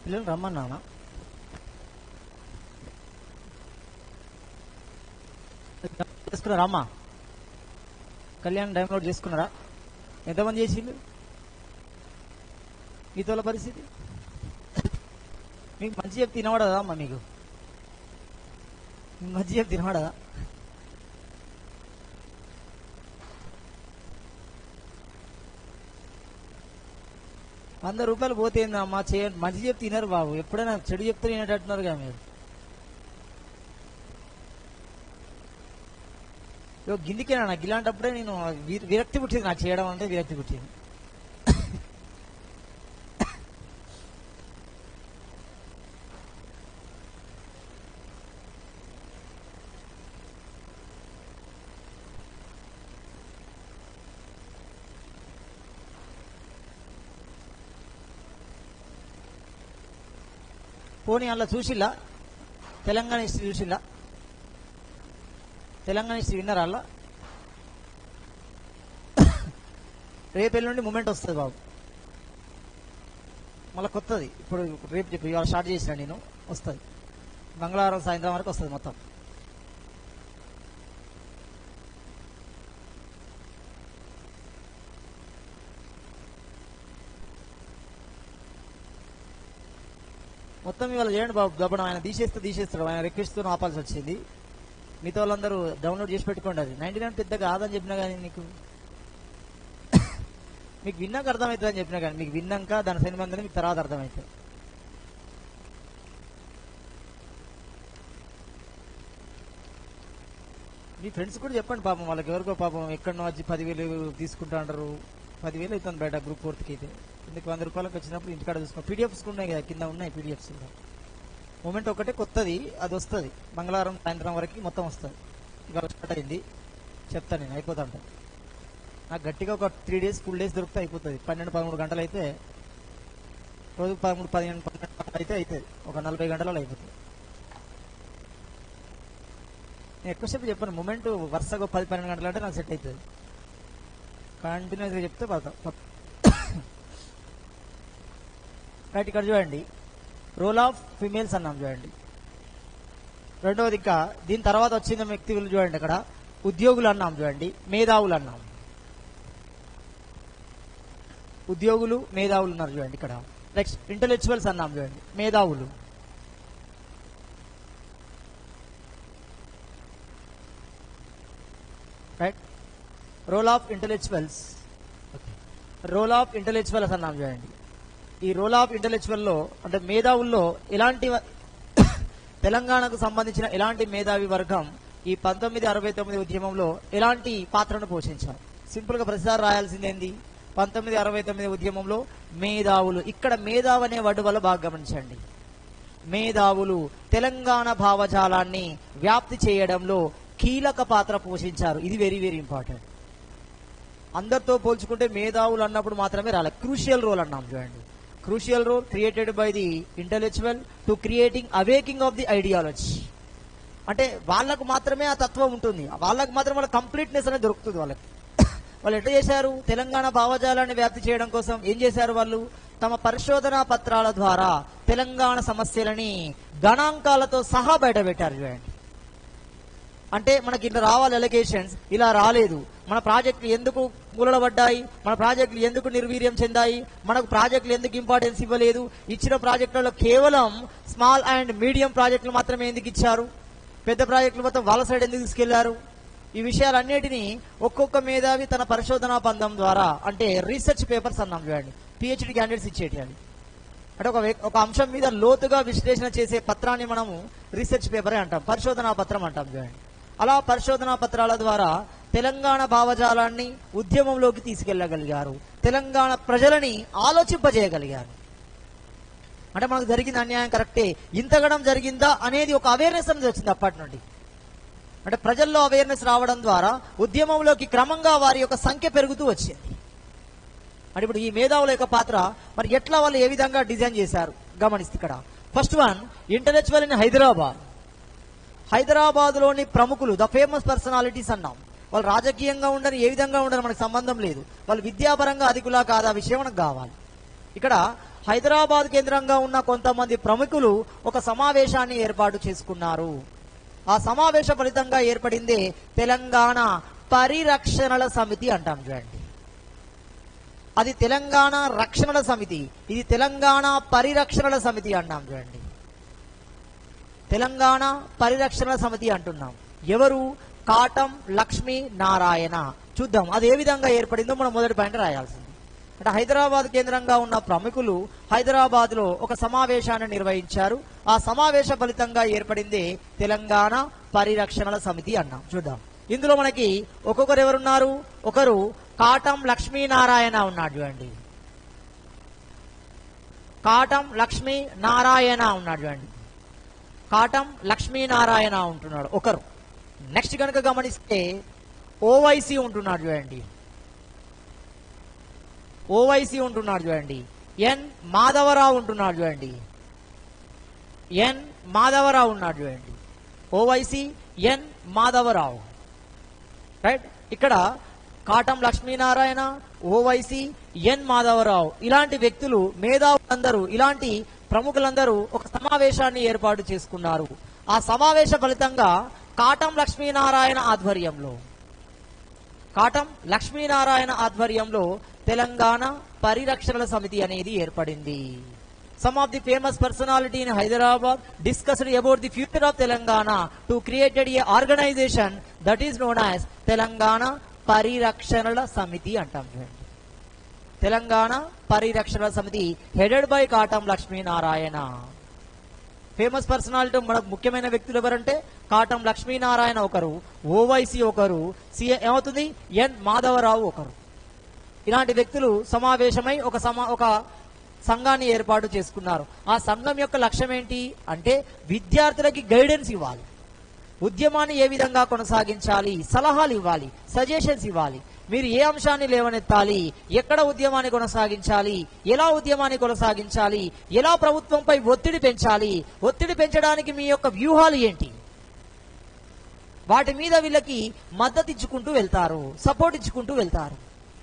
పిల్లలు రమ్మన్నానా చేసుకున్నారా అమ్మా కళ్యాణ్ డౌన్లోడ్ చేసుకున్నారా ఎంతమంది చేసిండు మీతోల పరిస్థితి మీకు మంచి చెప్తే తినబడదా అమ్మా మీకు మీకు మంచి చెప్తే తినబడదా వంద రూపాయలు పోతే అమ్మా చేయండి మంచి చెప్తే తినరు బాబు ఎప్పుడైనా చెడు చెప్తే తినేటట్టున్నారుగా మీరు ఇగో గిందికేనా నాకు ఇలాంటప్పుడే నేను వి- విరక్తి పుట్టింది నాకు చేయడం అంటే విరక్తి పుట్టింది పోనీ అలా చూసిల్లా తెలంగాణ హిస్టరీ చూసిల్లా తెలంగాణ హిస్టరీ విన్నారా అలా రేపు ఎల్లుండి మూమెంట్ వస్తుంది బాబు మళ్ళీ కొత్తది ఇప్పుడు రేపు చెప్పి ఇవాళ స్టార్ట్ చేసిన నేను వస్తుంది మంగళవారం సాయంత్రం వరకు వస్తుంది మొత్తం మొత్తం ఇవాళ చేయండి బాబు దబ్బడం ఆయన తీసేస్తే తీసేస్తాడు ఆయన రిక్వెస్ట్ ఆపాల్సి వచ్చింది మిగతా వాళ్ళందరూ డౌన్లోడ్ చేసి పెట్టుకోండి అది నైన్టీ నైన్ పెద్ద కాదని చెప్పినా కానీ నీకు మీకు విన్నాక అర్థమవుతుంది అని చెప్పినా కానీ మీకు విన్నాక దాని సంబంధం మీకు తర్వాత అర్థమవుతుంది మీ ఫ్రెండ్స్ కూడా చెప్పండి పాపం వాళ్ళకి ఎవరికో పాపం ఎక్కడనో వచ్చి పదివేలు తీసుకుంటా అంటారు పదివేలు అవుతుంది బయట గ్రూప్ ఫోర్త్కి అయితే ఇందుకు వంద రూపాయలకు వచ్చినప్పుడు ఇంటికాడ చూసుకో పీడిఎఫ్స్ ఉన్నాయి కదా కింద ఉన్నాయి పీడిఎఫ్స్ కూడా మూమెంట్ ఒకటే కొత్తది అది వస్తుంది మంగళవారం సాయంత్రం వరకు మొత్తం వస్తుంది ఇవాళ స్టార్ట్ అయింది చెప్తాను నేను అయిపోతా ఉంటాను నాకు గట్టిగా ఒక త్రీ డేస్ ఫుల్ డేస్ దొరికితే అయిపోతుంది పన్నెండు పదమూడు గంటలు అయితే రోజుకు పదమూడు పదిహేను పన్నెండు గంటలు అయితే అవుతుంది ఒక నలభై గంటలలో అయిపోతుంది నేను ఎక్కువసేపు చెప్పాను మూమెంట్ వరుసగా పది పన్నెండు గంటలు అంటే నాకు సెట్ అవుతుంది కంటిన్యూస్గా చెప్తే పడతాం రైట్ ఇక్కడ చూడండి రోల్ ఆఫ్ ఫిమేల్స్ అన్నాం చూడండి రెండవది ఇంకా దీని తర్వాత వచ్చిన వ్యక్తులు చూడండి ఇక్కడ ఉద్యోగులు అన్నాం చూడండి మేధావులు అన్నాం ఉద్యోగులు మేధావులు ఉన్నారు చూడండి ఇక్కడ నెక్స్ట్ ఇంటలెక్చువల్స్ అన్నాం చూడండి మేధావులు right role of intellectuals role of intellectuals అన్నాం చూడండి ఈ రోల్ ఆఫ్ ఇంటలెక్చువల్ లో అంటే మేధావుల్లో ఎలాంటి వ- తెలంగాణకు సంబంధించిన ఎలాంటి మేధావి వర్గం ఈ పంతొమ్మిది అరవై తొమ్మిది ఉద్యమంలో ఎలాంటి పాత్రను పోషించారు సింపుల్ గా ప్రతిసారి రాయాల్సింది ఏంది పంతొమ్మిది అరవై తొమ్మిది ఉద్యమంలో మేధావులు ఇక్కడ మేధావు అనే వర్డ్ వల్ల బాగా గమనించండి మేధావులు తెలంగాణ భావజాలాన్ని వ్యాప్తి చేయడంలో కీలక పాత్ర పోషించారు ఇది వెరీ వెరీ ఇంపార్టెంట్ అందరితో పోల్చుకుంటే మేధావులు అన్నప్పుడు మాత్రమే రాలే క్రూషియల్ రోల్ అన్నాం చూడండి crucial role created by the intellectual to creating awaking of the ideology అంటే వాళ్ళకు మాత్రమే ఆ తత్వం ఉంటుంది వాళ్ళకు మాత్రం వాళ్ళ కంప్లీట్నెస్ అనేది దొరుకుతుంది వాళ్ళకి వాళ్ళు ఎట్లా చేశారు తెలంగాణ భావజాలాన్ని వ్యాప్తి చేయడం కోసం ఏం చేశారు వాళ్ళు తమ పరిశోధనా పత్రాల ద్వారా తెలంగాణ సమస్యలని గణాంకాలతో సహా బయటపెట్టారు చూడండి అంటే మనకి ఇట్లా రావాలి ఎలకేషన్స్ ఇలా రాలేదు మన ప్రాజెక్టులు ఎందుకు మూలడబడ్డాయి మన ప్రాజెక్టులు ఎందుకు నిర్వీర్యం చెందాయి మనకు ప్రాజెక్టులు ఎందుకు ఇంపార్టెన్స్ ఇవ్వలేదు ఇచ్చిన ప్రాజెక్టులలో కేవలం స్మాల్ అండ్ మీడియం ప్రాజెక్టులు మాత్రమే ఎందుకు ఇచ్చారు పెద్ద ప్రాజెక్టులు మొత్తం వాళ్ళ సైడ్ ఎందుకు తీసుకెళ్లారు ఈ విషయాలన్నిటినీ ఒక్కొక్క మేధావి తన పరిశోధనా పందం ద్వారా అంటే రీసెర్చ్ పేపర్స్ అన్నాం చూడండి పిహెచ్డి క్యాండిడేట్స్ ఇచ్చేటి అవి అంటే ఒక వ్యక్- ఒక అంశం మీద లోతుగా విశ్లేషణ చేసే పత్రాన్ని మనము రీసెర్చ్ పేపరే అంటాం పరిశోధనా పత్రం అంటాం చూడండి అలా పరిశోధనా పత్రాల ద్వారా తెలంగాణ భావజాలాన్ని ఉద్యమంలోకి తీసుకెళ్లగలిగారు తెలంగాణ ప్రజలని ఆలోచింపజేయగలిగారు అంటే మనకు జరిగిన అన్యాయం కరెక్టే ఇంతగడం జరిగిందా అనేది ఒక అవేర్నెస్ అనేది వచ్చింది అప్పటి నుండి అంటే ప్రజల్లో అవేర్నెస్ రావడం ద్వారా ఉద్యమంలోకి క్రమంగా వారి యొక్క సంఖ్య పెరుగుతూ వచ్చింది అంటే ఇప్పుడు ఈ మేధావుల యొక్క పాత్ర మరి ఎట్లా వాళ్ళు ఏ విధంగా డిజైన్ చేశారు గమనిస్తే ఇక్కడ first one intellectual in Hyderabad Hyderabad లోని ప్రముఖులు ద ఫేమస్ పర్సనాలిటీస్ అన్నాం వాళ్ళు రాజకీయంగా ఉండని ఏ విధంగా ఉండని మనకు సంబంధం లేదు వాళ్ళు విద్యాపరంగా అధికులా కాదా విషయం మనకు కావాలి ఇక్కడ హైదరాబాద్ కేంద్రంగా ఉన్న కొంతమంది ప్రముఖులు ఒక సమావేశాన్ని ఏర్పాటు చేసుకున్నారు ఆ సమావేశ ఫలితంగా ఏర్పడిందే తెలంగాణ పరిరక్షణల సమితి అంటాం చూడండి అది తెలంగాణ రక్షణల సమితి ఇది తెలంగాణ పరిరక్షణల సమితి అంటాం చూడండి తెలంగాణ పరిరక్షణల సమితి అంటున్నాం ఎవరు కాటం లక్ష్మీ నారాయణ చూద్దాం అది ఏ విధంగా ఏర్పడిందో మనం మొదటి పాయింట్ రాయాల్సింది అంటే హైదరాబాద్ కేంద్రంగా ఉన్న ప్రముఖులు హైదరాబాద్ లో ఒక సమావేశాన్ని నిర్వహించారు ఆ సమావేశ ఫలితంగా ఏర్పడింది తెలంగాణ పరిరక్షణల సమితి అన్నాం చూద్దాం ఇందులో మనకి ఒక్కొక్కరు ఎవరున్నారు ఒకరు కాటం లక్ష్మీనారాయణ ఉన్నాడు చూడండి కాటం లక్ష్మీ నారాయణ ఉన్నాడు చూడండి కాటం లక్ష్మీనారాయణ ఉంటున్నాడు ఒకరు నెక్స్ట్ కనుక గమనిస్తే ఓవైసీ ఉంటున్నాడు చూడండి ఓవైసీ ఉంటున్నాడు చూడండి ఎన్ మాధవరావు ఉంటున్నాడు చూడండి ఎన్ మాధవరావు ఉన్నాడు చూడండి ఓవైసీ ఎన్ మాధవరావు రైట్ ఇక్కడ కాటం లక్ష్మీనారాయణ ఓవైసీ ఎన్ మాధవరావు ఇలాంటి వ్యక్తులు మేధావులందరూ ఇలాంటి ప్రముఖులందరూ ఒక సమావేశాన్ని ఏర్పాటు చేసుకున్నారు ఆ సమావేశ ఫలితంగా కాటం లక్ష్మీనారాయణ ఆధ్వర్యంలో కాటం లక్ష్మీనారాయణ ఆధ్వర్యంలో తెలంగాణ పరిరక్షణల సమితి అనేది ఏర్పడింది some of the famous personality in Hyderabad discussed about the future of Telangana to created a organization that is known as Telangana పరిరక్షణల సమితి అంటాం చూడండి తెలంగాణ పరిరక్షణ సమితి headed by Katam Lakshminarayana famous personality మనకు ముఖ్యమైన వ్యక్తులు ఎవరంటే కాటం లక్ష్మీనారాయణ ఒకరు ఓవైసీ ఒకరు సి ఏమవుతుంది ఎన్ మాధవరావు ఒకరు ఇలాంటి వ్యక్తులు సమావేశమై ఒక సమా ఒక సంఘాన్ని ఏర్పాటు చేసుకున్నారు ఆ సంఘం యొక్క లక్ష్యం ఏంటి అంటే విద్యార్థులకి గైడెన్స్ ఇవ్వాలి ఉద్యమాన్ని ఏ విధంగా కొనసాగించాలి సలహాలు ఇవ్వాలి సజెషన్స్ ఇవ్వాలి మీరు ఏ అంశాన్ని లేవనెత్తాలి ఎక్కడ ఉద్యమాన్ని కొనసాగించాలి ఎలా ఉద్యమాన్ని కొనసాగించాలి ఎలా ప్రభుత్వంపై ఒత్తిడి పెంచాలి ఒత్తిడి పెంచడానికి మీ యొక్క వ్యూహాలు ఏంటి వాటి మీద వీళ్ళకి మద్దతు ఇచ్చుకుంటూ వెళ్తారు సపోర్ట్ ఇచ్చుకుంటూ వెళ్తారు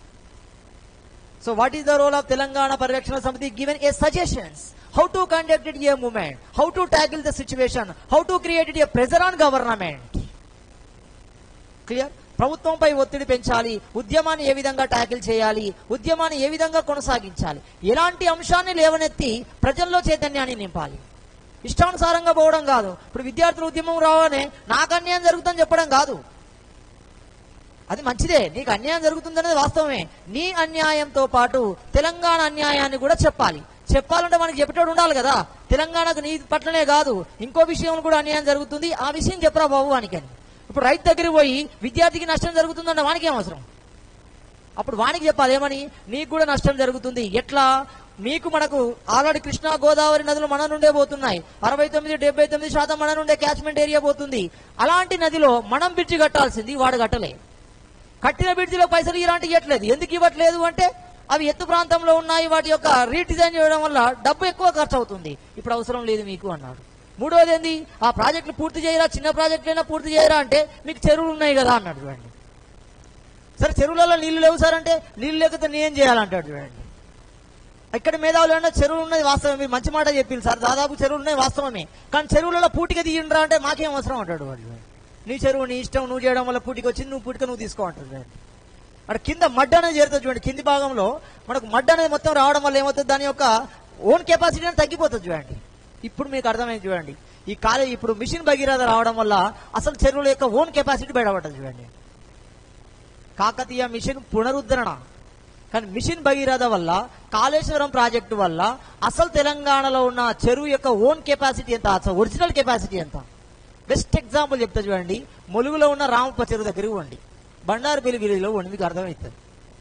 so what is the role of Telangana పరిరక్షణ సమితి given a suggestions how to conduct it a movement how to tackle the situation how to create it a pressure on government clear ప్రభుత్వంపై ఒత్తిడి పెంచాలి ఉద్యమాన్ని ఏ విధంగా ట్యాకిల్ చేయాలి ఉద్యమాన్ని ఏ విధంగా కొనసాగించాలి ఎలాంటి అంశాన్ని లేవనెత్తి ప్రజల్లో చైతన్యాన్ని నింపాలి ఇష్టానుసారంగా పోవడం కాదు ఇప్పుడు విద్యార్థుల ఉద్యమం రావనే నాకు అన్యాయం జరుగుతుందని చెప్పడం కాదు అది మంచిదే నీకు అన్యాయం జరుగుతుందనేది వాస్తవమే నీ అన్యాయంతో పాటు తెలంగాణ అన్యాయాన్ని కూడా చెప్పాలి చెప్పాలంటే మనకి చెప్పేటోడు ఉండాలి కదా తెలంగాణకు నీ పట్లనే కాదు ఇంకో విషయంలో కూడా అన్యాయం జరుగుతుంది ఆ విషయం చెప్పరా బాబు వానికని ఇప్పుడు రైతు దగ్గరికి పోయి విద్యార్థికి నష్టం జరుగుతుందంటే వానికి ఏం అవసరం అప్పుడు వానికి చెప్పాలి ఏమని నీకు కూడా నష్టం జరుగుతుంది ఎట్లా మీకు మనకు ఆల్రెడీ కృష్ణా గోదావరి నదులు మన నుండే పోతున్నాయి అరవై తొమ్మిది డెబ్బై తొమ్మిది శాతం మన నుండే క్యాచ్మెంట్ ఏరియా పోతుంది అలాంటి నదిలో మనం బ్రిడ్జి కట్టాల్సింది వాడు కట్టలే కట్టిన బ్రిడ్జిలో పైసలు ఇలాంటి ఇవ్వట్లేదు ఎందుకు ఇవ్వట్లేదు అంటే అవి ఎత్తు ప్రాంతంలో ఉన్నాయి వాటి యొక్క రీడిజైన్ చేయడం వల్ల డబ్బు ఎక్కువ ఖర్చు అవుతుంది ఇప్పుడు అవసరం లేదు మీకు అన్నాడు మూడోది ఏంది ఆ ప్రాజెక్టులు పూర్తి చేయరా చిన్న ప్రాజెక్టులైనా పూర్తి చేయరా అంటే మీకు చెరువులు ఉన్నాయి కదా అన్నాడు చూడండి సరే చెరువులలో నీళ్లు లేవు సార్ అంటే నీళ్లు లేకపోతే నేనేం చేయాలంటాడు చూడండి ఇక్కడ మేధావులు అన్న చెరువులు ఉన్నది వాస్తవమే మీరు మంచి మాట చెప్పింది సార్ దాదాపు చెరువులు ఉన్నాయి వాస్తవమే కానీ చెరువులలో పూటిక తీయండిరా అంటే మాకేం అవసరం అంటాడు వాడు నీ చెరువు నీ ఇష్టం నువ్వు చేయడం వల్ల పూటికి వచ్చింది నువ్వు పూటిక నువ్వు తీసుకో అంటాడు చూడండి అక్కడ కింద మడ్ అనేది చేరుతుంది చూడండి కింది భాగంలో మనకు మడ్ అనేది మొత్తం రావడం వల్ల ఏమవుతుంది దాని యొక్క ఓన్ కెపాసిటీ అనేది తగ్గిపోతుంది చూడండి ఇప్పుడు మీకు అర్థమైంది చూడండి ఈ కాలేజ్ ఇప్పుడు మిషన్ భగీరథ రావడం వల్ల అసలు చెరువుల యొక్క ఓన్ కెపాసిటీ బయటపడ్డది చూడండి కాకతీయ మిషన్ పునరుద్ధరణ కానీ మిషన్ భగీరథ వల్ల కాళేశ్వరం ప్రాజెక్టు వల్ల అసలు తెలంగాణలో ఉన్న చెరువు యొక్క ఓన్ కెపాసిటీ ఎంత అసలు ఒరిజినల్ కెపాసిటీ ఎంత బెస్ట్ ఎగ్జాంపుల్ చెప్తా చూడండి ములుగులో ఉన్న రామప్ప చెరువు దగ్గరికి వండి బండారుపల్లి విలేజ్లో వండి మీకు అర్థమవుతుంది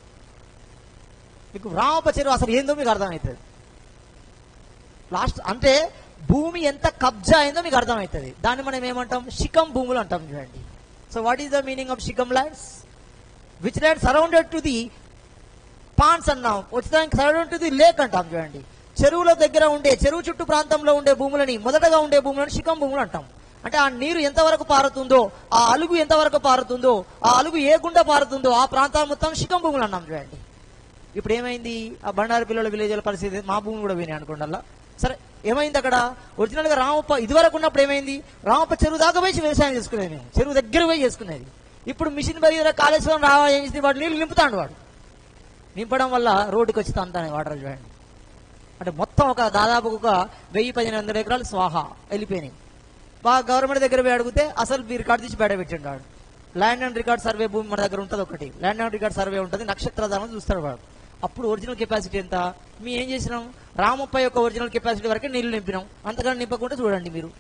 మీకు రామప్ప చెరువు అసలు ఏందో మీకు అర్థమవుతుంది లాస్ట్ అంటే భూమి ఎంత కబ్జా అయిందో మీకు అర్థమవుతుంది దాన్ని మనం ఏమంటాం శిఖం భూములు అంటాం చూడండి so what is the meaning of శిఖం lands which land surrounded to the pans అన్నాం వచ్చేదానికి సరౌండెడ్ టు ది లేక్ అంటాం చూడండి చెరువుల దగ్గర ఉండే చెరువు చుట్టూ ప్రాంతంలో ఉండే భూములని మొదటగా ఉండే భూములని శిఖం భూములు అంటాం అంటే ఆ నీరు ఎంతవరకు పారుతుందో ఆ అలుగు ఎంతవరకు పారుతుందో ఆ అలుగు ఏ గుండా పారుతుందో ఆ ప్రాంతాలు మొత్తం శిఖం భూములు అన్నాం చూడండి ఇప్పుడు ఏమైంది ఆ బండారు పిల్లల విలేజ్ల పరిస్థితి మా భూమి కూడా పోయినాయి అనుకోండి అలా సరే ఏమైంది అక్కడ ఒరిజినల్ గా రామప్ప ఇదివరకు ఉన్నప్పుడు ఏమైంది రామప్ప చెరువు దాకా పోయి వ్యవసాయం చేసుకునేది మేము చెరువు దగ్గర పోయి చేసుకునేది ఇప్పుడు మిషన్ బయట కాళేశ్వరం రావా ఏం చేసింది వాడు నీళ్ళు నింపుతాడు వాడు నింపడం వల్ల రోడ్డుకి వచ్చి తంతానే వాటర్ చూడండి అంటే మొత్తం ఒక దాదాపు ఒక వెయ్యి పదిహేను వందల ఎకరాలు స్వాహా వెళ్ళిపోయినాయి బాగా గవర్నమెంట్ దగ్గర పోయి అడిగితే అసలు మీ రికార్డు తీసి బయట పెట్టిండాడు ల్యాండ్ అండ్ రికార్డ్ సర్వే భూమి మన దగ్గర ఉంటుంది ఒకటి ల్యాండ్ అండ్ రికార్డ్ సర్వే ఉంటుంది నక్షత్రధారం చూస్తాడు వాడు అప్పుడు ఒరిజినల్ కెపాసిటీ ఎంత మీ ఏం చేసినాం రామప్ప యొక్క ఒరిజినల్ కెపాసిటీ వరకే నీళ్లు నింపినాం అంతకన్నా నింపకుండా చూడండి మీరు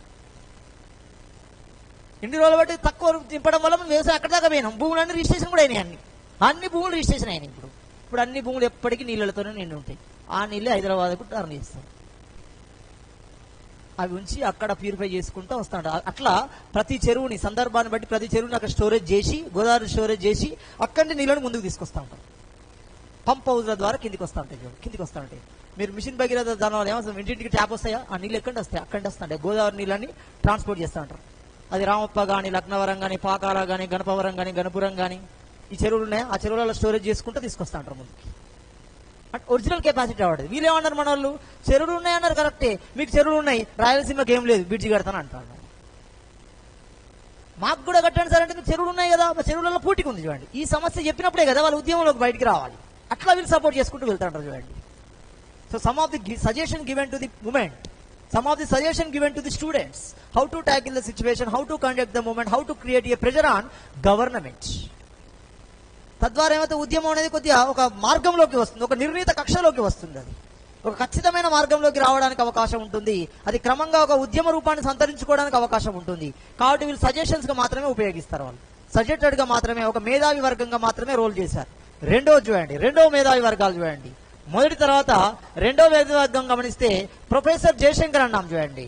ఇన్ని రోజులు బట్టి తక్కువ నింపడం వల్ల మనం వ్యవసాయం అక్కడ దాకా పోయినాం భూములన్నీ రిజిస్ట్రేషన్ కూడా అయినాయి అన్ని అన్ని భూములు రిజిస్ట్రేషన్ అయినాయి ఇప్పుడు ఇప్పుడు అన్ని భూములు ఎప్పటికీ నీళ్ళతోనే నిండి ఉంటాయి ఆ నీళ్ళే హైదరాబాద్కు టర్న్ చేస్తాం అవి ఉంచి అక్కడ ప్యూరిఫై చేసుకుంటూ వస్తాడు అట్లా ప్రతి చెరువుని సందర్భాన్ని బట్టి ప్రతి చెరువుని అక్కడ స్టోరేజ్ చేసి గోదావరి స్టోరేజ్ చేసి అక్కడి నీళ్ళని ముందుకు తీసుకొస్తా ఉంటాం పంప్ హౌస్ల ద్వారా కిందికి వస్తా ఉంటాయి చూడు, కిందికి వస్తా ఉంటాయి మీరు మిషన్ భగీరథ దాని వల్ల ఏమవుతుంది ఇంటింటికి ట్యాప్ వస్తాయా ఆ నీళ్ళు ఎక్కడి వస్తాయి అక్కడి వస్తాయి గోదావరి నీళ్ళని ట్రాన్స్పోర్ట్ చేస్తూ ఉంటారు అది రామప్ప కానీ లక్నవరం కానీ పాకాల కానీ గణపవరం కానీ గణపురం కానీ ఈ చెరువులు ఉన్నాయి ఆ చెరువులలో స్టోరేజ్ చేసుకుంటూ తీసుకొస్తా ఉంటారు ముందుకి అంటే ఒరిజినల్ కెపాసిటీ వాడు వీళ్ళు ఏమన్నారు మన వాళ్ళు చెరువులు ఉన్నాయన్నారు కరెక్టే మీకు చెరువులు ఉన్నాయి రాయలసీమకి ఏం లేదు బ్రిడ్జి కడతాను అంటారు మాకు కూడా కట్టండి సార్ అంటే మీకు చెరువులు ఉన్నాయి కదా మా చెరువులలో పూటికి ఉంది చూడండి ఈ సమస్య చెప్పినప్పుడే కదా వాళ్ళ ఉద్యమంలోకి బయటికి రావాలి అట్లా వీళ్ళు సపోర్ట్ చేసుకుంటూ వెళ్తాంటారు చూడండి so some of the suggestion given to the movement some of the suggestion given to the students how to tackle the situation how to conduct the movement how to create a pressure on government తద్వారా ఏమైతే ఉద్యమం అనేది కొద్దిగా ఒక మార్గంలోకి వస్తుంది ఒక నిర్ణీత కక్షలోకి వస్తుంది అది ఒక ఖచ్చితమైన మార్గంలోకి రావడానికి అవకాశం ఉంటుంది అది క్రమంగా ఒక ఉద్యమ రూపాన్ని సంతరించుకోవడానికి అవకాశం ఉంటుంది కాబట్టి వీళ్ళు సజెషన్స్ గా మాత్రమే ఉపయోగిస్తారు వాళ్ళు సజెక్టెడ్ గా మాత్రమే ఒక మేధావి వర్గంగా మాత్రమే రోల్ చేశారు రెండో చూడండి రెండో మేధావి వర్గాలు చూడండి మొదటి తర్వాత రెండో మేధావి వర్గం గమనిస్తే ప్రొఫెసర్ జయశంకర్ అన్నాం చూడండి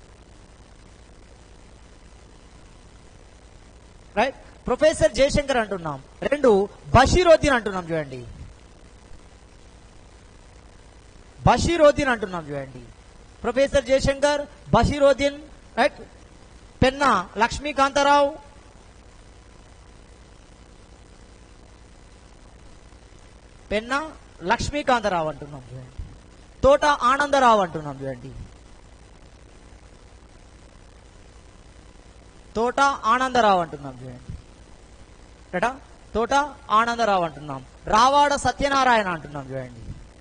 రైట్ ప్రొఫెసర్ జయశంకర్ అంటున్నాం రెండు బషీరోద్దీన్ అంటున్నాం చూడండి బషీరోద్దీన్ అంటున్నాం చూడండి ప్రొఫెసర్ జయశంకర్ బషీరోద్దీన్ రైట్ పెన్నా లక్ష్మీకాంతారావు పెన్నా లక్ష్మీకాంతారావు అంటున్నాం చూడండి తోట ఆనందరావు అంటున్నాం చూడండి తోట ఆనందరావు అంటున్నాం చూడండి ఎట తోట ఆనందరావు అంటున్నాం రావాడ సత్యనారాయణ అంటున్నాం చూడండి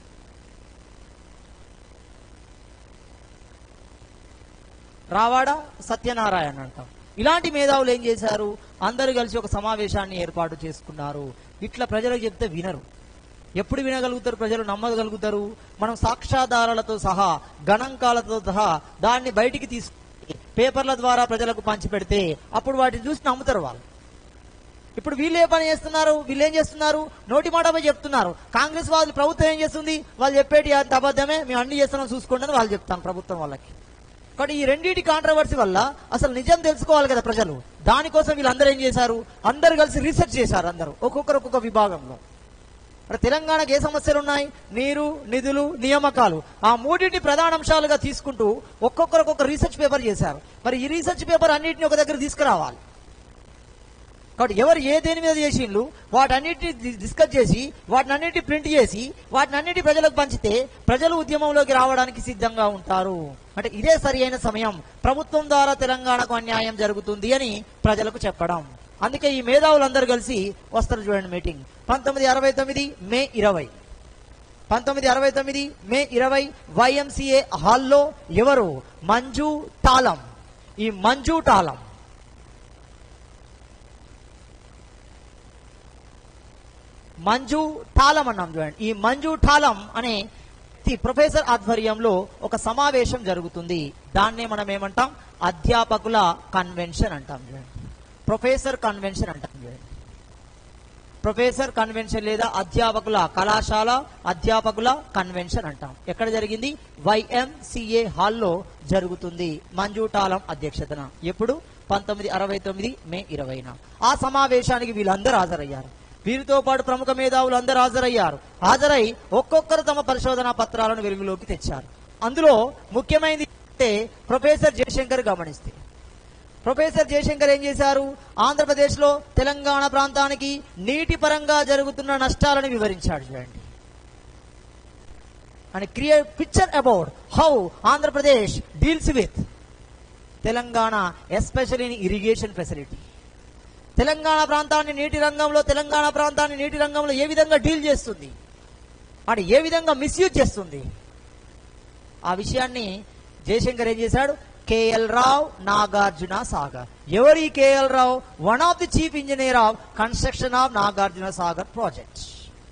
రావాడ సత్యనారాయణ అంటాం ఇలాంటి మేధావులు ఏం చేశారు అందరూ కలిసి ఒక సమావేశాన్ని ఏర్పాటు చేసుకున్నారు ఇట్లా ప్రజలకు చెప్తే వినరు ఎప్పుడు వినగలుగుతారు ప్రజలు నమ్మగలుగుతారు మనం సాక్ష్యాధారాలతో సహా గణాంకాలతో సహా దాన్ని బయటికి తీసుకు పేపర్ల ద్వారా ప్రజలకు పంచిపెడితే అప్పుడు వాటిని చూసి నమ్ముతారు వాళ్ళు ఇప్పుడు వీళ్ళు ఏ పని చేస్తున్నారు వీళ్ళు ఏం చేస్తున్నారు నోటి మాట పోయి చెప్తున్నారు కాంగ్రెస్ వాళ్ళు ప్రభుత్వం ఏం చేస్తుంది వాళ్ళు చెప్పేటి అంత అబద్ధమే మేము అన్ని చేస్తున్నాం చూసుకోండి అని వాళ్ళు చెప్తాను ప్రభుత్వం వాళ్ళకి కాబట్టి ఈ రెండింటి కాంట్రవర్సీ వల్ల అసలు నిజం తెలుసుకోవాలి కదా ప్రజలు దానికోసం వీళ్ళందరూ ఏం చేశారు అందరు కలిసి రీసెర్చ్ చేశారు అందరూ ఒక్కొక్కరు ఒక్కొక్క విభాగంలో మరి తెలంగాణకు ఏ సమస్యలు ఉన్నాయి నీరు నిధులు నియామకాలు ఆ మూడింటి ప్రధాన అంశాలుగా తీసుకుంటూ ఒక్కొక్కరు ఒక్కొక్క రీసెర్చ్ పేపర్ చేశారు మరి ఈ రీసెర్చ్ పేపర్ అన్నింటిని ఒక దగ్గర తీసుకురావాలి కాబట్టి ఎవరు ఏ దేని మీద చేసిండ్రు వాటన్నిటిని డి- డిస్కస్ చేసి వాటిని అన్నిటి ప్రింట్ చేసి వాటిని అన్నిటి ప్రజలకు పంచితే ప్రజలు ఉద్యమంలోకి రావడానికి సిద్ధంగా ఉంటారు అంటే ఇదే సరి అయిన సమయం ప్రభుత్వం ద్వారా తెలంగాణకు అన్యాయం జరుగుతుంది అని ప్రజలకు చెప్పడం అందుకే ఈ మేధావులందరూ కలిసి వస్తారు చూడండి మీటింగ్ పంతొమ్మిది అరవై తొమ్మిది మే ఇరవై పంతొమ్మిది అరవై తొమ్మిది మే ఇరవై వైఎంసీఏ హాల్లో ఎవరు మంజు టాలం ఈ మంజు టాలం మంజు ఠాలం అన్నాం చూడండి ఈ మంజు ఠాలం అనే ది ప్రొఫెసర్ ఆధ్వర్యంలో ఒక సమావేశం జరుగుతుంది దాన్నే మనం ఏమంటాం అధ్యాపకుల కన్వెన్షన్ అంటాం చూడండి ప్రొఫెసర్ కన్వెన్షన్ అంటాం చూడండి ప్రొఫెసర్ కన్వెన్షన్ లేదా అధ్యాపకుల కళాశాల అధ్యాపకుల కన్వెన్షన్ అంటాం ఎక్కడ జరిగింది వైఎంసిఏ హాల్లో జరుగుతుంది మంజుటాలం అధ్యక్షతన ఎప్పుడు పంతొమ్మిది అరవై తొమ్మిది మే ఇరవైన ఆ సమావేశానికి వీళ్ళందరూ హాజరయ్యారు వీరితో పాటు ప్రముఖ మేధావులు అందరూ హాజరయ్యారు హాజరై ఒక్కొక్కరు తమ పరిశోధనా పత్రాలను వెలుగులోకి తెచ్చారు అందులో ముఖ్యమైనది అంటే ప్రొఫెసర్ జయశంకర్ గమనిస్తే ప్రొఫెసర్ జయశంకర్ ఏం చేశారు ఆంధ్రప్రదేశ్ లో తెలంగాణ ప్రాంతానికి నీటి పరంగా జరుగుతున్న నష్టాలను వివరించాడు చూడండి and create picture about how Andhra Pradesh deals with Telangana especial in irrigation facility Telangana ప్రాంతాన్ని నీటి రంగంలో తెలంగాణ ప్రాంతాన్ని నీటి రంగంలో ఏ విధంగా డీల్ చేస్తుంది అంటే ఏ విధంగా మిస్యూజ్ చేస్తుంది ఆ విషయాన్ని జయశంకర్ ఏం చేశాడు కేఎల్ రావు నాగార్జున సాగర్ ఎవరి KL Rao one of the chief engineer of construction of Nagarjuna Sagar project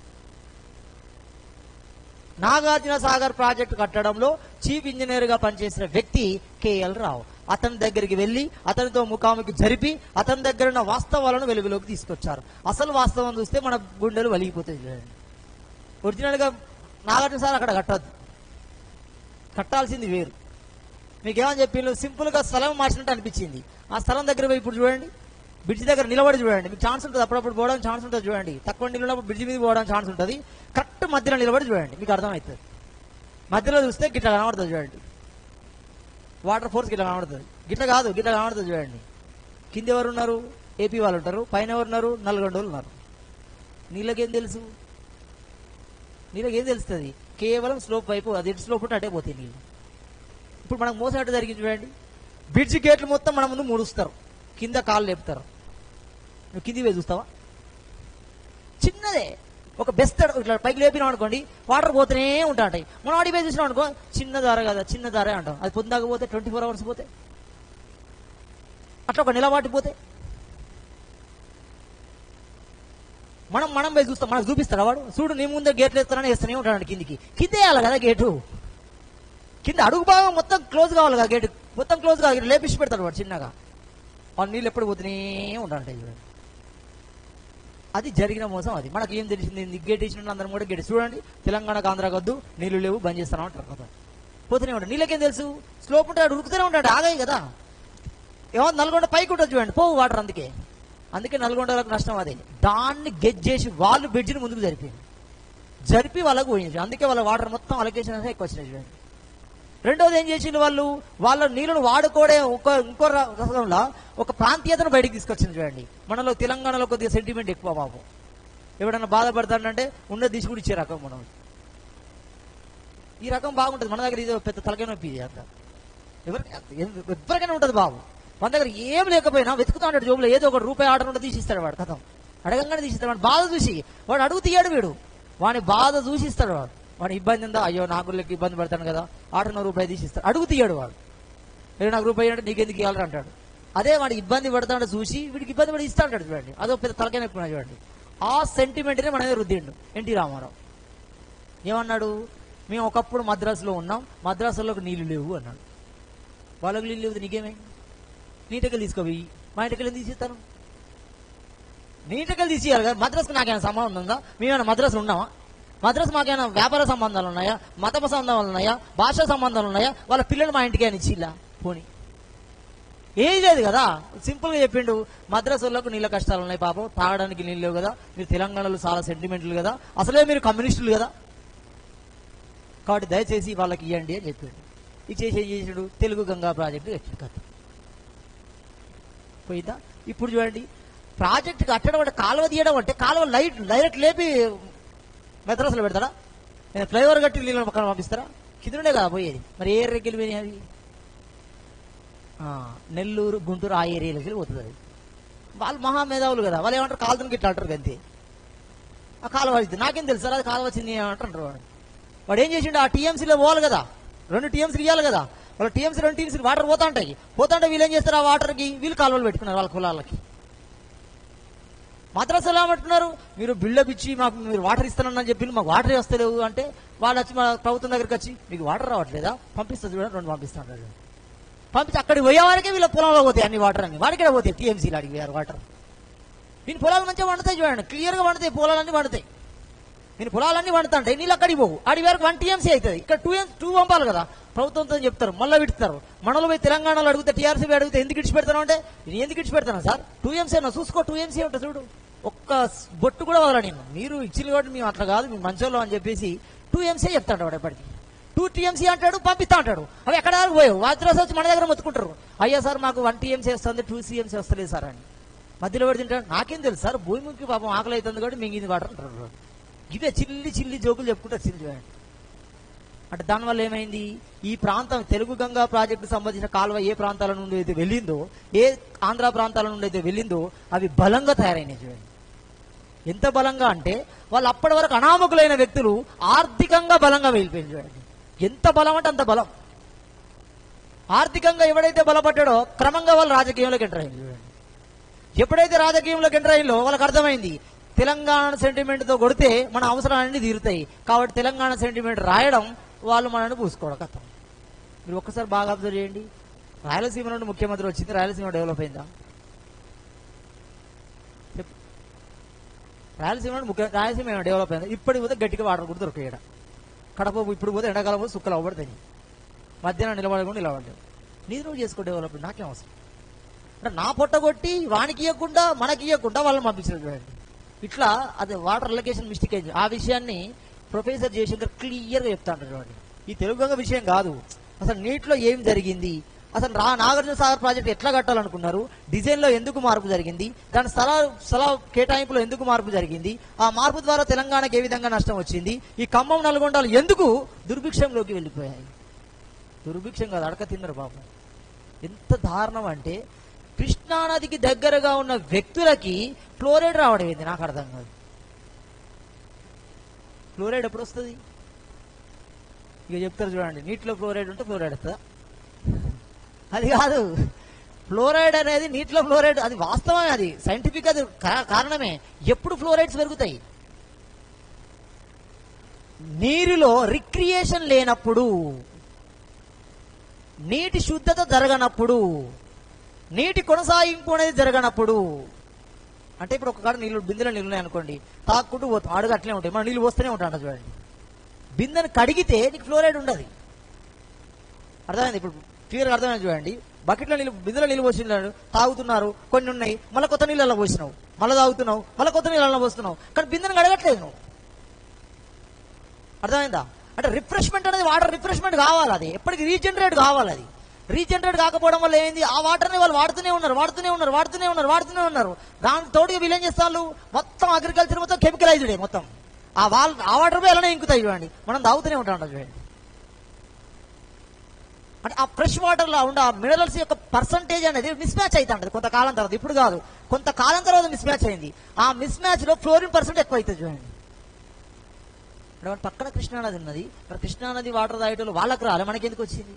Nagarjuna Sagar project కట్టడంలో చీఫ్ ఇంజనీర్ గా పనిచేసిన వ్యక్తి కేఎల్ రావు అతని దగ్గరికి వెళ్ళి అతనితో ముఖాముఖి జరిపి అతని దగ్గర ఉన్న వాస్తవాలను వెలుగులోకి తీసుకొచ్చారు అసలు వాస్తవం చూస్తే మన గుండెలు వలిగిపోతాయి చూడండి ఒరిజినల్ గా నాగార్జున సార్ అక్కడ కట్టద్దు కట్టాల్సింది వేరు మీకు ఏమని చెప్పిండు సింపుల్ గా స్థలం మార్చినట్టు అనిపించింది ఆ స్థలం దగ్గర పోయి ఇప్పుడు చూడండి బ్రిడ్జ్ దగ్గర నిలబడి చూడండి మీకు ఛాన్స్ ఉంటుంది అప్పుడప్పుడు పోవడానికి ఛాన్స్ ఉంటుంది చూడండి తక్కువ నీళ్ళు ఉన్నప్పుడు బ్రిడ్జ్ మీద పోవడానికి ఛాన్స్ ఉంటుంది కరెక్ట్ మధ్యలో నిలబడి చూడండి మీకు అర్థమవుతుంది మధ్యలో చూస్తే గిట్ల కనబడుతుంది చూడండి వాటర్ ఫోర్స్ గిట్ల కనబడుతుంది గిట్ల కాదు గిట్ల కనబడుతుంది చూడండి కింద ఎవరు ఉన్నారు ఏపీ వాళ్ళు ఉంటారు పైన ఎవరు ఉన్నారు నల్గొండ వాళ్ళు ఉన్నారు నీళ్ళకేం తెలుసు నీళ్ళకి ఏం తెలుస్తుంది కేవలం స్లోప్ వైపు అది ఎటు స్లోప్ ఉంటే అటే పోతాయి నీళ్ళు ఇప్పుడు మనకు మోసనట్టు జరిగింది చూడండి బ్రిడ్జ్ గేట్లు మొత్తం మన ముందు ముడుస్తారు కింద కాళ్ళు లేపుతారు నువ్వు కింది పోయి చూస్తావా చిన్నదే ఒక బెస్ట్ ఇట్లా పైకి లేపినాం అనుకోండి వాటర్ పోతూనే ఉంటాయి మనం ఆడి పోయి చూసినాం అనుకో చిన్న దార కదా చిన్న దారే అంటాం అది పొందాక పోతే ట్వంటీ ఫోర్ అవర్స్ పోతే అట్లా ఒక నిలబాటు పోతే మనం మనం పోయి చూస్తాం మనకు చూపిస్తాడు వాడు చూడు నీ ముందే గేట్లు వేస్తానని వేస్తూనే ఉంటాడు కిందికి కింద వేయాలి కదా గేటు కింద అడుగు భాగం మొత్తం క్లోజ్ కావాలి కదా గేటు మొత్తం క్లోజ్ కావాలి లేపిసి పెడతాడు వాడు చిన్నగా ఆ నీళ్ళు ఎప్పుడు పోతూనే ఉంటాయి చూడండి అది జరిగిన మోసం అది మనకి ఏం తెలిసింది నీకు గేట్ ఇచ్చిన అందరం కూడా గేట్ చూడండి తెలంగాణకు ఆంధ్ర వద్దు నీళ్లు లేవు బంద్ చేస్తాను అంటారు కదా పోతూనే ఉంటాడు నీళ్ళకేం తెలుసు స్లోప్ ఉంటాడు ఉరుకుతూనే ఉంటాడు ఆగాయి కదా ఏమో నల్గొండ పైకి ఉంటుంది చూడండి పోవు వాటర్ అందుకే అందుకే నల్గొండలకు నష్టం అదే దాన్ని గెట్ చేసి వాళ్ళు బ్రిడ్జిని ముందుకు జరిపింది జరిపి వాళ్ళకు పోయింది అందుకే వాళ్ళ వాటర్ మొత్తం అలొకేషన్ అనేది ఎక్కువ వచ్చినాయి చూడండి రెండోది ఏం చేసిండు వాళ్ళు వాళ్ళ నీళ్ళను వాడుకోవడే ఇంకో ఇంకో ర- రకంలో ఒక ప్రాంతీయతను బయటికి తీసుకొచ్చింది చూడండి మనలో తెలంగాణలో కొద్దిగా సెంటిమెంట్ ఎక్కువ బాబు ఎవడన్నా బాధపడతాడంటే ఉన్నది తీసి కూడా ఇచ్చే రకం మనం ఈ రకం బాగుంటుంది మన దగ్గర ఇది పెద్ద తలకాయ నొప్పి ఇది అంత ఎవరికి ఎవరికైనా ఉంటుంది బాబు మన దగ్గర ఏం లేకపోయినా వెతుకుతా ఉంటాడు జోబులో ఏదో ఒక రూపాయి ఆర్డర్ ఉంటే తీసిస్తాడు వాడు కథం అడగంగానే తీసిస్తాడు వాడు బాధ చూసి వాడు అడుగు తీయడు వీడు వాని బాధ చూసి ఇస్తాడు వాడు వాడి ఇబ్బంది ఉందా అయ్యో నాకు లెక్క ఇబ్బంది పడతాను కదా ఆటో రూపాయి తీసిస్తాడు అడుగు తీయడు వాడు మీరు నాకు రూపాయి అంటే నీకెందుకు ఇవ్వాలని అంటాడు అదే వాడు ఇబ్బంది పడతాడు చూసి వీడికి ఇబ్బంది పడి ఇస్తా అంటాడు చూడండి అదో పెద్ద తలకాయ నొప్పి ఉన్నది చూడండి ఆ సెంటిమెంట్నే మన మీద రుద్దిండు ఎన్టీ రామారావు ఏమన్నాడు మేము ఒకప్పుడు మద్రాసులో ఉన్నాం మద్రాసులోకి నీళ్లు లేవు అన్నాడు వాళ్ళకి నీళ్ళు లేవు నీకేమే నీటకెళ్ళి తీసుకోవి మా ఇంటికెళ్ళి తీసిస్తాను నీటకెళ్ళి తీసేయాలి కదా మద్రాసుకు నాకేమైనా సంబంధం ఉందా మేమైనా మద్రాసులో ఉన్నామా మద్రాసు మాకేమైనా వ్యాపార సంబంధాలు ఉన్నాయా మత సంబంధాలు ఉన్నాయా భాషా సంబంధాలు ఉన్నాయా వాళ్ళ పిల్లలు మా ఇంటికి ఆయన ఇచ్చిల్లా పోనీ ఏది లేదు కదా సింపుల్ గా చెప్పిండు మద్రాసులకు నీళ్ళ కష్టాలు ఉన్నాయి పాపం తాగడానికి నీళ్ళు లేవు కదా మీరు తెలంగాణలో చాలా సెంటిమెంట్లు కదా అసలే మీరు కమ్యూనిస్టులు కదా కాబట్టి దయచేసి వాళ్ళకి ఇవ్వండి అని చెప్పాడు ఇచ్చేసి ఏం చేసాడు తెలుగు గంగా ప్రాజెక్టు కట్టాడు కథ పోయిందా ఇప్పుడు చూడండి ప్రాజెక్ట్ కట్టడం అంటే కాలువ తీయడం అంటే కాలువ లైట్ డైరెక్ట్ లేపి మెద్రాసులో పెడతాడా నేను ఫ్లైఓవర్ కట్టి నీళ్ళని పక్కన పంపిస్తారా కిందనే కదా పోయేది మరి ఏ ఏరియాకి వెళ్ళిపోయినాయి అవి ఆ, నెల్లూరు గుంటూరు ఆ ఏరియాలోకి వెళ్ళి పోతుంది అది. వాళ్ళు మహా మేధావులు కదా వాళ్ళు ఏమంటారు కాలుతుని గిట్ల అంటారు అంతే ఆ కాలువ వచ్చింది నాకేం తెలుసు సార్ అది కాలువ వచ్చింది అంటారు వాడు వాడు ఏం చేసిండు ఆ టీఎంసీలో పోవాలి కదా రెండు టీఎంసీలు ఇవ్వాలి కదా వాళ్ళ టీఎంసీ రెండు టీఎంసీలు వాటర్ పోతా ఉంటాయి పోతా ఉంటే వీళ్ళు ఏం చేస్తారు ఆ వాటర్కి వీళ్ళు కాలువలు పెట్టుకున్నారు వాళ్ళ కులాలకి మద్రాసులో ఏమంటున్నారు మీరు బిల్డప్ ఇచ్చి మాకు మీరు వాటర్ ఇస్తానని చెప్పి మాకు వాటర్ వస్తలేవు అంటే వాళ్ళు వచ్చి మా ప్రభుత్వం దగ్గరికి వచ్చి మీకు వాటర్ రావట్లేదా పంపిస్తుంది చూడండి రెండు పంపిస్తాను పంపించి అక్కడికి పోయే వారికే వీళ్ళ పొలంలో పోతాయి అన్ని వాటర్ అన్ని వాడికే పోతాయి టీఎంసీలు అడిగి పోయారు వాటర్ దీని పొలాలు మంచిగా వండుతాయి చూడండి క్లియర్గా వండుతాయి పొలాలన్నీ వండుతాయి నేను పొలాలన్నీ వండుతాంటాయి నీళ్ళు అక్కడికి పోవు ఆడి వరకు వన్ టీఎంసీ అవుతుంది ఇక్కడ టూ ఎం టూ పంపాలి కదా ప్రభుత్వంతో చెప్తారు మళ్ళీ విడుతారు మనలో పోయి తెలంగాణలో అడిగితే టీఆర్సీ అడిగితే ఎందుకు ఇడిచి పెడతాను అంటే నేను ఎందుకు ఇడిచి పెడతాను సార్ టూ ఎంసీ అన్న చూసుకో టూ ఎంసీ ఉంటుంది చూడు ఒక్క స్- బొట్టు కూడా వదల నేను మీరు ఇచ్చిన కాబట్టి మేము అట్లా కాదు మేము మంచోళ్ళు అని చెప్పేసి టూ ఎంసీ చెప్తాడు వాడు ఎప్పటికి టూ టీఎంసీ అంటాడు పంపిస్తా అంటాడు అవి ఎక్కడ దాకా పోయావు వాద్రాస్ వచ్చి మన దగ్గర మొత్తుకుంటారు అయ్యా సార్ మాకు వన్ టీఎంసీ వస్తుంది టూ సీఎంసీ వస్తలేదు సార్ అని మధ్యలో పడి తింటాడు నాకేం తెలుసు సార్ భూమికి పాపం ఆకలి అవుతుంది కాబట్టి మింగింది వాటర్ అంటారు ఇదే చిల్లి చిల్లి జోకులు చెప్పుకుంటారు చిల్లి చూడండి అంటే దానివల్ల ఏమైంది ఈ ప్రాంతం తెలుగు గంగా ప్రాజెక్టు సంబంధించిన కాలువ ఏ ప్రాంతాల నుండి అయితే వెళ్ళిందో ఏ ఆంధ్ర ప్రాంతాల నుండి అయితే వెళ్ళిందో అవి బలంగా తయారైనాయి చూడండి ఎంత బలంగా అంటే వాళ్ళు అప్పటి వరకు అనామకులైన వ్యక్తులు ఆర్థికంగా బలంగా వెళ్ళిపోయింది చూడండి ఎంత బలం అంటే అంత బలం ఆర్థికంగా ఎవడైతే బలపడ్డాడో క్రమంగా వాళ్ళు రాజకీయంలోకి ఎంటర్ అయింది చూడండి ఎప్పుడైతే రాజకీయంలోకి ఎంటర్ అయిందో వాళ్ళకి అర్థమైంది తెలంగాణ సెంటిమెంట్ తో కొడితే మన అవసరాలన్నీ తీరుతాయి కాబట్టి తెలంగాణ సెంటిమెంట్ రాయడం వాళ్ళు మనల్ని పూసుకోవడం కథం మీరు ఒక్కసారి బాగా అబ్జర్వ్ చేయండి రాయలసీమ నుండి ముఖ్యమంత్రి వచ్చింది రాయలసీమ డెవలప్ అయిందా చెప్పు రాయలసీమ నుండి ముఖ్య రాయలసీమ ఏమైనా డెవలప్ అయిందా ఇప్పటికి పోతే గట్టిగా వాటర్ కూడా దొరికాయి ఈడ. కడప ఇప్పుడు పోతే ఎండాకాలం పోతే సుక్కలు అవ్వబడతాయి మధ్యాహ్నం నిలబడకుండా నిలబడలేదు నీది నువ్వు చేసుకో డెవలప్మెంట్ నాకేం అవసరం అంటే నా పొట్ట కొట్టి వానికి ఇవ్వకుండా మనకి ఇవ్వకుండా వాళ్ళని పంపించారు చూడండి ఇట్లా అది వాటర్ అలొకేషన్ మిస్టేక్ అయింది ఆ విషయాన్ని ప్రొఫెసర్ జయశంకర్ క్లియర్ గా చెప్తా ఉంటారు చూడండి ఈ తెలుగు గంగ విషయం కాదు అసలు నీటిలో ఏం జరిగింది అసలు రా నాగార్జున సాగర్ ప్రాజెక్ట్ ఎట్లా కట్టాలనుకున్నారు డిజైన్ లో ఎందుకు మార్పు జరిగింది దాని స్థల స్థల కేటాయింపులో ఎందుకు మార్పు జరిగింది ఆ మార్పు ద్వారా తెలంగాణకి ఏ విధంగా నష్టం వచ్చింది ఈ ఖమ్మం నల్గొండలు ఎందుకు దుర్భిక్షంలోకి వెళ్ళిపోయాయి దుర్భిక్షం కాదు అడక తిన్నారు పాపం ఎంత దారుణం అంటే కృష్ణానదికి దగ్గరగా ఉన్న వ్యక్తులకి ఫ్లోరైడ్ రావడం ఏంది నాకు అర్థం కాదు ఫ్లోరైడ్ ఎప్పుడు వస్తుంది ఇక చెప్తారు చూడండి నీటిలో ఫ్లోరైడ్ ఉంటే ఫ్లోరైడ్ వస్తుందా అది కాదు ఫ్లోరైడ్ అనేది నీటిలో ఫ్లోరైడ్ అది వాస్తవమే అది సైంటిఫిక్ అది కా- కారణమే ఎప్పుడు ఫ్లోరైడ్స్ పెరుగుతాయి నీరులో రిక్రియేషన్ లేనప్పుడు నీటి శుద్ధత జరగనప్పుడు నీటి కొనసాగింపు అనేది జరగనప్పుడు అంటే ఇప్పుడు ఒక కాడ నీళ్ళు బిందెలో నీళ్ళు ఉన్నాయి అనుకోండి తాక్కుంటూ పోతాం అడుగు అట్లే ఉంటాయి మన నీళ్ళు వస్తూనే ఉంటాయి అంట చూడండి బిందెను కడిగితే నీకు ఫ్లోరైడ్ ఉండదు అర్థమైంది ఇప్పుడు క్లియర్గా అర్థమైంది చూడండి బకెట్లో నీళ్ళు బిందెలో నీళ్ళు పోసినాడు తాగుతున్నారు కొన్ని ఉన్నాయి మళ్ళీ కొత్త నీళ్ళలో పోసినావు మళ్ళీ తాగుతున్నావు మళ్ళీ కొత్త నీళ్ళలో పోస్తున్నావు కానీ బిందెను కడగట్లేదు నువ్వు అర్థమైందా అంటే రిఫ్రెష్మెంట్ అనేది వాటర్ రిఫ్రెష్మెంట్ కావాలి అది ఎప్పటికి రీజనరేట్ కావాలి అది రీజనరేట్ కాకపోవడం వల్ల ఏంది ఆ వాటర్ని వాళ్ళు వాడుతూనే ఉన్నారు వాడుతూనే ఉన్నారు వాడుతూనే ఉన్నారు వాడుతూనే ఉన్నారు దానికి తోడుగా వీళ్ళు ఏం చేస్తారు మొత్తం అగ్రికల్చర్ మొత్తం కెమికలైజ్డే మొత్తం ఆ వాళ్ళు ఆ వాటర్ పోయి అలానే ఇంకుతాయి చూడండి మనం తాగుతూనే ఉంటాం చూడండి అంటే ఆ ఫ్రెష్ వాటర్ లో ఉండే ఆ మినరల్స్ యొక్క పర్సంటేజ్ అనేది మిస్ మ్యాచ్ అవుతుంది కొంతకాలం తర్వాత ఇప్పుడు కాదు కొంతకాలం తర్వాత మిస్ మ్యాచ్ అయింది ఆ మిస్ మ్యాచ్ లో ఫ్లోరిన్ పర్సెంట్ ఎక్కువ అవుతుంది చూడండి ఇప్పుడు మన పక్కన కృష్ణానది ఉన్నది మరి కృష్ణానది వాటర్ తాగేటోళ్ళు వాళ్ళకి రాలే మనకి ఎందుకు వచ్చింది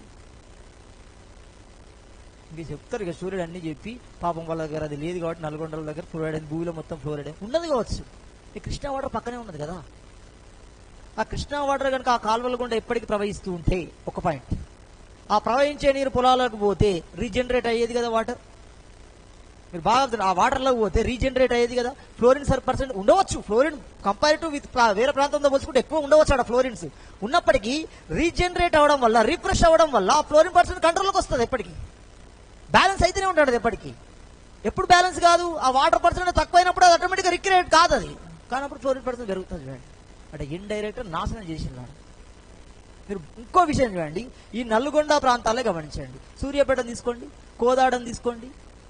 ఇంక చెప్తారు ఇక సూర్యుడు అన్ని చెప్పి పాపం వాళ్ళ దగ్గర అది లేదు కాబట్టి నల్గొండల దగ్గర ఫ్లోరైడ్ అని భూమిలో మొత్తం ఫ్లోరైడ్ అని ఉన్నది కావచ్చు ఈ కృష్ణా వాటర్ పక్కనే ఉన్నది కదా ఆ కృష్ణా వాటర్ కనుక ఆ కాలువల గుండా ఎప్పటికీ ప్రవహిస్తూ ఉంటే ఒక పాయింట్ ఆ ప్రవహించే నీరు పొలాలకు పోతే రీజనరేట్ అయ్యేది కదా వాటర్ మీరు బాగా అర్థం- ఆ వాటర్లో పోతే రీజనరేట్ అయ్యేది కదా ఫ్లోరిన్ సర్ పర్సెంట్ ఉండవచ్చు ఫ్లోరిన్ కంపేర్ టు విత్ వేరే ప్రాంతంతో పోల్చుకుంటే ఎక్కువ ఉండవచ్చు అక్కడ ఫ్లోరిన్స్ ఉన్నప్పటికీ రీజనరేట్ అవ్వడం వల్ల రిఫ్రెష్ అవ్వడం వల్ల ఆ ఫ్లోరిన్ పర్సెంట్ కంట్రోల్కి వస్తుంది ఎప్పటికీ బ్యాలెన్స్ అయితేనే ఉంటాడు అది ఎప్పటికీ ఎప్పుడు బ్యాలెన్స్ కాదు ఆ వాటర్ పర్సెంట్ తక్కువైనప్పుడు అది ఆటోమేటిక్గా రిక్రియేట్ కాదు అది కానీ అప్పుడు ఫ్లోరిన్ పర్సెంట్ పెరుగుతుంది చూడండి అంటే ఇండైరెక్ట్ నాశనం చేసినాడు మీరు ఇంకో విషయం చూడండి ఈ నల్గొండ ప్రాంతాలే గమనించండి సూర్యాపేట తీసుకోండి కోదాడని తీసుకోండి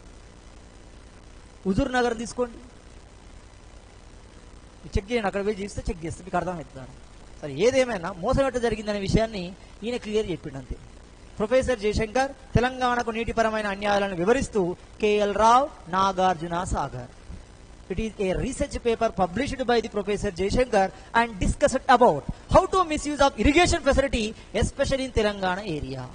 హుజూర్ నగర్ తీసుకోండి చెక్ చేయండి అక్కడ పోయి చూస్తే చెక్ చేస్తే మీకు అర్థమవుతుంది సరే ఏదేమైనా మోసం ఎట్ట జరిగిందనే విషయాన్ని ఈయన క్లియర్ చెప్పిండు అంతే ప్రొఫెసర్ జయశంకర్ తెలంగాణకు నీటిపరమైన అన్యాయాలను వివరిస్తూ KL Rao Nagarjuna Sagar it is a research paper published by the professor Jayashankar and discussed about how to misuse of irrigation facility especial in Telangana area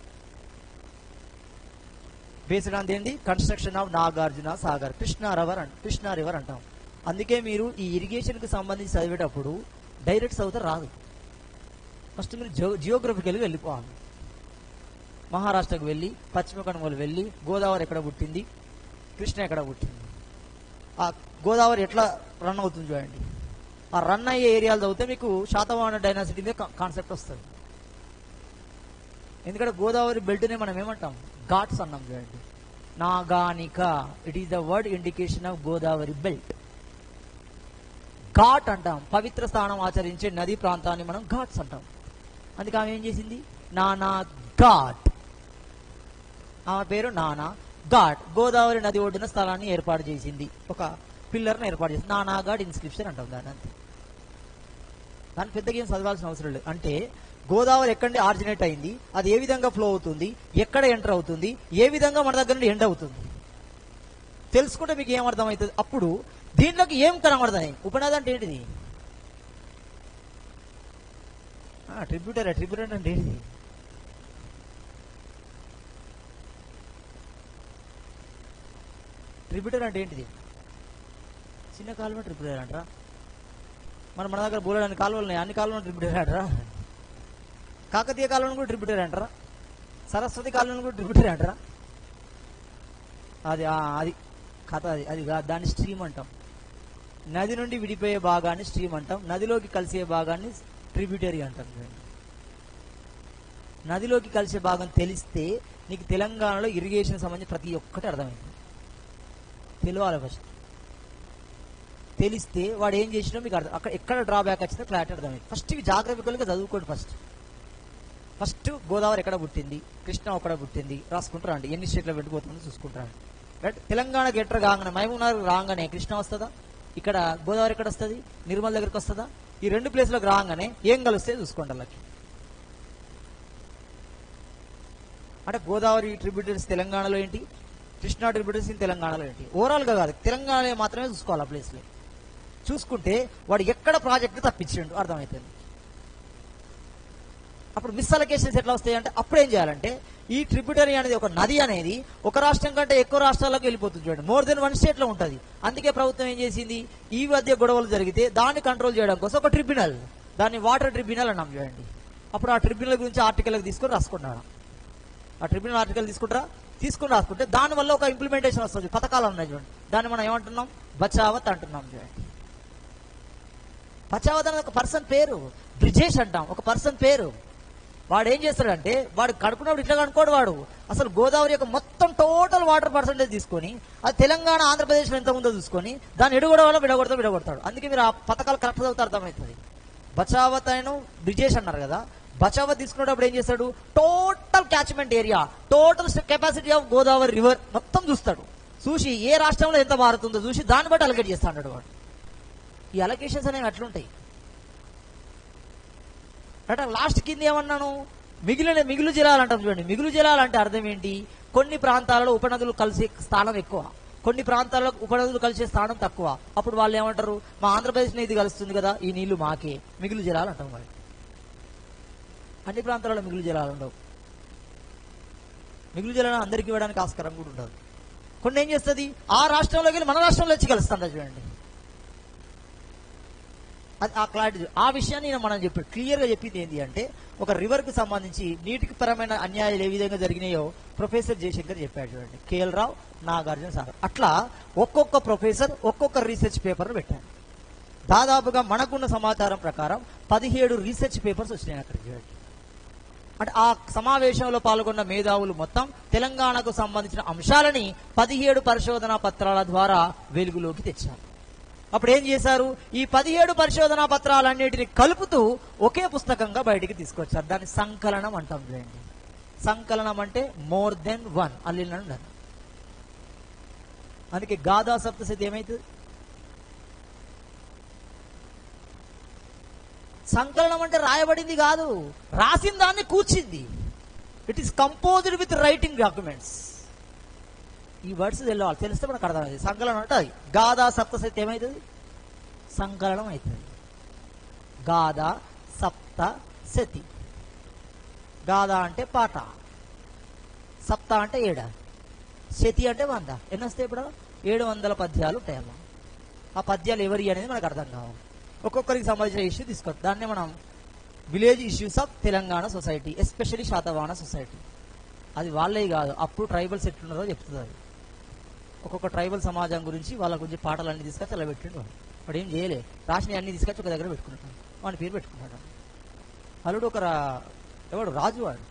based on ఏంటి construction of Nagarjuna Sagar Krishna river అంట కృష్ణా రివర్ అంటాం అందుకే మీరు ఈ ఇరిగేషన్ కి సంబంధించి చదివేటప్పుడు డైరెక్ట్ చదివితే రాదు ఫస్ట్ మీరు జియో జియోగ్రఫికల్గా వెళ్ళిపోవాలి మహారాష్ట్రకు వెళ్ళి పశ్చిమ కనుమలు వెళ్ళి గోదావరి ఎక్కడ పుట్టింది కృష్ణ ఎక్కడ పుట్టింది ఆ గోదావరి ఎట్లా రన్ అవుతుంది చూడండి ఆ రన్ అయ్యే ఏరియాలు చదివితే మీకు శాతవాహన డైనాసిటీ మీద కాన్సెప్ట్ వస్తుంది ఎందుకంటే గోదావరి బెల్ట్నే మనం ఏమంటాం ఘాట్స్ అన్నాం చూడండి నాగానిక it is the word indication of Godavari belt ghat అంటాం పవిత్ర స్థానం ఆచరించే నదీ ప్రాంతాన్ని మనం ఘాట్స్ అంటాం అందుకే ఆమె ఏం చేసింది నానా ఘాట్ ఆమె పేరు నానా ఘాట్ గోదావరి నది ఒడ్డున స్థలాన్ని ఏర్పాటు చేసింది ఒక పిల్లర్ను ఏర్పాటు చేసింది నానా ఘాట్ ఇన్స్క్రిప్షన్ అంటాం దాని అంతే దాని పెద్దగా ఏం చదవాల్సిన అవసరం లేదు అంటే గోదావరి ఎక్కడ ఆరిజినేట్ అయింది అది ఏ విధంగా ఫ్లో అవుతుంది ఎక్కడ ఎంటర్ అవుతుంది ఏ విధంగా మన దగ్గర నుండి ఎండ్ అవుతుంది తెలుసుకుంటే మీకు ఏం అర్థమవుతుంది అప్పుడు దీంట్లోకి ఏం కనబడతాయి ఉపనది అంటే ఏంటిది ట్రిబ్యూటర్ ట్రిబ్యూటర్ అంటే ఏంటిది ట్రిబ్యూటర్ అంటే ఏంటిది చిన్న కాలువ ట్రిబ్యూటర్ అంటారా మరి మన దగ్గర బోలెడన్ని కాలువలు ఉన్నాయి అన్ని కాలువలు ట్రిబ్యూటర్ అంటారా కాకతీయ కాలువను కూడా ట్రిబ్యూటర్ అంటారా సరస్వతి కాలువను కూడా ట్రిబ్యూటర్ అంటారా అది ఆ, అది కథ అది అది కాదు దాన్ని స్ట్రీమ్ అంటాం నది నుండి విడిపోయే భాగాన్ని స్ట్రీమ్ అంటాం నదిలోకి కలిసే భాగాన్ని ట్రిబ్యూటరీ అంటాం చూడండి నదిలోకి కలిసే భాగం తెలిస్తే నీకు తెలంగాణలో ఇరిగేషన్ సంబంధించి ప్రతి ఒక్కటి అర్థమైంది తెలియాలి ఫస్ట్ తెలిస్తే వాడు ఏం చేసినా మీకు అర్థం అక్కడ ఎక్కడ డ్రాబ్యాక్ వచ్చిందో క్లారిటీ అర్థమైంది ఫస్ట్ ఇవి జాగ్రఫికల్గా చదువుకోండి ఫస్ట్ ఫస్ట్ గోదావరి ఎక్కడ పుట్టింది కృష్ణ ఒక్కడ పుట్టింది రాసుకుంటారా అండి ఎన్ని స్టేట్లో పెట్టుకుపోతుందో చూసుకుంటారా రైట్ తెలంగాణకి ఎట్లా రాగానే మహబూబ్నగర్ రాగానే కృష్ణ వస్తుందా ఇక్కడ గోదావరి ఎక్కడ వస్తుంది నిర్మల్ దగ్గరికి వస్తుందా ఈ రెండు ప్లేస్లకు రాగానే ఏం కలిస్తే చూసుకోండి వాళ్ళకి అంటే గోదావరి ట్రిబ్యూటరీస్ తెలంగాణలో ఏంటి కృష్ణా ట్రిబ్యూటరీస్ ఇన్ తెలంగాణలో ఏంటి ఓవరాల్ గా కాదు తెలంగాణలో మాత్రమే చూసుకోవాలి ఆ ప్లేస్లో చూసుకుంటే వాడు ఎక్కడ ప్రాజెక్ట్ తప్పించిండు అర్థమవుతుంది అప్పుడు మిస్ అలొకేషన్స్ ఎట్లా వస్తాయి అంటే అప్పుడు ఏం చేయాలంటే ఈ ట్రిబ్యూటరీ అనేది ఒక నది అనేది ఒక రాష్ట్రం కంటే ఎక్కువ రాష్ట్రాలకు వెళ్ళిపోతుంది చూడండి మోర్ దెన్ వన్ స్టేట్ లో ఉంటది అందుకే ప్రభుత్వం ఏం చేసింది ఈ మధ్య గొడవలు జరిగితే దాన్ని కంట్రోల్ చేయడం కోసం ఒక ట్రిబ్యునల్ దాన్ని వాటర్ ట్రిబ్యునల్ అన్నాం చూడండి అప్పుడు ఆ ట్రిబ్యునల్ గురించి ఆర్టికల్ తీసుకొని రాసుకున్నాడు ఆ ట్రిబ్యునల్ ఆర్టికల్ తీసుకుంటారా తీసుకుని రాసుకుంటే దాని వల్ల ఒక ఇంప్లిమెంటేషన్ వస్తుంది పథకాలు ఉన్నాయి చూడండి దాన్ని మనం ఏమంటున్నాం బచావత్ అంటున్నాం చూడండి బచావత్ అనేది ఒక పర్సన్ పేరు బ్రిజేష్ అంటాం ఒక పర్సన్ పేరు వాడు ఏం చేస్తాడంటే వాడు కడుపునప్పుడు ఇట్లా కనుకోడు వాడు అసలు గోదావరి యొక్క మొత్తం టోటల్ వాటర్ పర్సంటేజ్ తీసుకొని అది తెలంగాణ ఆంధ్రప్రదేశ్లో ఎంత ఉందో చూసుకొని దాన్ని ఎడుగొడ వల్ల విడగొడతా విడగొడతాడు అందుకే మీరు ఆ పథకాలు కరెక్ట్ చదువుతా అర్థమవుతుంది బచావత్ ఆయన బ్రిజేష్ అన్నారు కదా బచావత్ తీసుకునేటప్పుడు ఏం చేస్తాడు total catchment area total capacity of Godavari river మొత్తం చూస్తాడు చూసి ఏ రాష్ట్రంలో ఎంత మారుతుందో చూసి దాన్ని బట్టి అలకేట్ చేస్తా అన్నాడు వాడు ఈ అలొకేషన్స్ అనేవి అట్లుంటాయి అంటే లాస్ట్ కింద ఏమన్నాను మిగిలిన మిగులు జలాలు అంటాం చూడండి మిగులు జలాలు అంటే అర్థం ఏంటి కొన్ని ప్రాంతాలలో ఉపనదులు కలిసే స్థానం ఎక్కువ కొన్ని ప్రాంతాల్లో ఉపనదులు కలిసే స్థానం తక్కువ అప్పుడు వాళ్ళు ఏమంటారు మా ఆంధ్రప్రదేశ్ ఇది కలుస్తుంది కదా ఈ నీళ్లు మాకే మిగులు జలాలు అంటాం మరి అన్ని ప్రాంతాలలో మిగులు జలాలు ఉండవు మిగులు జలాలు అందరికీ ఇవ్వడానికి ఆస్కారం కూడా ఉండదు కొన్ని ఏం చేస్తుంది ఆ రాష్ట్రంలోకి వెళ్ళి మన రాష్ట్రంలో వచ్చి కలుస్తుందా చూడండి అది ఆ క్లారిటీ ఆ విషయాన్ని నేను మనం చెప్పి క్లియర్ గా చెప్పింది ఏంటి అంటే ఒక రివర్ కు సంబంధించి నీటికి పరమైన అన్యాయాలు ఏ విధంగా జరిగినాయో ప్రొఫెసర్ జయశంకర్ చెప్పాడు చూడండి కేఎల్ రావు నాగార్జున సార్ అట్లా ఒక్కొక్క ప్రొఫెసర్ ఒక్కొక్క రీసెర్చ్ పేపర్ పెట్టాడు దాదాపుగా మనకున్న సమాచారం ప్రకారం పదిహేడు రీసెర్చ్ పేపర్స్ వచ్చినాయి అక్కడ చూడండి అంటే ఆ సమావేశంలో పాల్గొన్న మేధావులు మొత్తం తెలంగాణకు సంబంధించిన అంశాలని పదిహేడు పరిశోధనా పత్రాల ద్వారా వెలుగులోకి తెచ్చారు అప్పుడు ఏం చేశారు ఈ పదిహేడు పరిశోధనా పత్రాలన్నిటిని కలుపుతూ ఒకే పుస్తకంగా బయటికి తీసుకొచ్చారు దాన్ని సంకలనం అంటాం చూడండి సంకలనం అంటే మోర్ దెన్ వన్ అల్లిన అందుకే గాథా సప్తశతి ఏమైతుంది సంకలనం అంటే రాయబడింది కాదు రాసిన దాన్ని కూర్చింది it is composed with writing documents ఈ వర్డ్స్ తెలవాలి తెలిస్తే మనకు అర్థమైంది సంకలనం అంటే అది గాథా సప్తశతి ఏమవుతుంది సంకలనం అవుతుంది గాథ సప్త శతి గాథ అంటే పాట సప్త అంటే ఏడ శతి అంటే వంద ఎన్ని వస్తాయి ఇప్పుడు ఏడు వందల పద్యాలు ఉంటాయి అలా ఆ పద్యాలు ఎవరి అనేది మనకు అర్థం కావాలి ఒక్కొక్కరికి సంబంధించిన ఇష్యూ తీసుకోవచ్చు దాన్ని మనం village issues of Telangana society especially Satavahana society అది వాళ్ళే కాదు అప్పుడు ట్రైబల్స్ ఎట్లున్నారో చెప్తుంది అది ఒక్కొక్క ట్రైబల్ సమాజం గురించి వాళ్ళ గురించి పాటలు అన్ని తీసుకొచ్చి అలా పెట్టిండు వాడు వాడు ఏం చేయలే రాసిన అన్ని తీసుకొచ్చి ఒక దగ్గర పెట్టుకున్నాడు వాడి పేరు పెట్టుకున్నాడు అల్లుడు ఒక రా- ఎవడు రాజు వాడు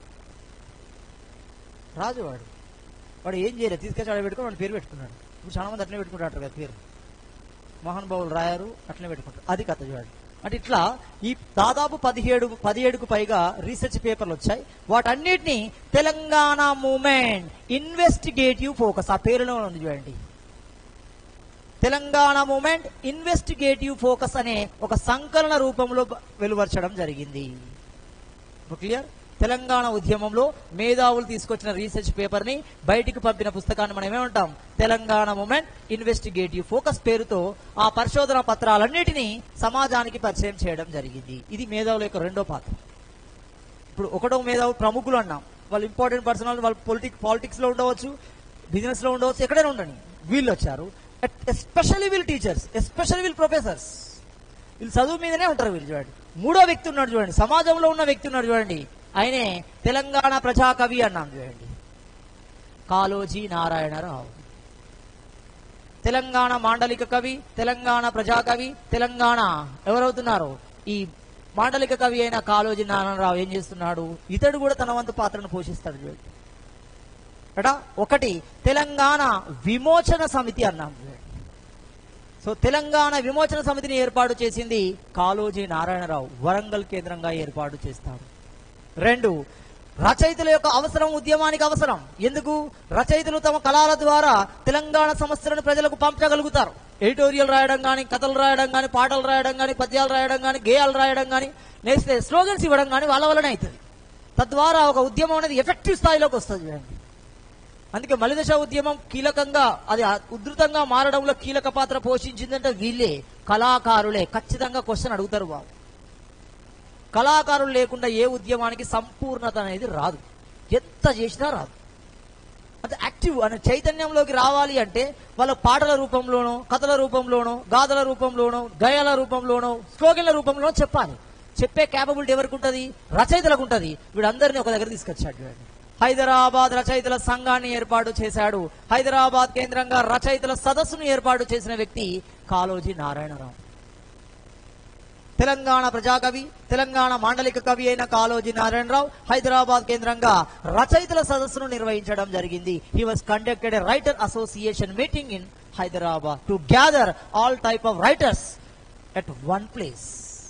రాజు వాడు వాడు ఏం చేయలేదు తీసుకొచ్చి ఆడ పెట్టుకుని వాడి పేరు పెట్టుకున్నాడు ఇప్పుడు చాలా మంది అట్లనే పెట్టుకుంటారు కదా పేరు మోహన్ బాబులు రాయారు అట్లనే పెట్టుకుంటారు అది కథ చూడండి అంటే ఇట్లా ఈ దాదాపు పదిహేడు పదిహేడుకు పైగా రీసెర్చ్ పేపర్లు వచ్చాయి వాటన్నిటిని తెలంగాణ మూమెంట్ ఇన్వెస్టిగేటివ్ ఫోకస్ ఆ పేరులో ఉంది చూడండి తెలంగాణ మూమెంట్ ఇన్వెస్టిగేటివ్ ఫోకస్ అనే ఒక సంకలన రూపంలో బ- వెలువరచడం జరిగింది క్లియర్ తెలంగాణ ఉద్యమంలో మేధావులు తీసుకొచ్చిన రీసెర్చ్ పేపర్ ని బయటికి పంపిన పుస్తకాన్ని మనం ఏమంటాం తెలంగాణ మూమెంట్ ఇన్వెస్టిగేటివ్ ఫోకస్ పేరుతో ఆ పరిశోధన పత్రాలన్నిటినీ సమాజానికి పరిచయం చేయడం జరిగింది ఇది మేధావుల యొక్క రెండో పాత్ర ఇప్పుడు ఒకటో మేధావు ప్రముఖులు అన్నాం వాళ్ళు ఇంపార్టెంట్ పర్సనల్ వాళ్ళు పొలిటిక్ పాలిటిక్స్ లో ఉండవచ్చు బిజినెస్ లో ఉండవచ్చు ఎక్కడైనా ఉండండి వీళ్ళు వచ్చారు ఎస్పెషల్లీ వీళ్ళు టీచర్స్ ఎస్పెషల్లీ వీళ్ళు ప్రొఫెసర్స్ వీళ్ళు చదువు మీదనే ఉంటారు వీళ్ళు చూడండి మూడో వ్యక్తి ఉన్నాడు చూడండి సమాజంలో ఉన్న వ్యక్తి ఉన్నాడు చూడండి ఆయనే తెలంగాణ ప్రజాకవి అన్నాం చూడండి కాలోజీ నారాయణరావు తెలంగాణ మాండలిక కవి తెలంగాణ ప్రజాకవి తెలంగాణ ఎవరవుతున్నారు ఈ మాండలిక కవి అయిన కాళోజీ నారాయణరావు ఏం చేస్తున్నాడు ఇతడు కూడా తన వంతు పాత్రను పోషిస్తాడు చూడండి అట ఒకటి తెలంగాణ విమోచన సమితి అన్నాం చూడండి సో తెలంగాణ విమోచన సమితిని ఏర్పాటు చేసింది కాళోజీ నారాయణరావు వరంగల్ కేంద్రంగా ఏర్పాటు చేస్తాడు రెండు రచయితల యొక్క అవసరం ఉద్యమానికి అవసరం ఎందుకు రచయితలు తమ కళల ద్వారా తెలంగాణ సమస్యలను ప్రజలకు పంపగలుగుతారు ఎడిటోరియల్ రాయడం కానీ కథలు రాయడం కానీ పాటలు రాయడం కానీ పద్యాలు రాయడం కానీ గేయాలు రాయడం కానీ నేస్తే స్లోగన్స్ ఇవ్వడం కానీ వాళ్ళ వల్లనే అవుతుంది తద్వారా ఒక ఉద్యమం అనేది ఎఫెక్టివ్ స్థాయిలోకి వస్తుంది చూడండి అందుకే మలిదశ ఉద్యమం కీలకంగా అది ఉధృతంగా మారడంలో కీలక పాత్ర పోషించిందంటే వీళ్ళే కళాకారులే ఖచ్చితంగా క్వశ్చన్ అడుగుతారు బాబు కళాకారులు లేకుండా ఏ ఉద్యమానికి సంపూర్ణత అనేది రాదు ఎంత చేసినా రాదు అంటే యాక్టివ్ అనే చైతన్యంలోకి రావాలి అంటే వాళ్ళ పాటల రూపంలోనో కథల రూపంలోనో గాథల రూపంలోనో గయాల రూపంలోనో స్లోగన్ల రూపంలోనో చెప్పాలి చెప్పే క్యాపబిలిటీ ఎవరికి ఉంటుంది రచయితలకు ఉంటుంది వీడందరినీ ఒక దగ్గర తీసుకొచ్చాడు చూడండి హైదరాబాద్ రచయితల సంఘాన్ని ఏర్పాటు చేశాడు హైదరాబాద్ కేంద్రంగా రచయితల సదస్సును ఏర్పాటు చేసిన వ్యక్తి కాళోజీ నారాయణరావు తెలంగాణ ప్రజాకవి తెలంగాణ మాండలిక కవి అయిన కాళోజీ నారాయణరావు హైదరాబాద్ కేంద్రంగా రచయితల సదస్సును నిర్వహించడం జరిగింది he was conducted a writer association meeting in Hyderabad to gather all type of writers at one place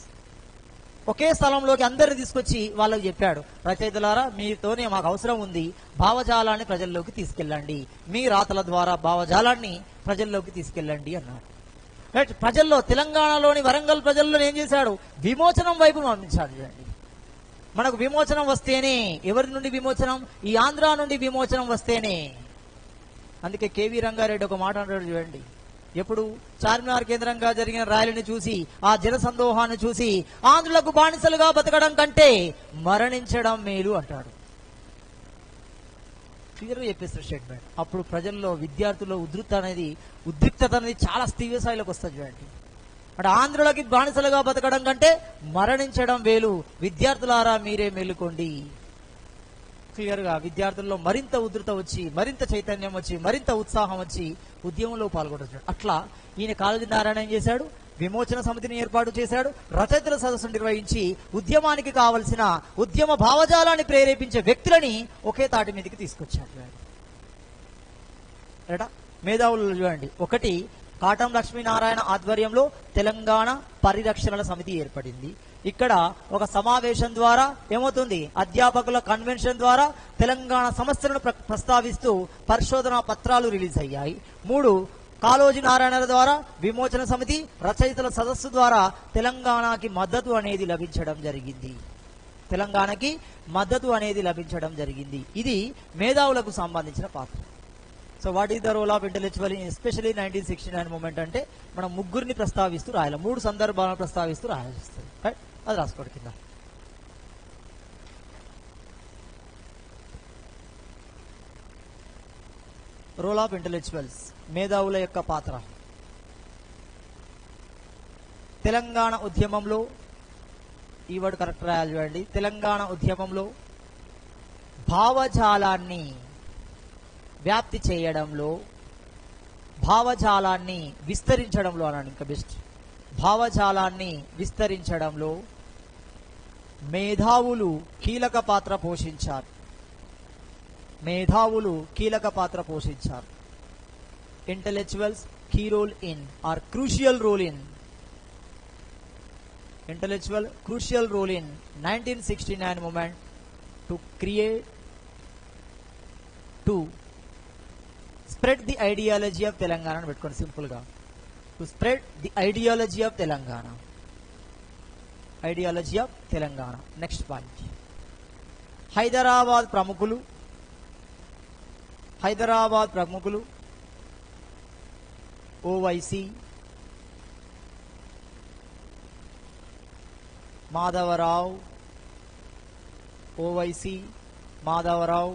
ఒకే స్థలంలోకి అందరిని తీసుకొచ్చి వాళ్ళకి చెప్పాడు రచయితలారా మీతోనే మాకు అవసరం ఉంది భావజాలాన్ని ప్రజల్లోకి తీసుకెళ్ళండి మీ రాతల ద్వారా భావజాలాన్ని ప్రజల్లోకి తీసుకెళ్ళండి అన్నాడు రైట్ ప్రజల్లో తెలంగాణలోని వరంగల్ ప్రజల్లో ఏం చేశాడు విమోచనం వైపు పంపించాడు చూడండి మనకు విమోచనం వస్తేనే ఎవరి నుండి విమోచనం ఈ ఆంధ్ర నుండి విమోచనం వస్తేనే అందుకే కేవీ రంగారెడ్డి ఒక మాట అంటాడు చూడండి ఎప్పుడు చార్మినార్ కేంద్రంగా జరిగిన ర్యాలీని చూసి ఆ జన సందోహాన్ని చూసి ఆంధ్రులకు బానిసలుగా బతకడం కంటే మరణించడం మేలు అంటాడు క్లియర్గా చెప్పేస్తారు స్టేట్మెంట్ అప్పుడు ప్రజల్లో విద్యార్థుల్లో ఉధృత అనేది ఉద్రిక్తత అనేది చాలా తీవ్ర స్థాయిలోకి వస్తుంది చూడండి అంటే ఆంధ్రులకి బానిసలుగా బతకడం కంటే మరణించడం వేలు విద్యార్థులారా మీరే మేలుకోండి క్లియర్ గా విద్యార్థుల్లో మరింత ఉధృత వచ్చి మరింత చైతన్యం వచ్చి మరింత ఉత్సాహం వచ్చి ఉద్యమంలో పాల్గొంటున్నాడు అట్లా ఈయన కాళోజీ నారాయణ ఏం చేశాడు విమోచన సమితిని ఏర్పాటు చేశాడు రచయితల సదస్సు నిర్వహించి ఉద్యమానికి కావలసిన ఉద్యమ భావజాలాన్ని ప్రేరేపించే వ్యక్తులని ఒకే తాటి మీదకి తీసుకొచ్చాడు రైటా మేధావులు చూడండి ఒకటి కాటం లక్ష్మీనారాయణ ఆధ్వర్యంలో తెలంగాణ పరిరక్షణల సమితి ఏర్పడింది ఇక్కడ ఒక సమావేశం ద్వారా ఏమవుతుంది అధ్యాపకుల కన్వెన్షన్ ద్వారా తెలంగాణ సమస్యలను ప్ర- ప్రస్తావిస్తూ పరిశోధనా పత్రాలు రిలీజ్ అయ్యాయి మూడు కాళోజీ నారాయణ ద్వారా విమోచన సమితి రచయితల సదస్సు ద్వారా తెలంగాణకి మద్దతు అనేది లభించడం జరిగింది తెలంగాణకి మద్దతు అనేది లభించడం జరిగింది ఇది మేధావులకు సంబంధించిన పాత్ర so what is the role of intellectual especially nineteen sixty nine moment అంటే మనం ముగ్గురిని ప్రస్తావిస్తూ రాయాలి మూడు సందర్భాలను ప్రస్తావిస్తూ రాయాల్సి వస్తుంది రైట్ అది రాసుకోండి కింద రోల్ ఆఫ్ ఇంటెలెక్చువల్స్ మేధావుల యొక్క పాత్ర తెలంగాణ ఉద్యమంలో ఈ వర్డ్ కరెక్ట్ రాయాలి చూడండి తెలంగాణ ఉద్యమంలో భావజాలాన్ని వ్యాప్తి చేయడంలో భావజాలాన్ని విస్తరించడంలో అన్నాను ఇంకా బెస్ట్ భావజాలాన్ని విస్తరించడంలో మేధావులు కీలక పాత్ర పోషించారు మేధావులు కీలక పాత్ర పోషించారు intellectuals key role in or crucial role in intellectual crucial role in 1969 movement to create to spread the ideology of Telangana అని పెట్టుకోండి సింపుల్ గా to spread the ideology of Telangana ideology of Telangana next point Hyderabad ప్రముఖులు హైదరాబాద్ ప్రముఖులు ఓవైసీ మాధవరావు ఓవైసీ మాధవరావు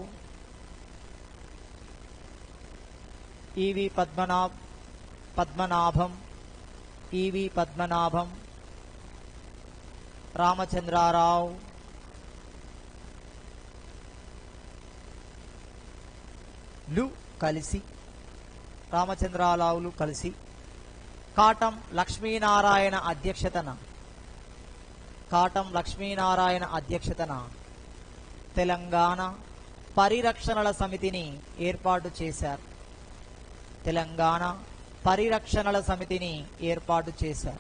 ఈవి పద్మనాభ్ పద్మనాభం ఈవి పద్మనాభం రామచంద్రారావు లు కలిసి రామచంద్రారావులు కలిసి కాటం లక్ష్మీనారాయణ అధ్యక్షతన కాటం లక్ష్మీనారాయణ అధ్యక్షతన తెలంగాణ పరిరక్షణల సమితిని ఏర్పాటు చేశారు తెలంగాణ పరిరక్షణల సమితిని ఏర్పాటు చేశారు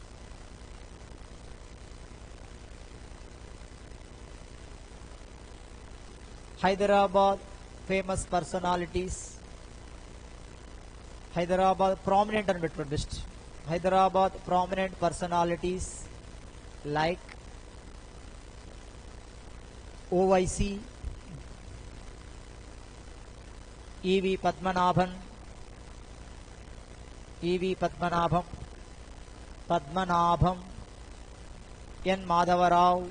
Hyderabad famous personalities Hyderabad prominent అని పెట్టుకోండి best Hyderabad prominent personalities like Owaisi EV Padmanabhan EV Padmanabham Padmanabham N Madhava Rao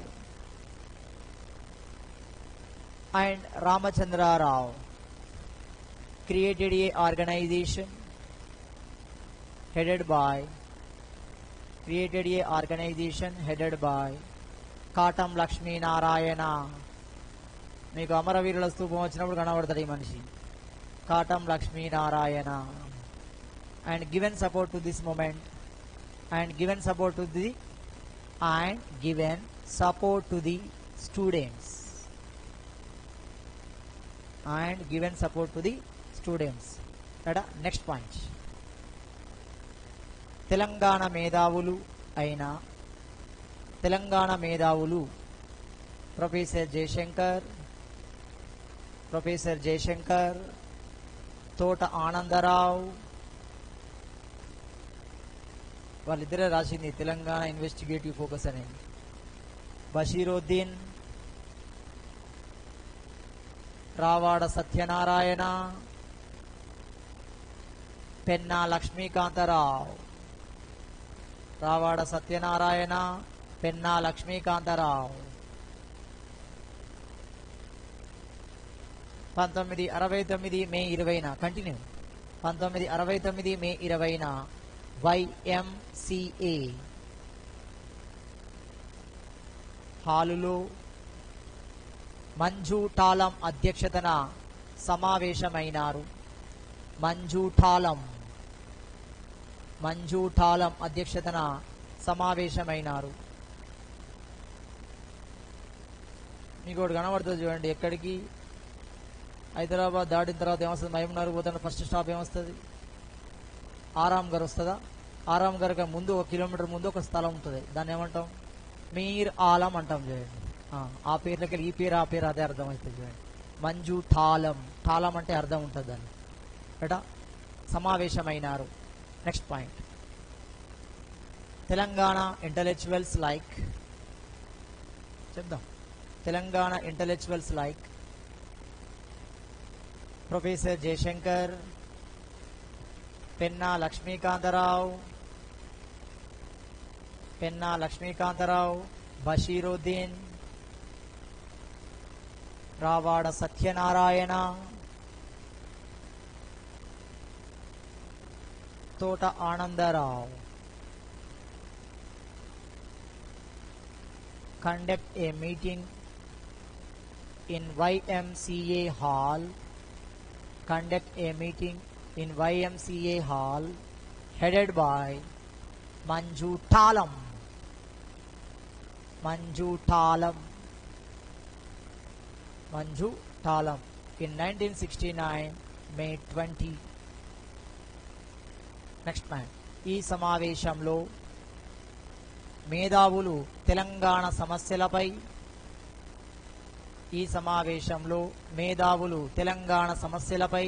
and Ramachandra Rao created a organization headed by created a organization headed by Katam Lakshminarayana మీకు అమరవీరుల స్తూపం వచ్చినప్పుడు కనబడతాడు ఈ మనిషి Katam Lakshminarayana and given support to this moment and given support to the and given support to the students and given support to the students ఎడ next point Telangana మేధావులు అయిన తెలంగాణ మేధావులు ప్రొఫెసర్ జయశంకర్ ప్రొఫెసర్ జయశంకర్ తోట ఆనందరావు వాళ్ళిద్దరే రాసింది తెలంగాణ ఇన్వెస్టిగేటివ్ ఫోకస్ అనేది బషీరుద్దీన్ రావాడ సత్యనారాయణ పెన్నా లక్ష్మీకాంతరావు రావాడ సత్యనారాయణ పెన్నా లక్ష్మీకాంతరావు పంతొమ్మిది అరవై తొమ్మిది మే ఇరవైన కంటిన్యూ పంతొమ్మిది అరవై తొమ్మిది మే ఇరవైన వైఎంసిఏ హాలులో మంజు టాలం అధ్యక్షతన సమావేశమైనారు మంజు టాలం మంజు టాలం అధ్యక్షతన సమావేశమైనారు మీకు ఒకటి కనబడుతుంది చూడండి ఎక్కడికి హైదరాబాద్ దాటిన తర్వాత ఏమొస్తుంది మహబూబ్నగర్ పోతున్న ఫస్ట్ స్టాప్ ఏమొస్తుంది ఆరాం గారు వస్తుందా ఆరాం గారికి ముందు ఒక కిలోమీటర్ ముందు ఒక స్థలం ఉంటుంది దాన్ని ఏమంటాం మీర్ ఆలం అంటాం చూడండి ఆ, ఆ పేర్లకి ఈ పేరు ఆ పేరు అదే అర్థం అవుతుంది చూడండి మంజు ఠాలం ఠాలం అంటే అర్థం ఉంటుంది దాన్ని ఎట సమావేశమైనారు next point Telangana intellectuals like చెప్దాం Telangana intellectuals like professor Jayashankar Penna Lakshmikanta Rao Penna Lakshmikanta Rao Basheeruddin Ravada Satyanarayana Thota Ananda Rao conduct a meeting in YMCA hall conduct a meeting in YMCA hall headed by Manju Talam Manju Talam Manju Talam in 1969 May 20 next point ఈ సమావేశంలో మేధావులు తెలంగాణ సమస్యలపై ఈ సమావేశంలో మేధావులు తెలంగాణ సమస్యలపై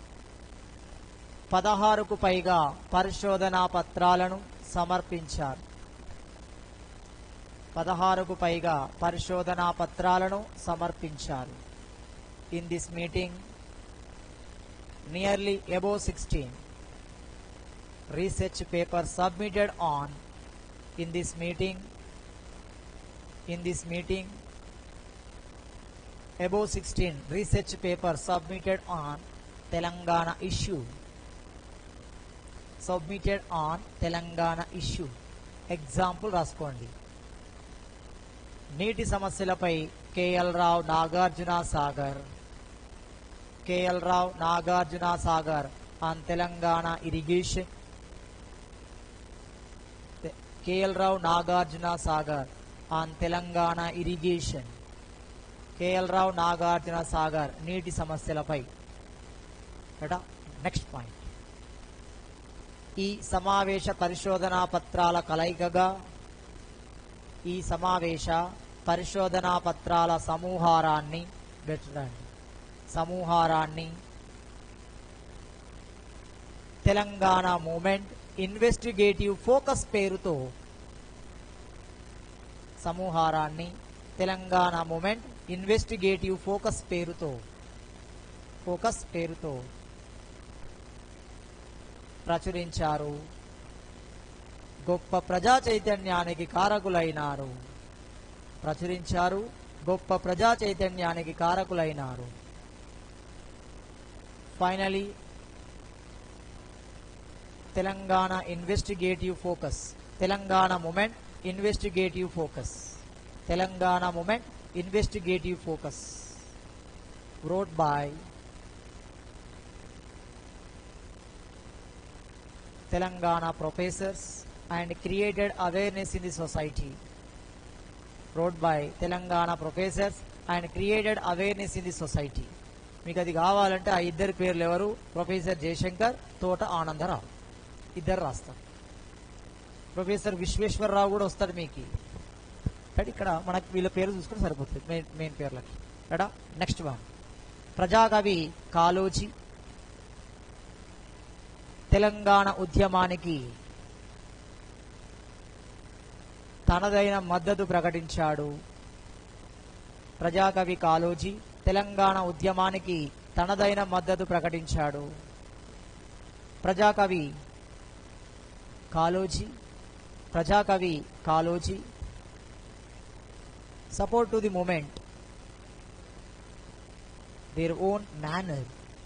పదహారుకు పైగా పరిశోధనా పత్రాలను సమర్పించారు పదహారుకు పైగా పరిశోధనా పత్రాలను సమర్పించారు in this meeting nearly above sixteen research paper submitted on in this meeting in this meeting above 16 research paper submitted on telangana issue submitted on telangana issue example రాసుకోండి నీటి సమస్యలపై KL Rao Nagarjuna Sagar KL Rao Nagarjuna Sagar on Telangana irrigation KL Rao Nagarjuna Sagar on Telangana irrigation KL Rao Nagarjuna Sagar నీటి సమస్యలపై next point ఈ సమావేశ పరిశోధనా పత్రాల కలయికగా ఈ సమావేశ పరిశోధనా పత్రాల సమూహారాన్ని పెట్టండి సమూహారాన్ని తెలంగాణ మూమెంట్ ఇన్వెస్టిగేటివ్ ఫోకస్ పేరుతో సమూహారాన్ని తెలంగాణ మూమెంట్ ఇన్వెస్టిగేటివ్ ఫోకస్ పేరుతో ఫోకస్ పేరుతో ప్రచురించారు గొప్ప ప్రజా చైతన్యానికి కారకులైనారు ప్రచురించారు గొప్ప ప్రజా చైతన్యానికి కారకులైనారు finally Telangana investigative focus Telangana moment investigative focus Telangana moment investigative focus wrote by Telangana professors and created awareness in the society. Wrote by Telangana professors and created awareness in the society. మీకు అది కావాలంటే ఆ ఇద్దరు పేర్లు ఎవరు ప్రొఫెసర్ జయశంకర్ తోట ఆనందరావు ఇద్దరు రాస్తారు ప్రొఫెసర్ విశ్వేశ్వరరావు కూడా వస్తాడు మీకు కానీ ఇక్కడ మనకి వీళ్ళ పేరు చూసుకుంటే సరిపోతుంది మెయిన్ మెయిన్ పేర్లకి ఎడా నెక్స్ట్ వన్ ప్రజాకవి కాలోజీ తెలంగాణ ఉద్యమానికి తనదైన మద్దతు ప్రకటించాడు ప్రజాకవి కాలోజీ తెలంగాణ ఉద్యమానికి తనదైన మద్దతు ప్రకటించాడు ప్రజాకవి కాలోజీ ప్రజాకవి Kaloji support to the moment their own manner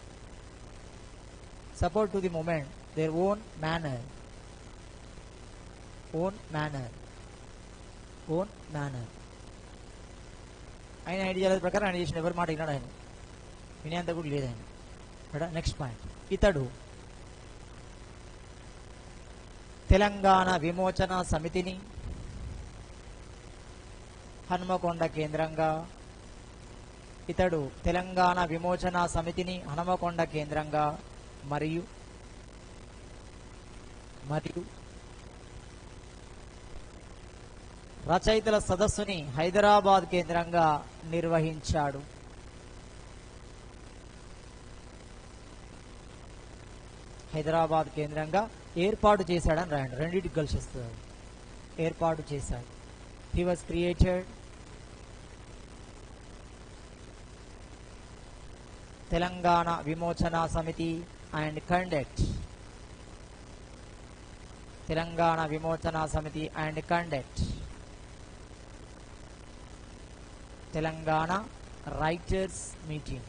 support to the moment their own manner own manner own manner ఆయన ఐడియాల ప్రకారం ఆయన చేసిన ఎవరి మాట విన్నాడు ఆయన వినేంత కూడా లేదు ఆయన నెక్స్ట్ పాయింట్ ఇతడు తెలంగాణ విమోచన సమితిని హనుమకొండ కేంద్రంగా ఇతడు తెలంగాణ విమోచన సమితిని హనుమకొండ కేంద్రంగా మరియు మరియు రచయితల సదస్సుని హైదరాబాద్ కేంద్రంగా నిర్వహించాడు హైదరాబాద్ కేంద్రంగా ఏర్పాటు చేశాడని రాయండి రెండింటికి కలిసి వస్తుంది ఏర్పాటు చేశాడు హీ వాజ్ క్రియేటెడ్ తెలంగాణ విమోచన సమితి అండ్ కండక్ట్ తెలంగాణ విమోచన సమితి and conduct Telangana writers meeting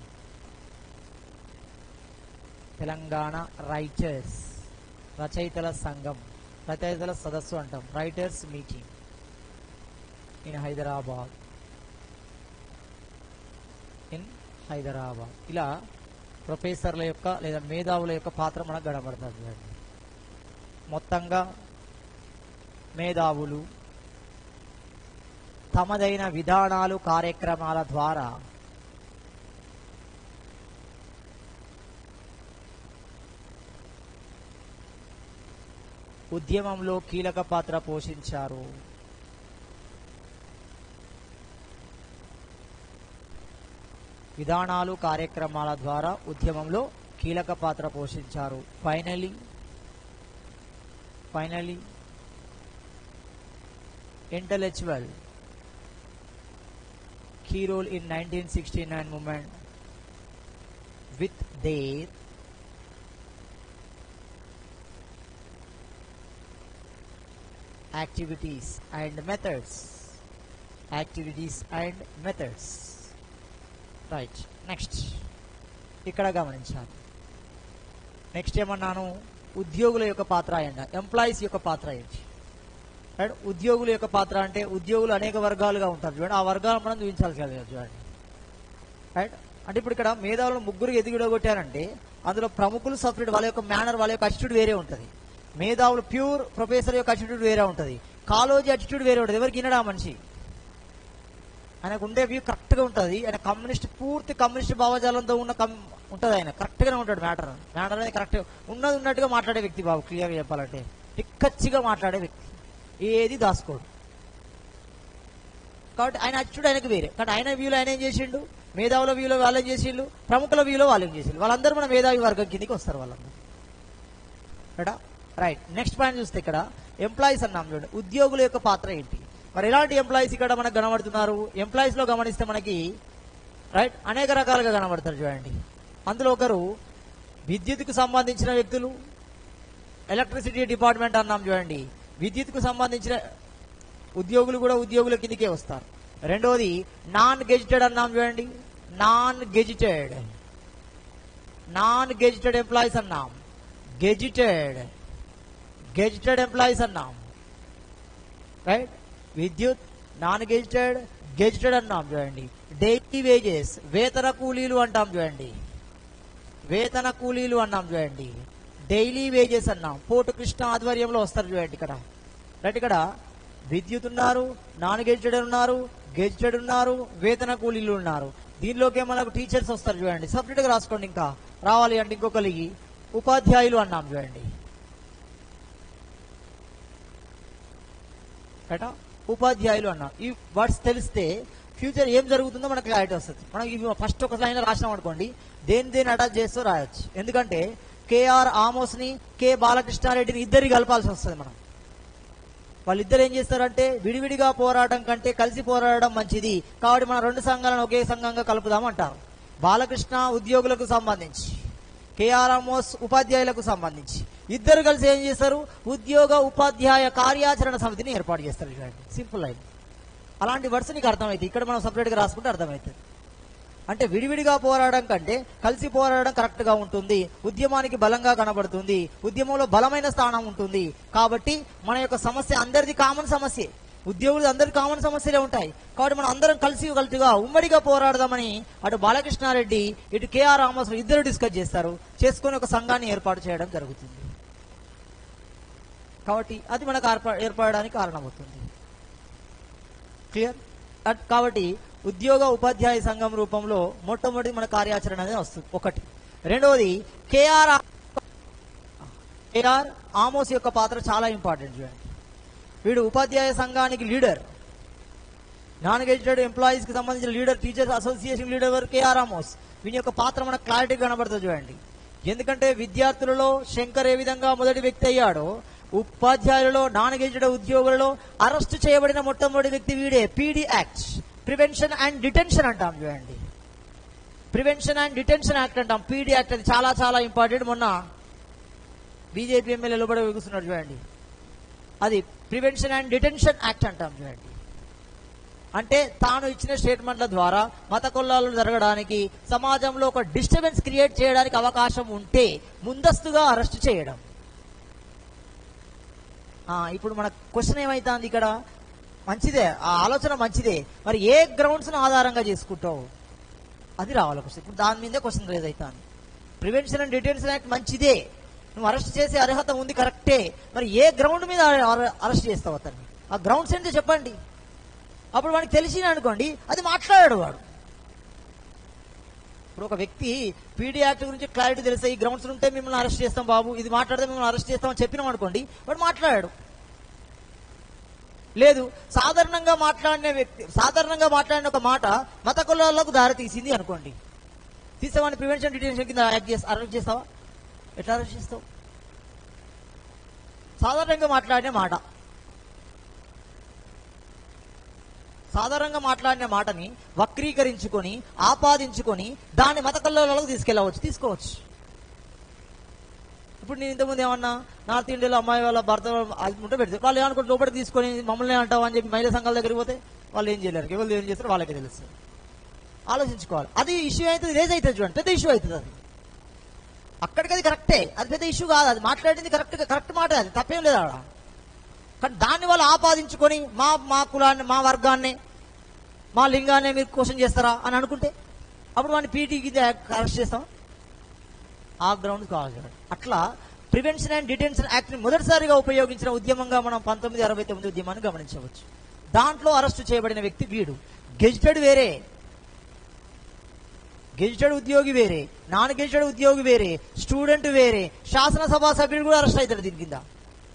Telangana writers రచయితల సంఘం రచయితల సదస్సు అంటాం writers meeting in Hyderabad in Hyderabad ఇలా ప్రొఫెసర్ల యొక్క లేదా మేధావుల యొక్క పాత్ర మనకు గడపడుతుంది చూడండి. మొత్తంగా మేధావులు తమదైన విధానాలు కార్యక్రమాల ద్వారా ఉద్యమంలో కీలక పాత్ర పోషించారు విధానాలు కార్యక్రమాల ద్వారా ఉద్యమంలో కీలక పాత్ర పోషించారు finally finally intellectual key role in 1969 movement with their activities and methods activities and methods right next ఇక్కడ గమనించాలి నెక్స్ట్ ఏమన్నాను ఉద్యోగుల యొక్క పాత్ర ఏంట ఎంప్లాయీస్ యొక్క పాత్ర ఏంటి రైట్ ఉద్యోగుల యొక్క పాత్ర అంటే ఉద్యోగులు అనేక వర్గాలుగా ఉంటారు చూడండి ఆ వర్గాలు మనం చూపించాల్సి కదా చూడండి రైట్ అంటే ఇప్పుడు ఇక్కడ మేధావులను ముగ్గురు ఎదిగిడగొట్టారంటే అందులో ప్రముఖులు సపరేట్ వాళ్ళ యొక్క మేనర్ వాళ్ళ యొక్క అటిట్యూడ్ వేరే ఉంటుంది మేధావులు ప్యూర్ ప్రొఫెసర్ యొక్క అటిట్యూడ్ వేరే ఉంటుంది కాలేజీ అటిట్యూడ్ వేరే ఉంటుంది ఎవరికి వినడా మనిషి ఆయనకు ఉండే వ్యూ కరెక్ట్గా ఉంటుంది ఆయన కమ్యూనిస్ట్ పూర్తి కమ్యూనిస్ట్ భావజాలంతో ఉన్న కమ్ ఉంటుంది ఆయన కరెక్ట్గానే ఉంటాడు మ్యాటర్ మ్యాటర్ అనేది కరెక్ట్ ఉన్నది ఉన్నట్టుగా మాట్లాడే వ్యక్తి బాబు క్లియర్గా చెప్పాలంటే పిక్కచ్చిగా మాట్లాడే వ్యక్తి ఏది దాసుకోడు కాబట్టి ఆయన అచ్చుడు ఆయనకు వేరే కానీ ఆయన వ్యూలో ఆయన ఏం చేసిండు మేధావుల వ్యూలో వాళ్ళు ఏం చేసిండు ప్రముఖుల వ్యూలో వాళ్ళు ఏం చేసిండు వాళ్ళందరూ మన మేధావి వర్గం కిందకి వస్తారు వాళ్ళందరూ రైటా రైట్ నెక్స్ట్ పాయింట్ చూస్తే ఇక్కడ ఎంప్లాయీస్ అన్నాం చూడండి ఉద్యోగుల యొక్క పాత్ర ఏంటి మరి ఎలాంటి ఎంప్లాయీస్ ఇక్కడ మనకు కనబడుతున్నారు ఎంప్లాయీస్ లో గమనిస్తే మనకి రైట్ అనేక రకాలుగా కనబడతారు చూడండి అందులో ఒకరు విద్యుత్కు సంబంధించిన వ్యక్తులు ఎలక్ట్రిసిటీ డిపార్ట్మెంట్ అన్నాం చూడండి విద్యుత్కు సంబంధించిన ఉద్యోగులు కూడా ఉద్యోగుల కిందకే వస్తారు రెండవది నాన్ గెజిటెడ్ అన్నాం చూడండి non gazetted non gazetted employees అన్నాం గెజిటెడ్ గెజిటెడ్ ఎంప్లాయీస్ అన్నాం రైట్ విద్యుత్ నాన్ గెజిటెడ్ గెజిటెడ్ అన్నాం చూడండి డైలీ వేజెస్ వేతన కూలీలు అంటాం చూడండి వేతన కూలీలు అన్నాం చూడండి డైలీ వేజెస్ అన్నాం పోర్టు కృష్ణ ఆధ్వర్యంలో వస్తారు చూడండి ఇక్కడ రైట్ ఇక్కడ విద్యుత్ ఉన్నారు నాన్ గెజిటెడ్ ఉన్నారు గెజిటెడ్ ఉన్నారు వేతన కూలీలు ఉన్నారు దీనిలోకే మనకు టీచర్స్ వస్తారు చూడండి సపరేట్ గా రాసుకోండి ఇంకా రావాలి అంటే ఇంకొకరికి ఉపాధ్యాయులు అన్నాం చూడండి రైటా ఉపాధ్యాయులు అన్నాం ఈ వర్డ్స్ తెలిస్తే ఫ్యూచర్ ఏం జరుగుతుందో మనకు క్లారిటీ వస్తుంది మనం ఇవి ఫస్ట్ ఒక లైన్ రాసినాం అనుకోండి దేని దేని అటాచ్ చేస్తూ రాయొచ్చు ఎందుకంటే కేఆర్ ఆమోస్ ని కె బాలకృష్ణారెడ్డిని ఇద్దరి కలపాల్సి వస్తుంది మనం వాళ్ళిద్దరు ఏం చేస్తారంటే విడివిడిగా పోరాటం కంటే కలిసి పోరాడడం మంచిది కాబట్టి మనం రెండు సంఘాలను ఒకే సంఘంగా కలుపుదాం అంటారు బాలకృష్ణ ఉద్యోగులకు సంబంధించి కేఆర్ ఆమోస్ ఉపాధ్యాయులకు సంబంధించి ఇద్దరు కలిసి ఏం చేస్తారు ఉద్యోగ ఉపాధ్యాయ కార్యాచరణ సమితిని ఏర్పాటు చేస్తారు చూడండి సింపుల్ లైన్ అలాంటి వర్డ్స్ నీకు అర్థమవుతుంది ఇక్కడ మనం సపరేట్గా రాసుకుంటే అర్థమవుతుంది అంటే విడివిడిగా పోరాడడం కంటే కలిసి పోరాడడం కరెక్ట్ గా ఉంటుంది ఉద్యమానికి బలంగా కనబడుతుంది ఉద్యమంలో బలమైన స్థానం ఉంటుంది కాబట్టి మన యొక్క సమస్య అందరిది కామన్ సమస్య ఉద్యోగులు అందరి కామన్ సమస్యలే ఉంటాయి కాబట్టి మనం అందరం కలిసి కలిసిగా ఉమ్మడిగా పోరాడదామని అటు బాలకృష్ణారెడ్డి ఇటు కేఆర్ రామోస్ ఇద్దరు డిస్కస్ చేస్తారు చేసుకొని ఒక సంఘాన్ని ఏర్పాటు చేయడం జరుగుతుంది కాబట్టి అది మనకు ఏర్ప- ఏర్పడడానికి కారణమవుతుంది క్లియర్ అట్- కాబట్టి ఉద్యోగ ఉపాధ్యాయ సంఘం రూపంలో మొట్టమొదటి మన కార్యాచరణ అనేది వస్తుంది ఒకటి రెండవది కేఆర్ కేఆర్ ఆమోస్ యొక్క పాత్ర చాలా ఇంపార్టెంట్ చూడండి వీడు ఉపాధ్యాయ సంఘానికి లీడర్ నాన్ గెజిటెడ్ ఎంప్లాయీస్ కి సంబంధించిన లీడర్ టీచర్స్ అసోసియేషన్ లీడర్ వరకు కేఆర్ ఆమోస్ వీని యొక్క పాత్ర మనకు క్లారిటీ కనబడుతుంది చూడండి ఎందుకంటే విద్యార్థులలో శంకర్ ఏ విధంగా మొదటి వ్యక్తి అయ్యాడో ఉపాధ్యాయులలో నాన్ గెజిటెడ్ ఉద్యోగులలో అరెస్ట్ చేయబడిన మొట్టమొదటి వ్యక్తి వీడే PD act prevention and detention అంటాం చూడండి ప్రివెన్షన్ అండ్ డిటెన్షన్ యాక్ట్ అంటాం పీడీ యాక్ట్ అది చాలా చాలా ఇంపార్టెంట్ మొన్న బీజేపీ ఎమ్మెల్యే లోపల కూర్చున్నాడు చూడండి అది ప్రివెన్షన్ అండ్ డిటెన్షన్ యాక్ట్ అంటాం చూడండి అంటే తాను ఇచ్చిన స్టేట్మెంట్ల ద్వారా మత కొల్లాలు జరగడానికి సమాజంలో ఒక డిస్టర్బెన్స్ క్రియేట్ చేయడానికి అవకాశం ఉంటే ముందస్తుగా అరెస్ట్ చేయడం ఆ, ఇప్పుడు మన క్వశ్చన్ ఏమైతుంది ఇక్కడ మంచిదే ఆ ఆలోచన మంచిదే మరి ఏ గ్రౌండ్స్ ఆధారంగా చేసుకుంటావు అది రావాలి క్వశ్చన్ ఇప్పుడు దాని మీదే క్వశ్చన్ రేజ్ అవుతాను ప్రివెన్షన్ అండ్ డిటెన్షన్ యాక్ట్ మంచిదే నువ్వు అరెస్ట్ చేసే అర్హత ఉంది కరెక్టే మరి ఏ గ్రౌండ్ మీద అర- అరెస్ట్ చేస్తావు అతన్ని ఆ గ్రౌండ్స్ ఏంటో చెప్పండి అప్పుడు వాడికి తెలిసిన అనుకోండి అది మాట్లాడాడు వాడు ఇప్పుడు ఒక వ్యక్తి పీడీ యాక్ట్ గురించి క్లారిటీ తెలిసే ఈ గ్రౌండ్స్ ఉంటే మిమ్మల్ని అరెస్ట్ చేస్తాం బాబు ఇది మాట్లాడితే మిమ్మల్ని అరెస్ట్ చేస్తామని చెప్పినాం అనుకోండి వాడు మాట్లాడాడు లేదు సాధారణంగా మాట్లాడిన వ్యక్తి సాధారణంగా మాట్లాడిన ఒక మాట మత కులాలకు దారి తీసింది అనుకోండి తీసేవాడిని ప్రివెన్షన్ డిటెన్షన్ కింద యాక్ట్ చేస్తా అరెస్ట్ చేస్తావా ఎట్లా అరెస్ట్ చేస్తావు సాధారణంగా మాట్లాడిన మాట సాధారణంగా మాట్లాడిన మాటని వక్రీకరించుకొని ఆపాదించుకొని దాన్ని మత కల్లోలకు తీసుకెళ్ళవచ్చు తీసుకోవచ్చు ఇప్పుడు నేను ఇంతకుముందు ఏమన్నా నార్త్ ఇండియాలో అమ్మాయి వాళ్ళ భర్త అది ఉంటే పెడితే వాళ్ళు ఏమనుకుంటే లోపలికి తీసుకొని మమ్మల్ని అంటావు అని చెప్పి మహిళా సంఘాల దగ్గరికి పోతే వాళ్ళు ఏం చేయలేరు ఎవరు ఏం చేస్తారో వాళ్ళకే తెలుస్తుంది ఆలోచించుకోవాలి అది ఇష్యూ అవుతుంది రేజ్ అవుతుంది చూడండి పెద్ద ఇష్యూ అవుతుంది అది అక్కడికి అది కరెక్టే అది పెద్ద ఇష్యూ కాదు అది మాట్లాడింది కరెక్ట్ కరెక్ట్ మాట అది తప్పేం లేదు ఆడ కానీ దాన్ని వాళ్ళు ఆపాదించుకొని మా మా కులాన్ని మా వర్గాన్ని మా లింగాన్ని మీరు క్వశ్చన్ చేస్తారా అని అనుకుంటే అప్పుడు వాడిని పీటీ కింద అరెస్ట్ చేస్తాం ఆ గ్రౌండ్ కావాలి అట్లా ప్రివెన్షన్ అండ్ డిటెన్షన్ యాక్ట్ ని మొదటిసారిగా ఉపయోగించిన ఉద్యమంగా మనం పంతొమ్మిది అరవై తొమ్మిది ఉద్యమాన్ని గమనించవచ్చు దాంట్లో అరెస్టు చేయబడిన వ్యక్తి వీడు గెజిటెడ్ వేరే గెజిటెడ్ ఉద్యోగి వేరే నాన్ గెజిటెడ్ ఉద్యోగి వేరే స్టూడెంట్ వేరే శాసనసభ సభ్యుడు కూడా అరెస్ట్ అవుతాడు దీని కింద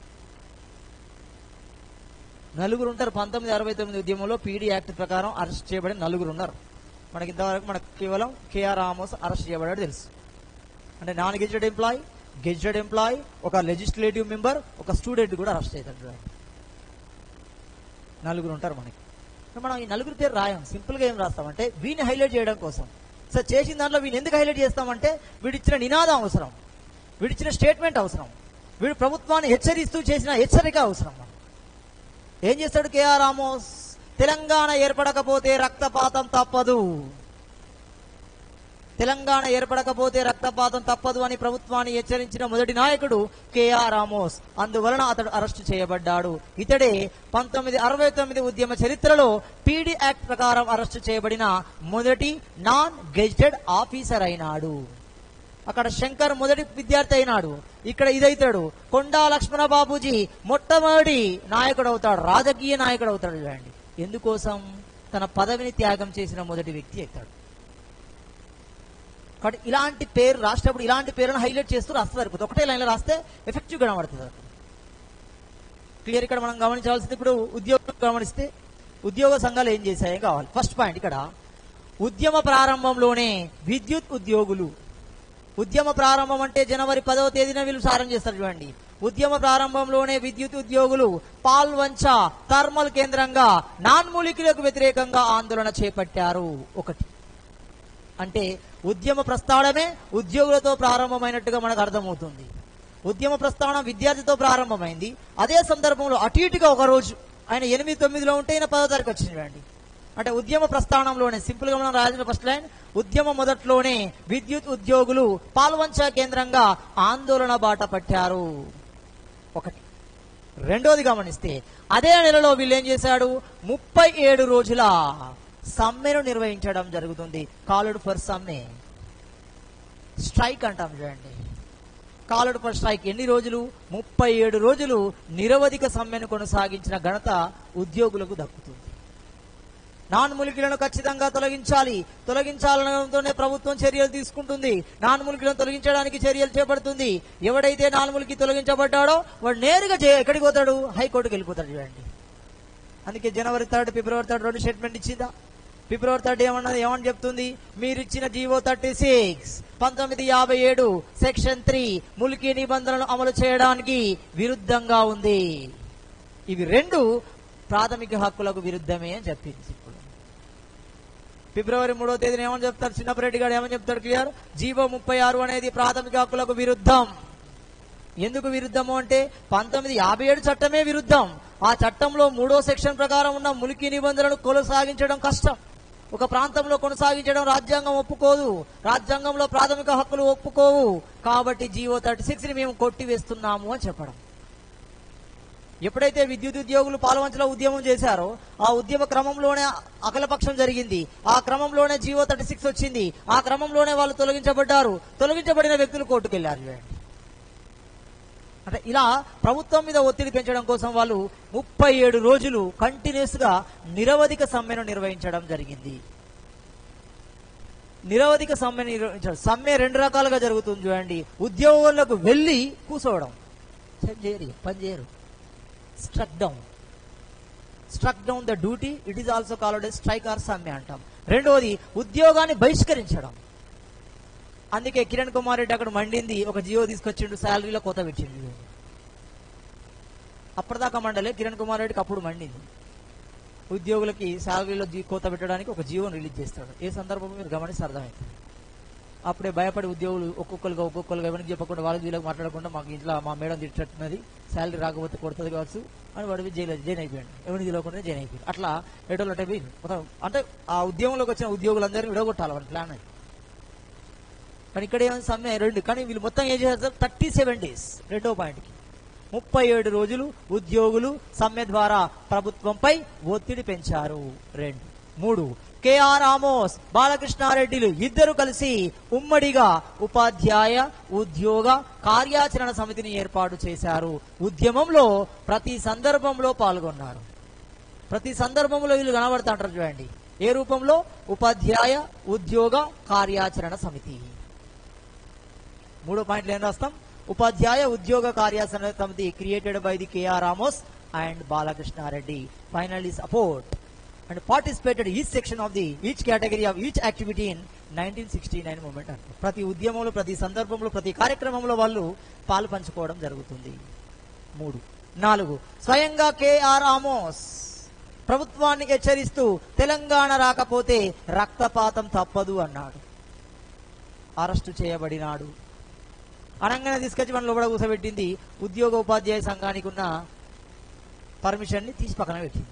నలుగురు ఉంటారు పంతొమ్మిది అరవై తొమ్మిది ఉద్యమంలో పీడీ యాక్ట్ ప్రకారం అరెస్ట్ చేయబడిన నలుగురు ఉన్నారు మనకి ఇంతవరకు మనకు కేవలం కేఆర్ రామోస్ అరెస్ట్ చేయబడాడు తెలుసు అంటే non gazetted employee gazetted employee ఒక లెజిస్లేటివ్ మెంబర్ ఒక స్టూడెంట్ కూడా అరెస్ట్ అవుతాడు చూడండి. నలుగురు ఉంటారు మనకి మనం ఈ నలుగురు పేరు రాయం సింపుల్ గా ఏం రాస్తామంటే వీని హైలైట్ చేయడం కోసం సో చేసిన దాంట్లో వీని ఎందుకు హైలైట్ చేస్తామంటే వీడిచ్చిన నినాదం అవసరం వీడిచ్చిన స్టేట్మెంట్ అవసరం వీడు ప్రభుత్వాన్ని హెచ్చరిస్తూ చేసిన హెచ్చరిక అవసరం మనకు. ఏం చేస్తాడు కేఆర్ రామోస్ తెలంగాణ ఏర్పడకపోతే రక్తపాతం తప్పదు తెలంగాణ ఏర్పడకపోతే రక్తపాతం తప్పదు అని ప్రభుత్వాన్ని హెచ్చరించిన మొదటి నాయకుడు కేఆర్ రామోస్ అందువలన అతడు అరెస్టు చేయబడ్డాడు ఇతడే పంతొమ్మిది అరవై తొమ్మిది ఉద్యమ చరిత్రలో పీడీ యాక్ట్ ప్రకారం అరెస్టు చేయబడిన మొదటి నాన్ గెజిటెడ్ ఆఫీసర్ అయినాడు అక్కడ శంకర్ మొదటి విద్యార్థి అయినాడు ఇక్కడ ఇదైతాడు కొండా లక్ష్మణ బాబూజీ మొట్టమొదటి నాయకుడు అవుతాడు రాజకీయ నాయకుడు అవుతాడు చూడండి ఎందుకోసం తన పదవిని త్యాగం చేసిన మొదటి వ్యక్తి అవుతాడు కాబట్టి ఇలాంటి పేరు రాసేటప్పుడు ఇలాంటి పేరును హైలైట్ చేస్తూ రాస్తే సరిపోతుంది ఒకటే లైన్లో రాస్తే ఎఫెక్టివ్ కనబడుతుంది అక్కడ క్లియర్ ఇక్కడ మనం గమనించాల్సింది ఇప్పుడు ఉద్యోగం గమనిస్తే ఉద్యోగ సంఘాలు ఏం చేశాయి కావాలి ఫస్ట్ పాయింట్ ఇక్కడ ఉద్యమ ప్రారంభంలోనే విద్యుత్ ఉద్యోగులు ఉద్యమ ప్రారంభం అంటే జనవరి పదవ తేదీన వీళ్ళు సారం చేస్తారు చూడండి ఉద్యమ ప్రారంభంలోనే విద్యుత్ ఉద్యోగులు పాల్వంచ థర్మల్ కేంద్రంగా నాన్మూలికలకు వ్యతిరేకంగా ఆందోళన చేపట్టారు ఒకటి అంటే ఉద్యమ ప్రస్థానమే ఉద్యోగులతో ప్రారంభమైనట్టుగా మనకు అర్థమవుతుంది ఉద్యమ ప్రస్థానం విద్యార్థితో ప్రారంభమైంది అదే సందర్భంలో అటు ఇటుగా ఒక రోజు ఆయన ఎనిమిది తొమ్మిదిలో ఉంటే ఈయన పదో తారీఖు వచ్చింది చూడండి అంటే ఉద్యమ ప్రస్థానంలోనే సింపుల్ గా మనం రాసిన ఫస్ట్ లైన్ ఉద్యమ మొదట్లోనే విద్యుత్ ఉద్యోగులు పాల్వంచ కేంద్రంగా ఆందోళన బాట పట్టారు ఒకటి రెండోది గమనిస్తే అదే నెలలో వీళ్ళు ఏం చేశాడు ముప్పై ఏడు రోజుల సమ్మెను నిర్వహించడం జరుగుతుంది కాలుడు ఫర్ సమ్మె స్ట్రైక్ అంటాం చూడండి కాలుడు ఫర్ స్ట్రైక్ ఎన్ని రోజులు ముప్పై ఏడు రోజులు నిరవధిక సమ్మెను కొనసాగించిన ఘనత ఉద్యోగులకు దక్కుతుంది నాన్ ములికిలను ఖచ్చితంగా తొలగించాలి తొలగించాలనడంతోనే ప్రభుత్వం చర్యలు తీసుకుంటుంది నాన్ ములికిలను తొలగించడానికి చర్యలు చేపడుతుంది ఎవడైతే నాన్ ములికి తొలగించబడ్డాడో వాడు నేరుగా జే- ఎక్కడికి పోతాడు హైకోర్టుకి వెళ్ళిపోతాడు చూడండి అందుకే జనవరి థర్డ్ ఫిబ్రవరి థర్డ్ రెండు స్టేట్మెంట్ ఇచ్చిందా ఫిబ్రవరి థర్డ్ ఏమన్నది ఏమని చెప్తుంది మీరు ఇచ్చిన జీవో థర్టీ సిక్స్ పంతొమ్మిది యాభై ఏడు సెక్షన్ త్రీ ములికి నిబంధనలను అమలు చేయడానికి విరుద్ధంగా ఉంది ఇవి రెండు ప్రాథమిక హక్కులకు విరుద్ధమే అని చెప్పింది ఇప్పుడు ఫిబ్రవరి మూడో తేదీన ఏమని చెప్తారు చిన్నపరెడ్డి గారు ఏమని చెప్తాడు క్లియర్ జీవో ముప్పై ఆరు అనేది ప్రాథమిక హక్కులకు విరుద్ధం ఎందుకు విరుద్ధము అంటే పంతొమ్మిది యాభై ఏడు చట్టమే విరుద్ధం ఆ చట్టంలో మూడో సెక్షన్ ప్రకారం ఉన్న ములికి నిబంధనలను కొనసాగించడం కష్టం ఒక ప్రాంతంలో కొనసాగించడం రాజ్యాంగం ఒప్పుకోదు రాజ్యాంగంలో ప్రాథమిక హక్కులు ఒప్పుకోవు కాబట్టి జీవో థర్టీ సిక్స్ ని మేము కొట్టివేస్తున్నాము అని చెప్పడం ఎప్పుడైతే విద్యుత్ ఉద్యోగులు పాలవంచలో ఉద్యమం చేశారో ఆ ఉద్యమ క్రమంలోనే అఖిలపక్షం జరిగింది ఆ క్రమంలోనే జీవో థర్టీ సిక్స్ వచ్చింది ఆ క్రమంలోనే వాళ్ళు తొలగించబడ్డారు తొలగించబడిన వ్యక్తులు కోర్టుకు వెళ్ళారు చూడండి అంటే ఇలా ప్రభుత్వం మీద ఒత్తిడి పెంచడం కోసం వాళ్ళు ముప్పై ఏడు రోజులు కంటిన్యూస్ గా నిరవధిక సమ్మెను నిర్వహించడం జరిగింది నిరవధిక సమ్మె నిర్వహించడం సమ్మె రెండు రకాలుగా జరుగుతుంది చూడండి ఉద్యోగులకు వెళ్ళి కూర్చోవడం చేయరు పని చేయరు struck down struck down the duty it is also called strike or సమ్మె అంటాం రెండవది ఉద్యోగాన్ని బహిష్కరించడం అందుకే కిరణ్ కుమార్ రెడ్డి అక్కడ మండింది ఒక జియో తీసుకొచ్చిండు శాలరీలో కోత పెట్టిండు అప్పటిదాకా మండలే కిరణ్ కుమార్ రెడ్డికి అప్పుడు మండింది ఉద్యోగులకి శాలరీలో జీ కోత పెట్టడానికి ఒక జీవోని రిలీజ్ చేస్తాడు ఏ సందర్భంలో మీరు గమనిస్తే అర్థమవుతుంది అప్పుడే భయపడి ఉద్యోగులు ఒక్కొక్కరుగా ఒక్కొక్కరుగా ఎవరికి చెప్పకుండా వాళ్ళకి వీళ్ళకి మాట్లాడకుండా మాకు ఇంట్లో మా మేడం తిట్టున్నది శాలరీ రాకపోతే కొడుతుంది కావచ్చు అని వాడు జైలు జైన్ అయిపోయాడు ఎవరిని తెలియకుండా జైన్ అయిపోయాడు అట్లా ఎటోళ్ళు అంటే పోయింది మొత్తం అంటే ఆ ఉద్యోగంలోకి వచ్చిన ఉద్యోగులందరినీ విడగొట్టాలి వాళ్ళ ప్లాన్ అది కానీ ఇక్కడ ఏమైంది సమ్మె రెండు కానీ వీళ్ళు మొత్తం ఏం చేస్తారు థర్టీ సెవెన్ డేస్ రెండో పాయింట్కి ముప్పై ఏడు రోజులు ఉద్యోగులు సమ్మె ద్వారా ప్రభుత్వంపై ఒత్తిడి పెంచారు రెండు మూడు కేఆర్ ఆమోస్ బాలకృష్ణారెడ్డిలు ఇద్దరు కలిసి ఉమ్మడిగా ఉపాధ్యాయ ఉద్యోగ కార్యాచరణ సమితిని ఏర్పాటు చేశారు ఉద్యమంలో ప్రతి సందర్భంలో పాల్గొన్నారు ప్రతి సందర్భంలో వీళ్ళు కనబడుతుంటారు చూడండి ఏ రూపంలో ఉపాధ్యాయ ఉద్యోగ కార్యాచరణ సమితి మూడో పాయింట్లు ఏం రాస్తాం ఉపాధ్యాయ ఉద్యోగ కార్యాచరణ సమితి created by the KR Ramos and Balakrishna Reddy finally support and participated each section of the each category of each activity in nineteen sixty nine moment అంటే ప్రతి ఉద్యమంలో ప్రతి సందర్భంలో ప్రతి కార్యక్రమంలో వాళ్ళు పాలు పంచుకోవడం జరుగుతుంది మూడు నాలుగు స్వయంగా కేఆర్ ఆమోస్ ప్రభుత్వాన్ని హెచ్చరిస్తూ తెలంగాణ రాకపోతే రక్తపాతం తప్పదు అన్నాడు అరెస్టు చేయబడినాడు అనంగానే తీసుకొచ్చి మన లోపల కూర్చోబెట్టింది ఉద్యోగ ఉపాధ్యాయ సంఘానికి ఉన్న పర్మిషన్ ని తీసి పక్కన పెట్టింది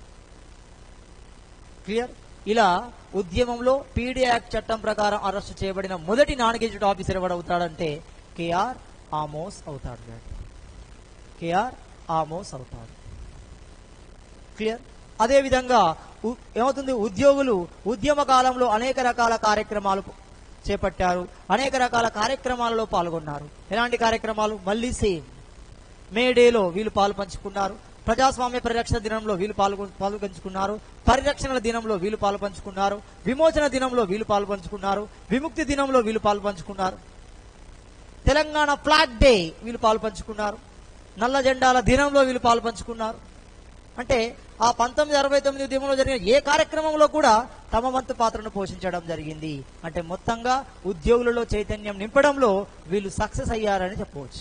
క్లియర్ ఇలా ఉద్యమంలో పీడీ యాక్ట్ చట్టం ప్రకారం అరెస్టు చేయబడిన మొదటి నాన్ గెజిట్ ఆఫీసర్ ఎవడు అవుతాడంటే కేఆర్ ఆమోస్ అవుతాడు కేఆర్ ఆమోస్ అవుతాడు క్లియర్ అదే విధంగా ఉ- ఏమవుతుంది ఉద్యోగులు ఉద్యమ కాలంలో అనేక రకాల కార్యక్రమాలు చేపట్టారు అనేక రకాల కార్యక్రమాలలో పాల్గొన్నారు ఎలాంటి కార్యక్రమాలు మళ్ళీ సేమ్ మే డేలో వీళ్ళు పాలు పంచుకున్నారు ప్రజాస్వామ్య పరిరక్షణ దినంలో వీళ్ళు పాల్గొ పాలు పంచుకున్నారు పరిరక్షణ దినంలో వీళ్ళు పాలు పంచుకున్నారు విమోచన దినంలో వీళ్ళు పాలు పంచుకున్నారు విముక్తి దినంలో వీళ్ళు పాలు పంచుకున్నారు తెలంగాణ ఫ్లాగ్ డే వీళ్ళు పాలు పంచుకున్నారు నల్ల జెండాల దినంలో వీళ్ళు పాలు పంచుకున్నారు అంటే ఆ పంతొమ్మిది అరవై తొమ్మిది ఉద్యమంలో జరిగిన ఏ కార్యక్రమంలో కూడా తమ వంతు పాత్రను పోషించడం జరిగింది అంటే మొత్తంగా ఉద్యోగులలో చైతన్యం నింపడంలో వీళ్ళు సక్సెస్ అయ్యారని చెప్పవచ్చు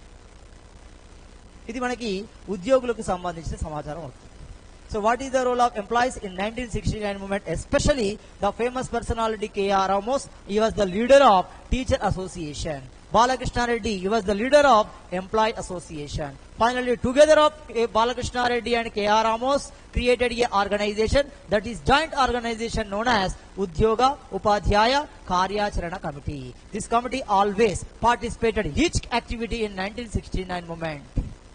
ఇది మనకి ఉద్యోగులకు సంబంధించిన సమాచారం అవుతుంది so what is the role of employees in nineteen sixty nine moment especially the famous personality KR Ramos he was the leader of teacher association Balakrishna Reddy he was the leader of employee association finally together of Balakrishna Reddy and KR Ramos created a organization that is joint organization known as ఉద్యోగ ఉపాధ్యాయ కార్యాచరణ committee this committee always participated each activity in nineteen sixty nine moment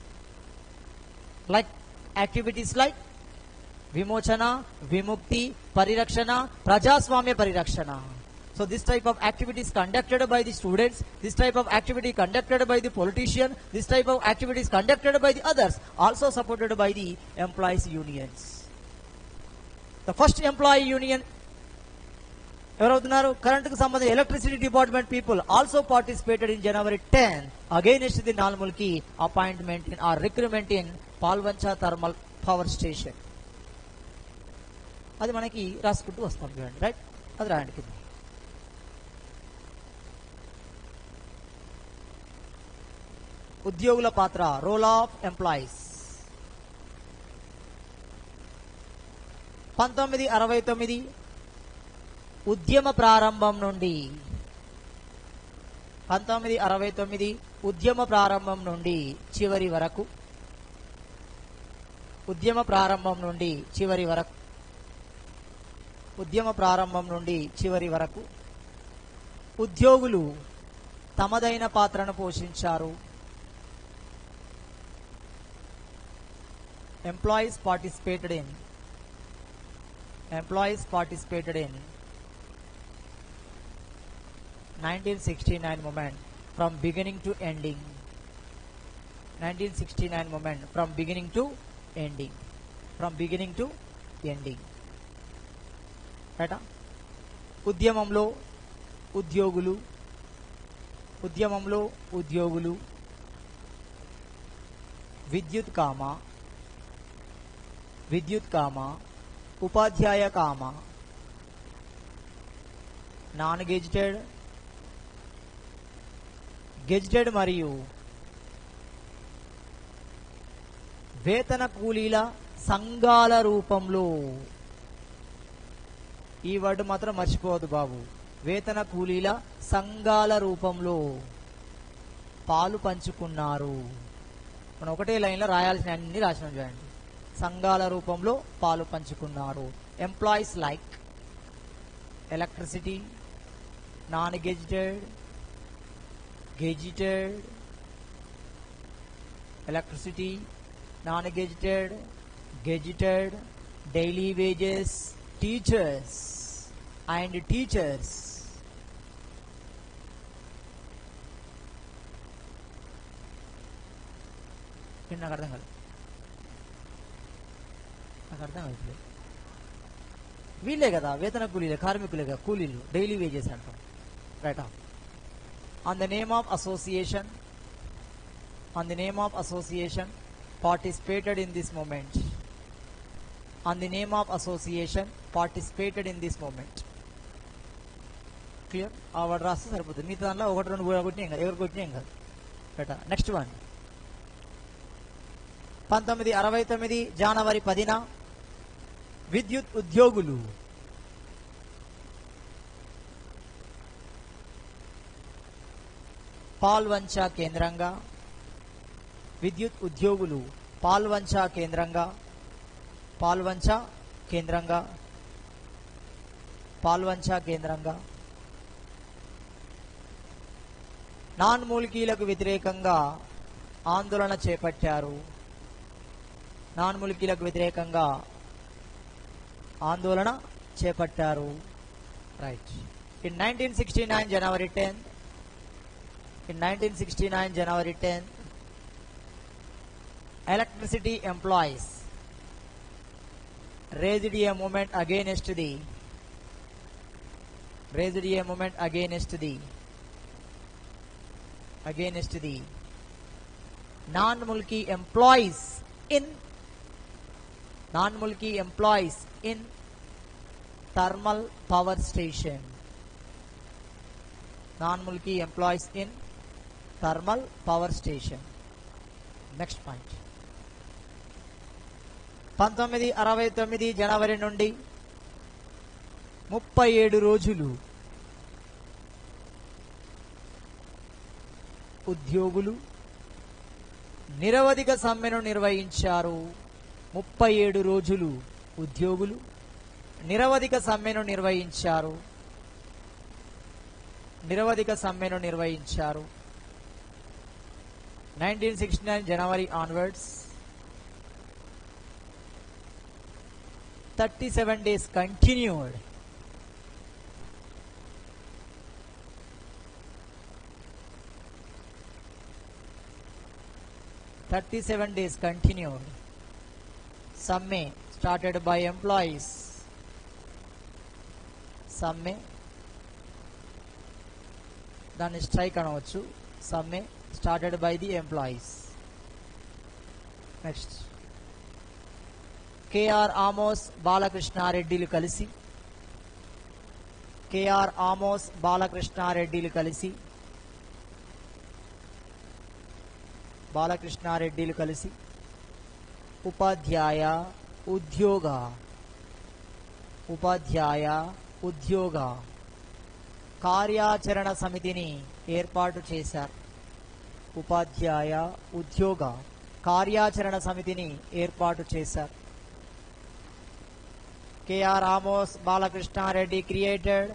like activities like vimochana vimukti parirakshana prajaswamya parirakshana so this type of activities conducted by the students this type of activity conducted by the politician this type of activities conducted by the others also supported by the employees unions the first employee union ఎవరవుతున్నారు కరెంటుకు సంబంధించి electricity department people also participated in January ten against the normal కి appointment in or recruitment in Palvancha thermal power station అది మనకి రాసుకుంటూ వస్తాం చూడండి right అది రాయండి కింద ఉద్యోగుల పాత్ర రోల్ ఆఫ్ ఎంప్లాయీస్ పంతొమ్మిది అరవై తొమ్మిది ఉద్యమ ప్రారంభం నుండి పంతొమ్మిది అరవై తొమ్మిది ఉద్యమ ప్రారంభం నుండి చివరి వరకు ఉద్యమ ప్రారంభం నుండి చివరి వరకు ఉద్యమ ప్రారంభం నుండి చివరి వరకు ఉద్యోగులు తమదైన పాత్రను పోషించారు employees participated in employees participated in 1969 moment from beginning to ending 1969 moment from beginning to ending from beginning to ending రైటా ఉద్యమంలో ఉద్యోగులు ఉద్యమంలో ఉద్యోగులు విద్యుత్ కామ విద్యుత్ కామ ఉపాధ్యాయ కామ నాన్ గెజిటెడ్ గెజిటెడ్ మరియు వేతన కూలీల సంఘాల రూపంలో ఈ వర్డ్ మాత్రం మర్చిపోవద్దు బాబు వేతన కూలీల సంఘాల రూపంలో పాలు పంచుకున్నారు మనం ఒకటే లైన్లో రాయాల్సిన అన్ని రాసినాం చూడండి సంఘాల రూపంలో పాలు పంచుకున్నారు employees like electricity non gazetted gazetted electricity non gazetted gazetted daily wages teachers and teachers నాకు అర్థం కాదు నాకు అర్థం కాదు వీళ్ళే కదా వేతన కూలీలే కార్మికులే కదా కూలీలు డైలీ వేజెస్ అంటాం right on the name of association on the name of association participated in this moment on the name of association participated in this moment clear ఆ వర్డ్ రాస్తే సరిపోతుంది మిగతా దాంట్లో ఒకటి రెండు కూడా కొట్టినాం కదా ఎవరు కొట్టినాం కదా బెట నెక్స్ట్ వన్ పంతొమ్మిది అరవై తొమ్మిది జనవరి పదిన విద్యుత్ ఉద్యోగులు పాల్వంచ కేంద్రంగా విద్యుత్ ఉద్యోగులు పాల్వంచ కేంద్రంగా పాల్వంచ కేంద్రంగా పాల్వంచ కేంద్రంగా నాన్ మూలికీలకు వ్యతిరేకంగా ఆందోళన చేపట్టారు నాన్ మూలికీలకు వ్యతిరేకంగా ఆందోళన చేపట్టారు right in nineteen sixty nine January tenth in nineteen sixty nine January tenth electricity employees raised a movement against the raised a movement against the against the non-mulki employees in non-mulki employees in thermal power station non-mulki employees in thermal power station next point పంతొమ్మిది అరవై తొమ్మిది జనవరి నుండి ముప్పై ఏడు రోజులు ఉద్యోగులు నిరవధిక సమ్మెను నిర్వహించారు ముప్పై ఏడు రోజులు ఉద్యోగులు నిరవధిక సమ్మెను నిర్వహించారు నిరవధిక సమ్మెను నిర్వహించారు 1969 January onwards 37 days continued Thirty-seven days continued. Summe started by employees. Summe దాన్ని స్ట్రైక్ అనవచ్చు సమ్మె started by the employees. Next KR Amos బాలకృష్ణారెడ్డిలు కలిసి కేఆర్ ఆమోస్ బాలకృష్ణారెడ్డిలు కలిసి బాలకృష్ణారెడ్డిలు కలిసి ఉపాధ్యాయ ఉద్యోగ ఉపాధ్యాయ ఉద్యోగ కార్యాచరణ సమితిని ఏర్పాటు చేశారు ఉపాధ్యాయ ఉద్యోగ కార్యాచరణ సమితిని ఏర్పాటు చేశారు KR Amos Balakrishna Reddy created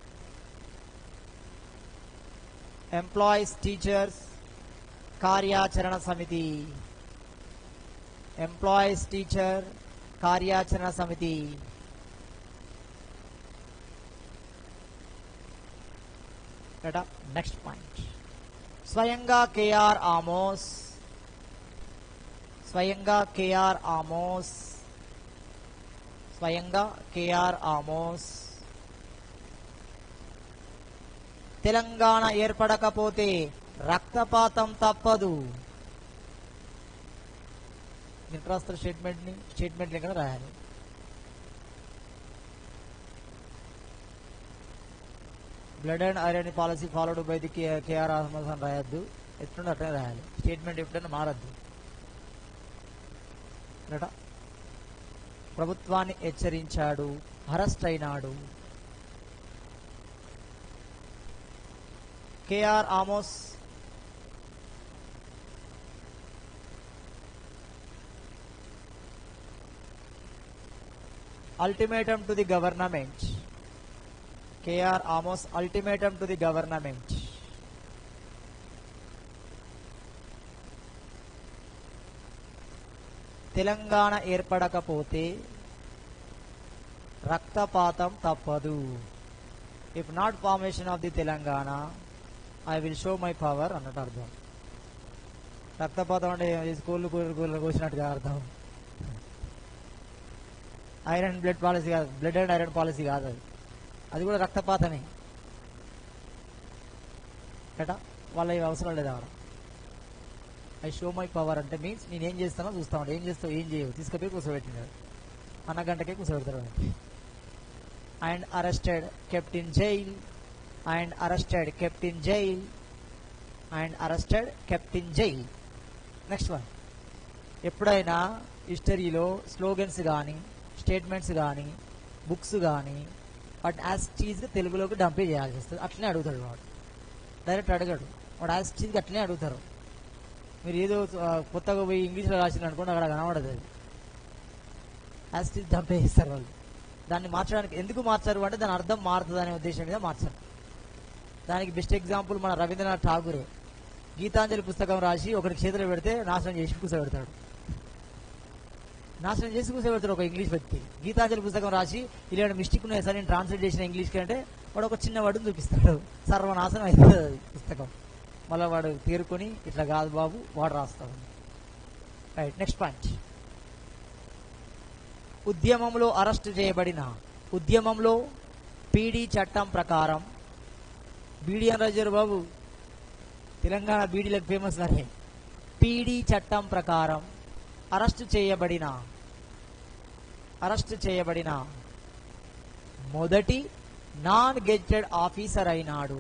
employees teachers కార్యాచరణ సమితి ఎంప్లాయీస్ టీచర్ కార్యాచరణ సమితి నెక్స్ట్ పాయింట్ స్వయంగా కేఆర్ ఆమోస్ స్వయంగా కేఆర్ ఆమోస్ స్వయంగా కేఆర్ ఆమోస్ తెలంగాణ ఏర్పడకపోతే రక్తపాతం తప్పదు నిట్రాస్త్ర స్టేట్మెంట్ ని స్టేట్మెంట్ ఇక్కడ రాయాలి blood and iron policy followed by the KR Ahmad అని రాయొద్దు ఎట్లుండి అట్లనే రాయాలి స్టేట్మెంట్ ఎప్పుడైనా మారద్దు రైటా ప్రభుత్వాన్ని హెచ్చరించాడు అరెస్ట్ అయినాడు KR Amos ultimatum to the government KR Amos ultimatum to the government Telangana ఏర్పడకపోతే రక్తపాతం తప్పదు if not formation of the Telangana I will show my power అన్నట్టు అర్థం రక్తపాతం అంటే స్కూల్ కూరలు కూర్చున్నట్టుగా అర్థం ఐరన్ బ్లడ్ పాలసీ కాదు బ్లడ్ అండ్ ఐరన్ పాలసీ కాదు అది అది కూడా రక్తపాతమే ఏటా వాళ్ళ ఇవి అవసరం లేదు ఆడ ఐ షో మై పవర్ అంటే మీన్స్ నేను ఏం చేస్తానో చూస్తాను ఏం చేస్తావు ఏం చేయవు తీసుకుపోయి కూర్చోబెట్టినాడు అన్న గంటకే కూర్చోబెడతాడు and arrested kept in jail and arrested kept in jail and arrested kept in jail next one ఎప్పుడైనా హిస్టరీలో స్లోగన్స్ కానీ స్టేట్మెంట్స్ కానీ బుక్స్ కానీ వాటిని యాజ్ చీజ్గా తెలుగులోకి డంపే చేయాల్సి వస్తుంది అట్లనే అడుగుతాడు వాడు డైరెక్ట్ అడగడు వాడు యాజ్ చీజ్గా అట్లనే అడుగుతారు మీరు ఏదో ఆ, కొత్తగా పోయి ఇంగ్లీష్లో రాసిన అనుకోండి అక్కడ కనబడదు అది యాజ్ చీజ్ డంపే చేస్తారు వాళ్ళు దాన్ని మార్చడానికి ఎందుకు మార్చారు అంటే దాని అర్థం మారుతుంది అనే ఉద్దేశం మీద మార్చారు దానికి బెస్ట్ ఎగ్జాంపుల్ మన రవీంద్రనాథ్ ఠాగూరే గీతాంజలి పుస్తకం రాసి ఒకటి చేతిలో పెడితే నాశనం చేసి కూర్చోబెడతాడు నాశనం చేసి కూర్చోబెడతాడు ఒక ఇంగ్లీష్ వ్యక్తి గీతాంజలి పుస్తకం రాసి ఇలాంటి మిస్టేక్ ఉన్నాయి సార్ నేను ట్రాన్స్లేట్ చేసిన ఇంగ్లీష్కి అంటే వాడు ఒక చిన్న వర్డ్ని చూపిస్తాడు సర్వనాశనం అవుతుంది అది పుస్తకం మళ్ళీ వాడు తేరుకొని ఇట్లా కాదు బాబు వాడు రాస్తాడు రైట్ నెక్స్ట్ పాయింట్ ఉద్యమంలో అరెస్ట్ చేయబడిన ఉద్యమంలో పీడీ చట్టం ప్రకారం బీడీ అని రాజారు బాబు తెలంగాణ బీడీలకు ఫేమస్ అరే పీడీ చట్టం ప్రకారం అరెస్ట్ చేయబడిన అరెస్ట్ చేయబడిన మొదటి నాన్ గెజెటెడ్ ఆఫీసర్ అయినాడు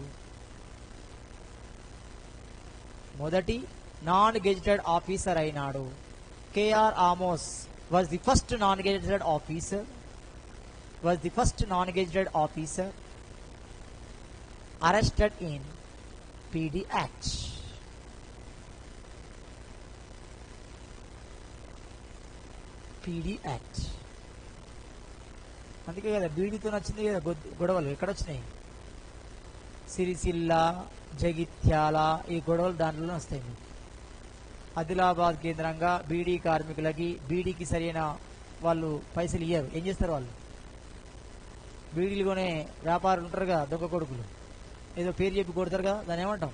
మొదటి నాన్ గెజెటెడ్ ఆఫీసర్ అయినాడు KR Amos was the first non gazetted officer was the first non gazetted officer arrested in PD act PD act అందుకే కదా బీడీతో వచ్చింది కదా గొద్దు- గొడవలు ఎక్కడ వచ్చినాయి సిరిసిల్ల జగిత్యాల ఈ గొడవలు దాంట్లోనే వస్తాయి మీకు. ఆదిలాబాద్ కేంద్రంగా బీడీ కార్మికులకి బీడీకి సరైన వాళ్ళు పైసలు ఇయ్యరు ఏం చేస్తారు వాళ్ళు బీడీలు కొనే వ్యాపారులు ఉంటారు కదా దొంగ కొడుకులు ఏదో పేరు చెప్పి కొడతారు కదా దాన్ని ఏమంటాం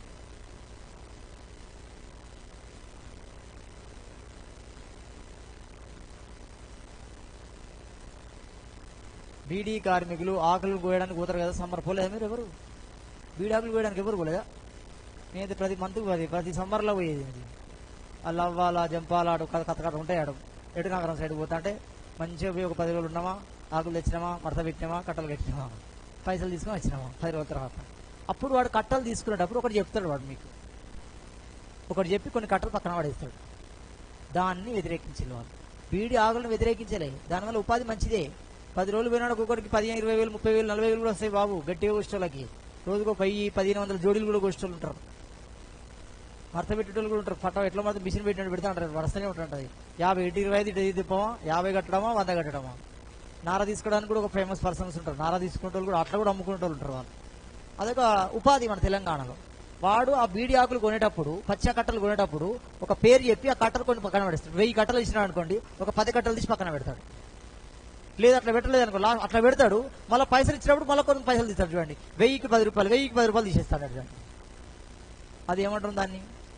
బీడీ కార్మికులు ఆకులు కోయడానికి పోతారు కదా సమ్మర్ పోలేదా మీరు ఎవరు బీడీ ఆకులు కోయడానికి ఎవరు పోలేదా నేనైతే ప్రతి మంత్ ప్రతి ప్రతి సమ్మర్లో పోయేది ఇది ఆ లవ్వాల జంపాల ఆడు కథ కథ కథ ఉంటాయి ఆడు ఎటునాగరం సైడ్ పోతా అంటే మంచిగా పోయి ఒక పది రోజులు ఉన్నామా ఆకులు తెచ్చినామా మడత పెట్టినామా కట్టలు కట్టినామా పైసలు తీసుకొని వచ్చినామా పది రోజుల తర్వాత అప్పుడు వాడు కట్టలు తీసుకునేటప్పుడు ఒకటి చెప్తాడు వాడు మీకు ఒకటి చెప్పి కొన్ని కట్టలు పక్కన పడేస్తాడు దాన్ని వ్యతిరేకించాలి వాళ్ళు బీడీ ఆకులను వ్యతిరేకించలే దానివల్ల ఉపాధి మంచిదే పది రోజులు పోయినాడు ఒక్కొక్కరికి పదిహేను ఇరవై వేలు ముప్పై వేలు నలభై వేలు కూడా వస్తాయి బాబు గట్టిగా కోసేటోళ్ళకి రోజుకు వెయ్యి పదిహేను వందల జోడీలు కూడా కోసేటోళ్ళు ఉంటారు మడత పెట్టేటోళ్ళు కూడా ఉంటారు పట్ట ఎట్లా మాత్రం మిషన్ పెట్టినట్టు పెడతా ఉంటారు వరుసనే ఉంటుంటది యాభై ఇటు ఇరవై ఐదు ఇటు ఐదు తిప్పమా యాభై కట్టడమా వంద కట్టడమా నార తీసుకోవడానికి కూడా ఒక ఫేమస్ పర్సన్స్ ఉంటారు నార తీసుకునే వాళ్ళు కూడా అట్లా కూడా అమ్ముకునే వాళ్ళు ఉంటారు వాళ్ళు అదొక ఉపాధి మన తెలంగాణలో వాడు ఆ బీడి ఆకులు కొనేటప్పుడు పచ్చ కట్టలు కొనేటప్పుడు ఒక పేరు చెప్పి ఆ కట్టలు కొన్ని పక్కన పెడతాడు వెయ్యి కట్టలు ఇచ్చినాడు అనుకోండి ఒక పది కట్టలు తీసి పక్కన పెడతాడు లేదు అట్లా పెట్టలేదు అనుకో లా- అట్లా పెడతాడు మళ్ళీ పైసలు ఇచ్చినప్పుడు మళ్ళీ కొన్ని పైసలు తీస్తాడు చూడండి వెయ్యికి పది రూపాయలు వెయ్యికి పది రూపాయలు తీసేస్తాడు చూడండి అది ఏమంటారు దాన్ని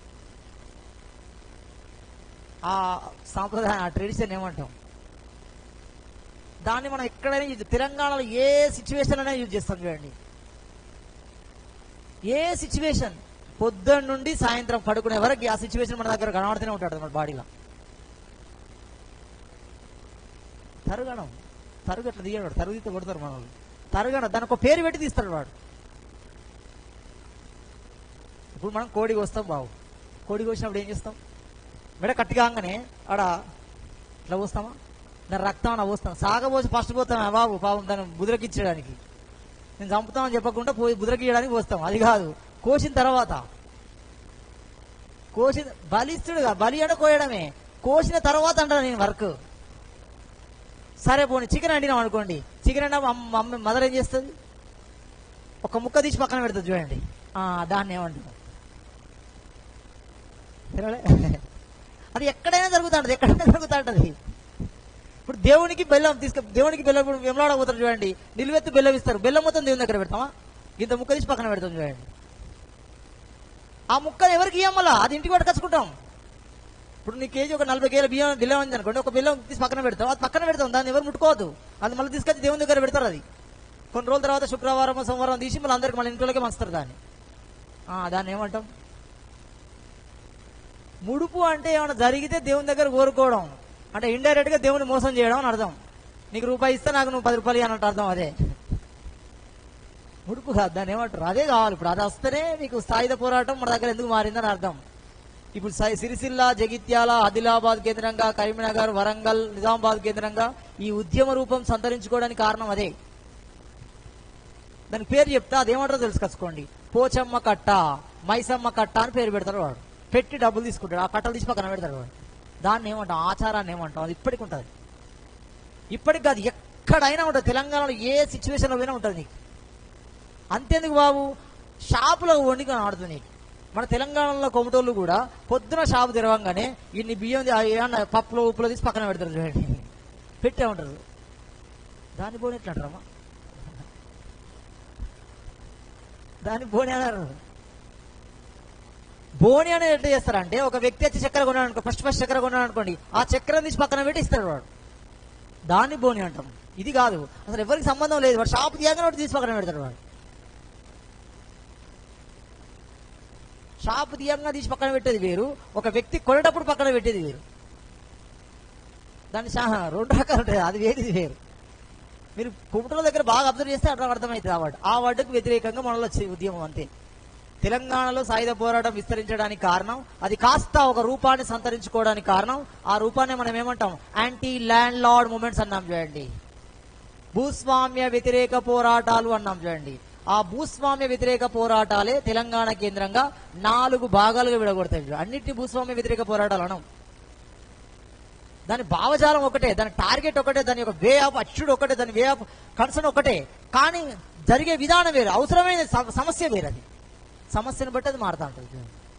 ఆ సాంప్రదాయం ఆ ట్రెడిషన్ ఏమంటాం దాన్ని మనం ఎక్కడైనా యూజ్ తెలంగాణలో ఏ సిచ్యువేషన్ అయినా యూజ్ చేస్తాం చూడండి ఏ సిచ్యువేషన్ పొద్దున్న నుండి సాయంత్రం పడుకునే వరకు ఆ సిచ్యువేషన్ మన దగ్గర కనబడుతూనే ఉంటాడు మన బాడీలో తరుగడం తరుగు అట్లా తీయడు తరుగు తీస్తే కొడతారు మన వాళ్ళు తరుగడం దానికి ఒక పేరు పెట్టి తీస్తాడు వాడు ఇప్పుడు మనం కోడికి వస్తాం బావు కోడికి వచ్చినప్పుడు ఏం చేస్తాం మెడ కట్టిగానే ఆడ ఇట్లా పోస్తామా దాని రక్తం పోస్తాను సాగపోసి ఫస్ట్ పోతాం బాబు పాపం దాన్ని బుదరకిచ్చడానికి నేను చంపుతామని చెప్పకుండా పోయి బుదరకియడానికి పోస్తాం అది కాదు కోసిన తర్వాత కోసిన బలిస్తుడుగా బలి అంటే కోయడమే కోసిన తర్వాత అంటాను నేను వర్క్ సరే పోనీ చికెన్ వండినాం అనుకోండి చికెన్ అంటే మమ్మీ మదర్ ఏం చేస్తుంది ఒక ముక్క తీసి పక్కన పెడుతుంది చూడండి ఆ, దాన్ని ఏమంటున్నాం తినలే? అది ఎక్కడైనా జరుగుతుంటది ఎక్కడైనా జరుగుతుంటది ఇప్పుడు దేవునికి బెల్లం తీసుకు దేవునికి బెల్లం ఇప్పుడు వెమలాడబోతారు చూడండి నిలువెత్తు బెల్లం ఇస్తారు బెల్లం మొత్తం దేవుని దగ్గర పెడతామా ఇంత ముక్క తీసి పక్కన పెడతాం చూడండి ఆ ముక్కలు ఎవరికి ఇవ్వమలా అది ఇంటికి పట్టుకొచ్చుకుంటాం ఇప్పుడు నీ కేజీ ఒక నలభై కేజీల బియ్యం బెల్లం ఉంది అనుకోండి ఒక బెల్లం తీసి పక్కన పెడతాం అది పక్కన పెడతాం దాన్ని ఎవరు ముట్టుకోవద్దు అది మళ్ళీ తీసుకొచ్చి దేవుని దగ్గర పెడతారు అది కొన్ని రోజుల తర్వాత శుక్రవారం సోమవారం తీసి మళ్ళీ అందరికి మళ్ళీ ఇంట్లోకి మంచుతారు దాన్ని ఆ, దాన్ని ఏమంటాం ముడుపు అంటే ఏమైనా జరిగితే దేవుని దగ్గర కోరుకోవడం అంటే ఇండైరెక్ట్ గా దేవుని మోసం చేయడం అని అర్థం నీకు రూపాయి ఇస్తే నాకు నువ్వు పది రూపాయలు అన్నట్టు అర్థం అదే ముడుపు కాదు దాన్ని ఏమంటారు అదే కావాలి ఇప్పుడు అది వస్తేనే మీకు స్థాయిద పోరాటం మన దగ్గర ఎందుకు మారిందని అర్థం ఇప్పుడు సై- సిరిసిల్ల జగిత్యాల ఆదిలాబాద్ కేంద్రంగా కరీంనగర్ వరంగల్ నిజామాబాద్ కేంద్రంగా ఈ ఉద్యమ రూపం సంతరించుకోవడానికి కారణం అదే దాని పేరు చెప్తా అదేమంటారో తెలుసుకొచ్చుకోండి పోచమ్మ కట్ట మైసమ్మ కట్ట అని పేరు పెడతాడు వాడు పెట్టి డబ్బులు తీసుకుంటాడు ఆ కట్టలు తీసి పక్కన పెడతాడు వాడు దాన్ని ఏమంటాం ఆచారాన్ని ఏమంటాం అది ఇప్పటికి ఉంటుంది ఇప్పటికి కాదు ఎక్కడైనా ఉంటుంది తెలంగాణలో ఏ సిచ్యువేషన్లో పోయినా ఉంటుంది నీకు అంతేందుకు బాబు షాపులో వండి ఆడుతుంది నీకు మన తెలంగాణలో కొమటోళ్ళు కూడా పొద్దున షాపు తెరవంగానే ఇన్ని బియ్యం ది- ఆ ఏమన్నా పప్పులో ఉప్పులో తీసి పక్కన పెడతారు చూడండి పెట్టే ఉంటారు దాన్ని పోనీ ఎట్లా అంటారమ్మా దాన్ని బోని అన్నారు బోని అనేది ఎట్లా చేస్తారంటే ఒక వ్యక్తి వచ్చి చక్కెర కొన్నాడు అనుకో ఫస్ట్ ఫస్ట్ చక్కెర కొన్నాడు అనుకోండి ఆ చక్కెర తీసి పక్కన పెట్టి ఇస్తాడు వాడు దాన్ని బోని అంటాం ఇది కాదు అసలు ఎవరికి సంబంధం లేదు వాడు షాప్ తీయగానే వాడు తీసి పక్కన పెడతాడు వాడు షాప్ తీయంగా తీసి పక్కన పెట్టేది వేరు ఒక వ్యక్తి కొనేటప్పుడు పక్కన పెట్టేది వేరు దాన్ని షా రెండు రకాలు ఉంటాయి అది వేరు ఇది వేరు మీరు కుమటల దగ్గర బాగా అబ్జర్వ్ చేస్తే అట్లా అర్థమవుతుంది ఆ వర్డ్ ఆ వర్డ్కు వ్యతిరేకంగా మనలో వచ్చే ఉద్యమం అంతే తెలంగాణలో సాయుధ పోరాటం విస్తరించడానికి కారణం అది కాస్త ఒక రూపాన్ని సంతరించుకోవడానికి కారణం ఆ రూపాన్ని మనం ఏమంటాం యాంటీ ల్యాండ్ లార్డ్ మూమెంట్స్ అన్నాం చూడండి భూస్వామ్య వ్యతిరేక పోరాటాలు అన్నాం చూడండి ఆ భూస్వామ్య వ్యతిరేక పోరాటాలే తెలంగాణ కేంద్రంగా నాలుగు భాగాలుగా విడగొడతాయి చూడు. అన్నిటిని భూస్వామ్య వ్యతిరేక పోరాటాలు అనం దాని భావజాలం ఒకటే దాని టార్గెట్ ఒకటే దాని యొక్క వే ఆఫ్ అచ్చుడు ఒకటే దాని వే ఆఫ్ కన్సర్న్ ఒకటే కానీ జరిగే విధానం వేరు అవసరమైన సమ- సమస్య వేరు అది సమస్యను బట్టి అది మారుతా ఉంటుంది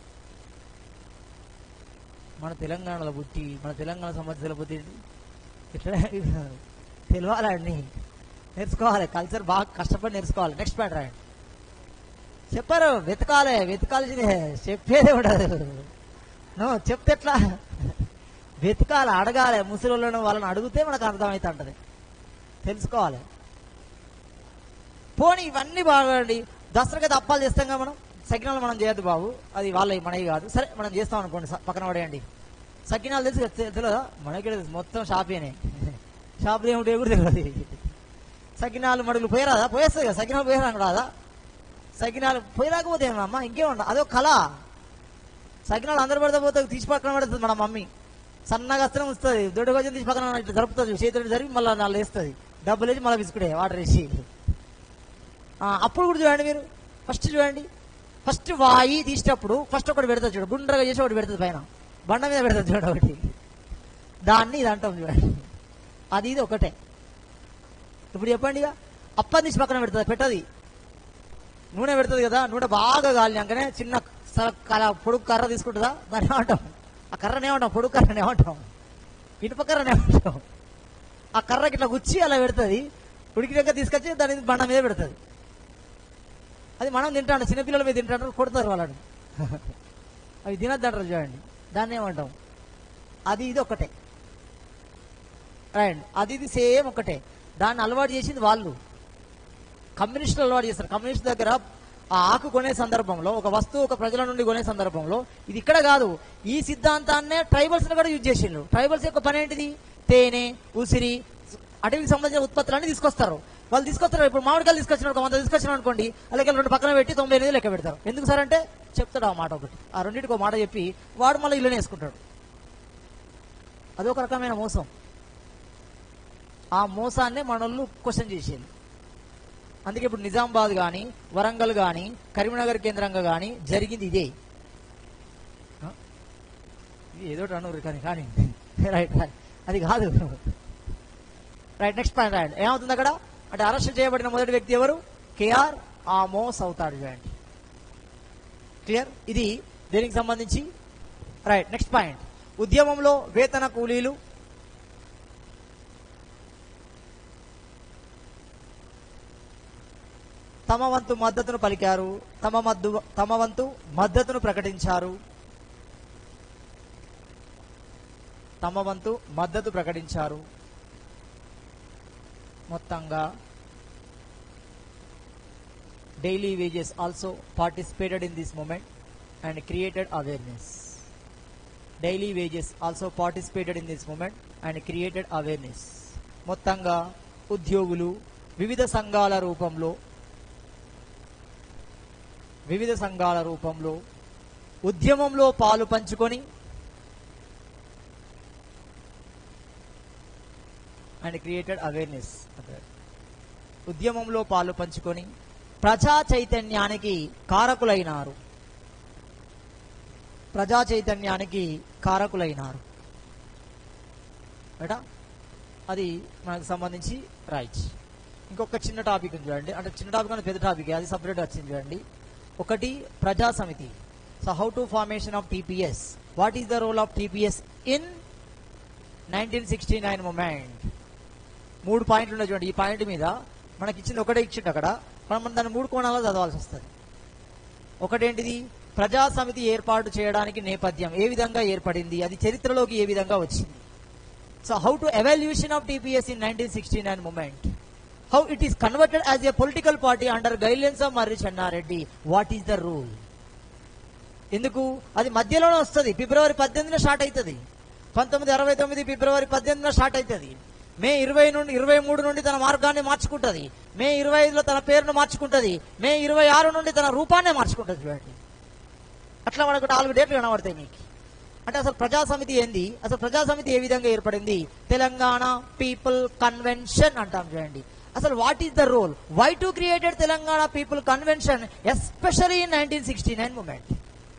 మన తెలంగాణలో పుట్టి మన తెలంగాణ సమస్యల బుద్ధి ఇట్లా తెలియాలండి నేర్చుకోవాలి కల్చర్ బాగా కష్టపడి నేర్చుకోవాలి నెక్స్ట్ ప్యాట్ రాయండి చెప్పారు వెతకాలి వెతకాల్సిందే చెప్పేదే ఉండదు నువ్వు చెప్తే ఎట్లా వెతకాలి అడగాలి ముసలిళ్ళను వాళ్ళని అడిగితే మనకు అర్థమవుతా ఉంటది తెలుసుకోవాలి పోనీ ఇవన్నీ బాగండి దసరాకి అయితే అప్పాలు చేస్తాం కదా మనం సకినాలు మనం చేయొద్దు బాబు అది వాళ్ళవి మనవి కాదు సరే మనం చేస్తాం అనుకోండి స- పక్కన పడేయండి సకినాలు తెలుసు కదా, తె- తెలియదా మనకి తెలుసు మొత్తం షాపేనే షాప్ ఏమిటి కూడా తెలియదు సకినాలు మడుగులు పోయరాదా పోయేస్తుంది కదా సకినాలు పోయరా రాదా సకినాలు పోయరాకపోతే ఏమమ్మా ఇంకేమన్నా అదొక కళ సకినాలు అందరు పడితే పోతే తీసి పక్కన పడుతుంది మన మమ్మీ సన్నగా వస్తూనే వస్తుంది దొడ్డు కొంచెం తీసి పక్కన ఇట్లా జరుపుతుంది చేతులు జరిపి మళ్ళీ నాలుగు వేస్తుంది డబ్బులు వేసి మళ్ళీ బిస్కుడే వాటర్ వేసి ఆ, అప్పుడు కూడా చూడండి మీరు ఫస్ట్ చూడండి ఫస్ట్ వాయి తీసేటప్పుడు ఫస్ట్ ఒకటి పెడతారు చూడు గుండ్రగా చేసి ఒకటి పెడుతుంది పైన బండ మీద పెడతారు చూడండి ఒకటి దాన్ని ఇది అంటాం చూడండి అది ఇది ఒకటే ఇప్పుడు చెప్పండి ఇక అప్పని తీసి పక్కన పెడుతుంది పెట్టది నూనె పెడుతుంది కదా నూనె బాగా కాలినాకనే చిన్న స- కల- పొడుగు కర్ర తీసుకుంటుందా దాన్ని ఏమంటాం ఆ కర్రని ఏమంటాం పొడుగు కర్రని ఏమంటాం ఇనుప కర్రని ఏమంటాం ఆ కర్రకి ఇట్లా గుచ్చి అలా పెడుతుంది ఉడికినాక తీసుకొచ్చి దాని బండ మీద పెడుతుంది అది మనం తింటాడు చిన్నపిల్లల మీద తింటాడు కొడతారు వాళ్ళని అవి తినద్దంటారు చూడండి దాన్ని ఏమంటాం అది ఇది ఒకటే రైట్ అది ఇది సేమ్ ఒకటే దాన్ని అలవాటు చేసింది వాళ్ళు కమ్యూనిస్టులు అలవాటు చేస్తారు కమ్యూనిస్ట్ దగ్గర ఆ ఆకు కొనే సందర్భంలో ఒక వస్తువు ఒక ప్రజల నుండి కొనే సందర్భంలో ఇది ఇక్కడ కాదు ఈ సిద్ధాంతాన్నే ట్రైబల్స్ కూడా యూజ్ చేసిండ్రు ట్రైబల్స్ యొక్క పని ఏంటిది తేనె ఉసిరి అటవీకి సంబంధించిన ఉత్పత్తులన్నీ తీసుకొస్తారు వాళ్ళు తీసుకొస్తారు ఇప్పుడు మామిడికాయలు తీసుకొచ్చిన ఒక వంద తీసుకొచ్చిన అనుకోండి అలాగే రెండు పక్కన పెట్టి తొంభై ఎనిమిది లెక్క పెడతారు ఎందుకు సార్ అంటే చెప్తాడు ఆ మాట ఒకటి ఆ రెండింటికి ఒక మాట చెప్పి వాడు మళ్ళీ ఇల్లునే వేసుకుంటాడు అదొక రకమైన మోసం ఆ మోసాన్నే మనోళ్ళు క్వశ్చన్ చేసేది అందుకే ఇప్పుడు నిజామాబాద్ కానీ వరంగల్ కానీ కరీంనగర్ కేంద్రంగా కానీ జరిగింది ఇదే ఆ? ఇది ఏదో అన్నారు కానీ కానీ రైట్ రైట్ అది కాదు రైట్ నెక్స్ట్ పాయింట్ రైట్ ఏమవుతుంది అక్కడ అంటే అరెస్ట్ చేయబడిన మొదటి వ్యక్తి ఎవరు కేఆర్ ఆమోస్ అవుతాడు చూడండి క్లియర్ ఇది దేనికి సంబంధించి రైట్ నెక్స్ట్ పాయింట్ ఉద్యమంలో వేతన కూలీలు తమ వంతు మద్దతును పలికారు తమ మద్దు తమ వంతు మద్దతును ప్రకటించారు తమ వంతు మద్దతు ప్రకటించారు మొత్తంగా daily wages also participated in this moment and created awareness daily wages also participated in this moment and created awareness మొత్తంగా ఉద్యోగులు వివిధ సంఘాల రూపంలో వివిధ సంఘాల రూపంలో ఉద్యమంలో పాలు పంచుకొని అండ్ క్రియేటెడ్ అవేర్నెస్ ఉద్యమంలో పాలు పంచుకొని ప్రజా చైతన్యానికి కారకులైనారు ప్రజా చైతన్యానికి కారకులైనారు బేటా అది మనకు సంబంధించి రైట్ ఇంకొక చిన్న టాపిక్ ఉంది చూడండి అంటే చిన్న టాపిక్ అంటే పెద్ద టాపిక్ అది సపరేట్ వచ్చింది చూడండి ఒకటి ప్రజా సమితి so how to formation of TPS what is the role of TPS in nineteen sixty nine moment మూడు పాయింట్లు ఉన్నాయి చూడండి ఈ పాయింట్ మీద మనకి ఇచ్చింది ఒకటే ఇచ్చిండు అక్కడ మనం మనం దాన్ని మూడు కోణాల్లో చదవాల్సి వస్తుంది ఒకటేంటిది ప్రజా సమితి ఏర్పాటు చేయడానికి నేపథ్యం ఏ విధంగా ఏర్పడింది అది చరిత్రలోకి ఏ విధంగా వచ్చింది so how to evolution of TPS in nineteen sixty nine moment how it is converted as a political party under guidelines of Marri Chenna Reddy what is the rule ఎందుకు అది మధ్యలోనే వస్తుంది ఫిబ్రవరి పద్దెనిమిదిన స్టార్ట్ అవుతుంది పంతొమ్మిది అరవై తొమ్మిది ఫిబ్రవరి పద్దెనిమిదిన స్టార్ట్ అవుతుంది మే ఇరవై నుండి ఇరవై మూడు నుండి తన మార్గాన్ని మార్చుకుంటది మే ఇరవై ఐదులో తన పేరును మార్చుకుంటది మే ఇరవై ఆరు నుండి తన రూపాన్నే మార్చుకుంటది చూడండి అట్లా మనకు నాలుగు డేట్లు కనబడతాయి మీకు అంటే అసలు ప్రజా సమితి ఏంది అసలు ప్రజా సమితి ఏ విధంగా ఏర్పడింది తెలంగాణ పీపుల్ కన్వెన్షన్ అంటాం చూడండి అసలు what is the role why to created Telangana people convention especially in nineteen sixty nine moment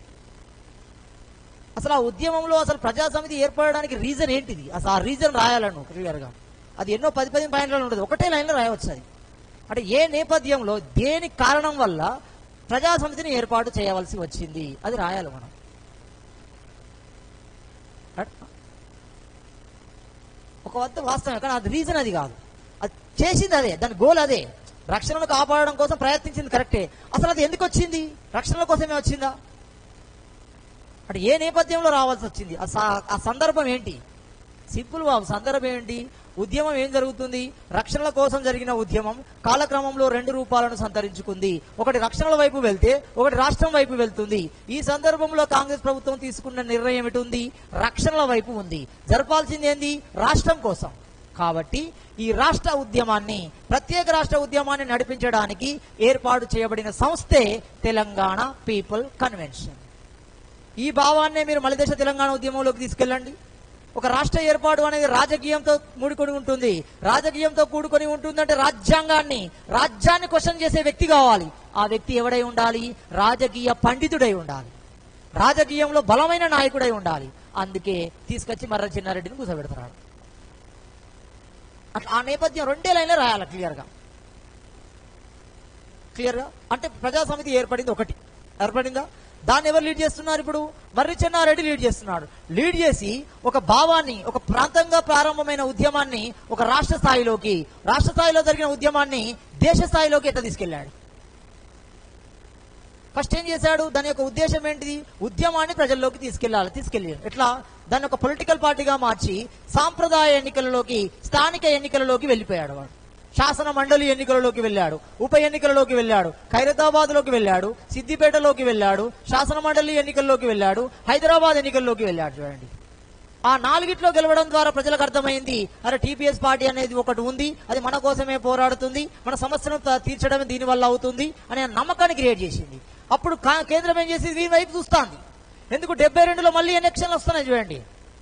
అసలు ఆ ఉద్యమంలో అసలు ప్రజా సమితి ఏర్పడడానికి రీజన్ ఏంటిది అసలు ఆ రీజన్ రాయాలను క్లియర్ గా అది ఎన్నో పది పది పాయింట్లలో ఉంటుంది ఒకటే లైన్లో రాయవచ్చు అది అంటే ఏ నేపథ్యంలో దేని కారణం వల్ల ప్రజా సమితిని ఏర్పాటు చేయవలసి వచ్చింది అది రాయాలి మనం Right? ఒక వద్ద వాస్తవమే కానీ అది రీజన్ అది కాదు అది చేసింది అదే దాని గోల్ అదే రక్షణను కాపాడడం కోసం ప్రయత్నించింది కరెక్టే అసలు అది ఎందుకు వచ్చింది రక్షణ కోసమే వచ్చిందా అంటే ఏ నేపథ్యంలో రావాల్సి వచ్చింది ఆ స- ఆ సందర్భం ఏంటి సింపుల్ బాబు సందర్భం ఏంటి ఉద్యమం ఏం జరుగుతుంది రక్షణల కోసం జరిగిన ఉద్యమం కాలక్రమంలో రెండు రూపాలను సంతరించుకుంది ఒకటి రక్షణల వైపు వెళ్తే ఒకటి రాష్ట్రం వైపు వెళ్తుంది ఈ సందర్భంలో కాంగ్రెస్ ప్రభుత్వం తీసుకున్న నిర్ణయం ఎటు ఉంది రక్షణల వైపు ఉంది జరపాల్సింది ఏంది రాష్ట్రం కోసం కాబట్టి ఈ రాష్ట్ర ఉద్యమాన్ని ప్రత్యేక రాష్ట్ర ఉద్యమాన్ని నడిపించడానికి ఏర్పాటు చేయబడిన సంస్థే తెలంగాణ పీపుల్ కన్వెన్షన్ ఈ భావాన్నే మీరు మలిదేశ తెలంగాణ ఉద్యమంలోకి తీసుకెళ్ళండి ఒక రాష్ట్ర ఏర్పాటు అనేది రాజకీయంతో ముడికొని ఉంటుంది రాజకీయంతో కూడుకొని ఉంటుందంటే రాజ్యాంగాన్ని రాజ్యాన్ని క్వశ్చన్ చేసే వ్యక్తి కావాలి ఆ వ్యక్తి ఎవడై ఉండాలి రాజకీయ పండితుడై ఉండాలి రాజకీయంలో బలమైన నాయకుడై ఉండాలి అందుకే తీసుకొచ్చి మర్ర చిన్నారెడ్డిని కూర్చోబెడతాడు అట్లా ఆ నేపథ్యం రెండే లైన్లో రాయాలి క్లియర్గా క్లియర్గా అంటే ప్రజా సమితి ఏర్పడింది ఒకటి ఏర్పడిందా దాన్ని ఎవరు లీడ్ చేస్తున్నారు ఇప్పుడు మర్రి చెన్నారెడ్డి లీడ్ చేస్తున్నాడు లీడ్ చేసి ఒక భావాన్ని ఒక ప్రాంతంగా ప్రారంభమైన ఉద్యమాన్ని ఒక రాష్ట్ర స్థాయిలోకి రాష్ట్ర స్థాయిలో జరిగిన ఉద్యమాన్ని దేశ స్థాయిలోకి ఎట్లా తీసుకెళ్లాడు ఫస్ట్ ఏం చేశాడు దాని యొక్క ఉద్దేశం ఏంటిది ఉద్యమాన్ని ప్రజల్లోకి తీసుకెళ్లాలి తీసుకెళ్ళాడు ఎట్లా దాన్ని ఒక పొలిటికల్ పార్టీగా మార్చి సాంప్రదాయ ఎన్నికలలోకి స్థానిక ఎన్నికలలోకి వెళ్ళిపోయాడు వాడు శాసన మండలి ఎన్నికలలోకి వెళ్ళాడు ఉప ఎన్నికలలోకి వెళ్ళాడు ఖైరతాబాద్ లోకి వెళ్ళాడు సిద్దిపేటలోకి వెళ్ళాడు శాసన మండలి ఎన్నికల్లోకి వెళ్ళాడు హైదరాబాద్ ఎన్నికల్లోకి వెళ్ళాడు చూడండి ఆ నాలుగిట్లో గెలవడం ద్వారా ప్రజలకు అర్థమైంది అరే టీపీఎస్ పార్టీ అనేది ఒకటి ఉంది అది మన కోసమే పోరాడుతుంది మన సమస్యను త- తీర్చడమే దీని వల్ల అవుతుంది అనే నమ్మకాన్ని క్రియేట్ చేసింది అప్పుడు కా- కేంద్రం ఏం చేసింది దీని వైపు చూస్తాంది ఎందుకు డెబ్బై రెండులో మళ్ళీ ఎలక్షన్లు వస్తున్నాయి చూడండి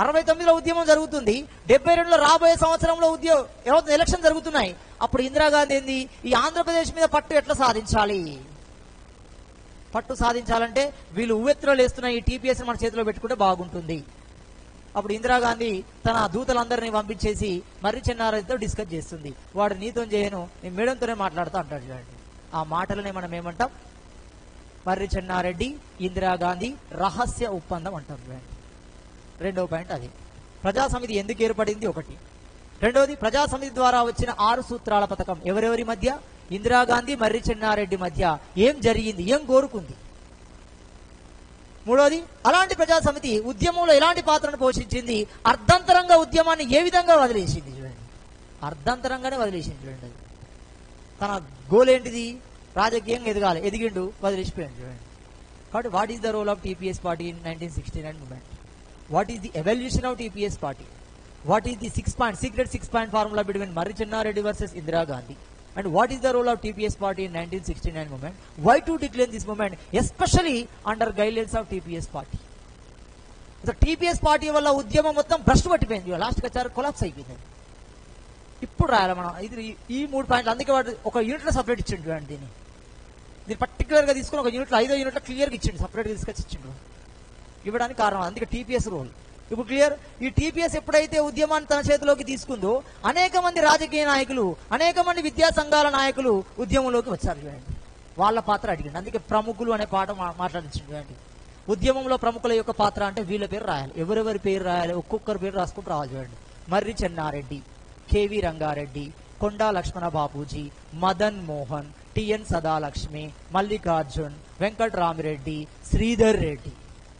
అరవై తొమ్మిదిలో ఉద్యమం జరుగుతుంది డెబ్బై రెండులో రాబోయే సంవత్సరంలో ఉద్యోగం ఏమవుతుంది ఎలక్షన్ జరుగుతున్నాయి అప్పుడు ఇందిరాగాంధీ ఏంది ఈ ఆంధ్రప్రదేశ్ మీద పట్టు ఎట్లా సాధించాలి పట్టు సాధించాలంటే వీళ్ళు ఉవ్వెత్తులు వేస్తున్న ఈ టీపీఎస్ మన చేతిలో పెట్టుకుంటే బాగుంటుంది అప్పుడు ఇందిరాగాంధీ తన దూతలందరినీ పంపించేసి మర్రి చెన్నారెడ్డితో డిస్కస్ చేస్తుంది వాడు నీతో చేయను నేను మేడంతోనే మాట్లాడుతూ అంటాడు చూడండి ఆ మాటలనే మనం ఏమంటాం మర్రి చెన్నారెడ్డి ఇందిరాగాంధీ రహస్య ఒప్పందం అంటారు చూడండి రెండవ పాయింట్ అది ప్రజా సమితి ఎందుకు ఏర్పడింది ఒకటి రెండవది ప్రజా సమితి ద్వారా వచ్చిన ఆరు సూత్రాల పథకం ఎవరెవరి మధ్య ఇందిరాగాంధీ మర్రి చెన్నారెడ్డి మధ్య ఏం జరిగింది ఏం కోరుకుంది మూడోది అలాంటి ప్రజా సమితి ఉద్యమంలో ఎలాంటి పాత్రను పోషించింది అర్ధంతరంగా ఉద్యమాన్ని ఏ విధంగా వదిలేసింది చూడండి అర్ధంతరంగానే వదిలేసింది చూడండి అది తన గోల్ ఏంటిది రాజకీయంగా ఎదగాలి ఎదిగిండు వదిలేసిపోయాడు చూడండి కాబట్టి what is the role of TPS party in nineteen sixty nine moment what is the evolution of TPS party what is the six point secret six point formula between Marri Chenna Reddy versus Indira Gandhi and what is the role of TPS party in nineteen sixty nine moment why to declare this moment especially under guidelines of TPS party TPS party వల్ల ఉద్యమం మొత్తం భ్రష్టు పట్టిపోయింది లాస్ట్కి వచ్చారు collapse అయిపోయింది ఇప్పుడు రాయాలి మనం ఇది ఈ- ఈ మూడు పాయింట్లు అందుకే వాడు ఒక యూనిట్లో సపరేట్ ఇచ్చిండు చూడండి దీన్ని దీన్ని పర్టికులర్ గా తీసుకుని ఒక యూనిట్లో ఐదో యూనిట్లో క్లియర్గా ఇచ్చిండు సపరేట్ గా తీసుకొచ్చి ఇచ్చిండు ఇవ్వడానికి కారణం అందుకే టీపీఎస్ రోల్ ఇప్పుడు క్లియర్ ఈ టీపీఎస్ ఎప్పుడైతే ఉద్యమాన్ని తన చేతిలోకి తీసుకుందో అనేక మంది రాజకీయ నాయకులు అనేక మంది విద్యా సంఘాల నాయకులు ఉద్యమంలోకి వచ్చారు చూడండి వాళ్ళ పాత్ర అడిగింది అందుకే ప్రముఖులు అనే పాట మా- మాట్లాడించింది చూడండి ఉద్యమంలో ప్రముఖుల యొక్క పాత్ర అంటే వీళ్ళ పేరు రాయాలి ఎవరెవరి పేరు రాయాలి ఒక్కొక్కరి పేరు రాసుకుంటూ రావాలి చూడండి మర్రి చెన్నారెడ్డి కేవి రంగారెడ్డి కొండా లక్ష్మణ బాపూజీ మదన్ మోహన్ టిఎన్ సదాలక్ష్మి మల్లికార్జున్ వెంకట్రామిరెడ్డి శ్రీధర్ రెడ్డి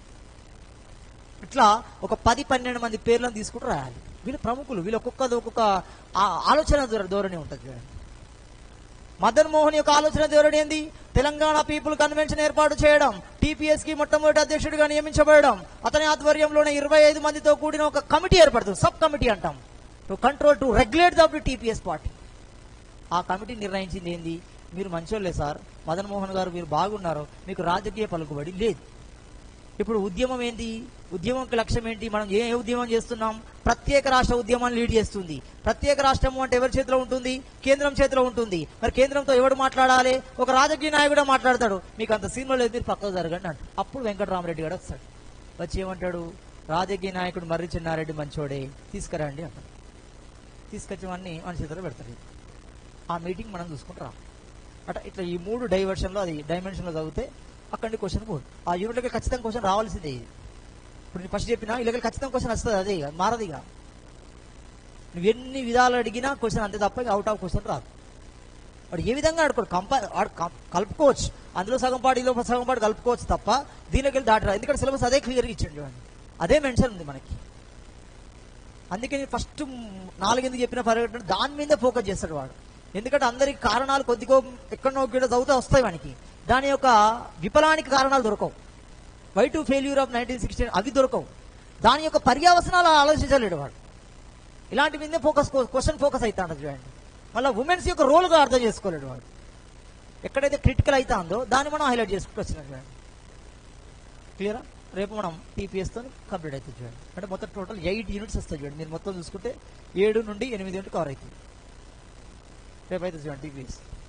ఇట్లా ఒక పది పన్నెండు మంది పేర్లను తీసుకుంటూ రాయాలి వీళ్ళు ప్రముఖులు వీళ్ళు ఒక్కొక్కది ఒక్కొక్క ఆ- ఆలోచన ధోర- ధోరణి ఉంటుంది చూడండి మదన్ మోహన్ యొక్క ఆలోచన ధోరణి ఏంది తెలంగాణ పీపుల్ కన్వెన్షన్ ఏర్పాటు చేయడం టీపీఎస్ కి మొట్టమొదటి అధ్యక్షుడిగా నియమించబడడం అతని ఆధ్వర్యంలోనే ఇరవై ఐదు మందితో కూడిన ఒక కమిటీ ఏర్పడుతుంది సబ్ కమిటీ అంటాం to control to regulate the TPS party ఆ కమిటీ నిర్ణయించింది ఏంది మీరు మంచోళ్ళే సార్ మదన్ మోహన్ గారు మీరు బాగున్నారు మీకు రాజకీయ పలుకుబడి లేదు ఇప్పుడు ఉద్యమం ఏంటి ఉద్యమంకి లక్ష్యం ఏంటి మనం ఏ ఏ ఉద్యమం చేస్తున్నాం ప్రత్యేక రాష్ట్ర ఉద్యమాన్ని లీడ్ చేస్తుంది ప్రత్యేక రాష్ట్రం అంటే ఎవరి చేతిలో ఉంటుంది కేంద్రం చేతిలో ఉంటుంది మరి కేంద్రంతో ఎవడు మాట్లాడాలి ఒక రాజకీయ నాయకుడే మాట్లాడతాడు మీకు అంత సీన్లో లేదు మీరు పక్కకు జరగండి అంట అప్పుడు వెంకటరామరెడ్డి గారు వస్తాడు వచ్చి ఏమంటాడు రాజకీయ నాయకుడు మర్రి చెన్నారెడ్డి మంచోడే తీసుకురండి అంటాడు తీసుకొచ్చేవన్నీ మన చేతిలో పెడతాడు ఆ మీటింగ్ మనం చూసుకుంటాం అట ఇట్లా ఈ మూడు డైవర్షన్లో అది డైమెన్షన్లో చదివితే అక్కడి క్వశ్చన్ పోదు ఆ యూనిట్కి ఖచ్చితంగా క్వశ్చన్ రావాల్సిందే ఇది ఇప్పుడు నేను ఫస్ట్ చెప్పినా ఇలాగ ఖచ్చితంగా క్వశ్చన్ వస్తుంది అదే ఇక మారదు ఇక నువ్వు ఎన్ని విధాలు అడిగినా క్వశ్చన్ అంతే తప్ప అవుట్ ఆఫ్ క్వశ్చన్ రాదు వాడు ఏ విధంగా ఆడుకోడు కంప వాడు కం- కలుపుకోవచ్చు అందులో సగం పాటు ఈలో సగం పాటు కలుపుకోవచ్చు తప్ప దీనిలోకి వెళ్ళి దాటరా ఎందుకంటే సిలబస్ అదే క్లియర్గా ఇచ్చిండు చూడండి అదే మెన్షన్ ఉంది మనకి అందుకే నేను ఫస్ట్ నాలుగెందుకు చెప్పిన పర్యటన దాని మీద ఫోకస్ చేస్తాడు వాడు ఎందుకంటే అందరికి కారణాలు కొద్దిగా ఎక్కడనో గిడ చదువుతూ వస్తాయి మనకి దాని యొక్క విఫలానికి కారణాలు దొరకవు why to failure of nineteen sixteen అవి దొరకవు దాని యొక్క పర్యావసనాలు ఆలోచించలేడు వాడు ఇలాంటి మీదే ఫోకస్ క్వశ్చన్ ఫోకస్ అవుతాడు చూడండి మళ్ళీ ఉమెన్స్ యొక్క రోల్ కూడా అర్థం చేసుకోలేడు వాడు ఎక్కడైతే క్రిటికల్ అవుతుందో దాన్ని మనం హైలైట్ చేసుకుంటూ వచ్చినాం చూడండి క్లియరా రేపు మనం టీపీఎస్తో కంప్లీట్ అవుతుంది చూడండి అంటే మొత్తం టోటల్ ఎయిట్ యూనిట్స్ వస్తాయి చూడండి మీరు మొత్తం చూసుకుంటే ఏడు నుండి ఎనిమిది యూనిట్ కవర్ అవుతుంది రేపు అయితే చూడండి టీపీఎస్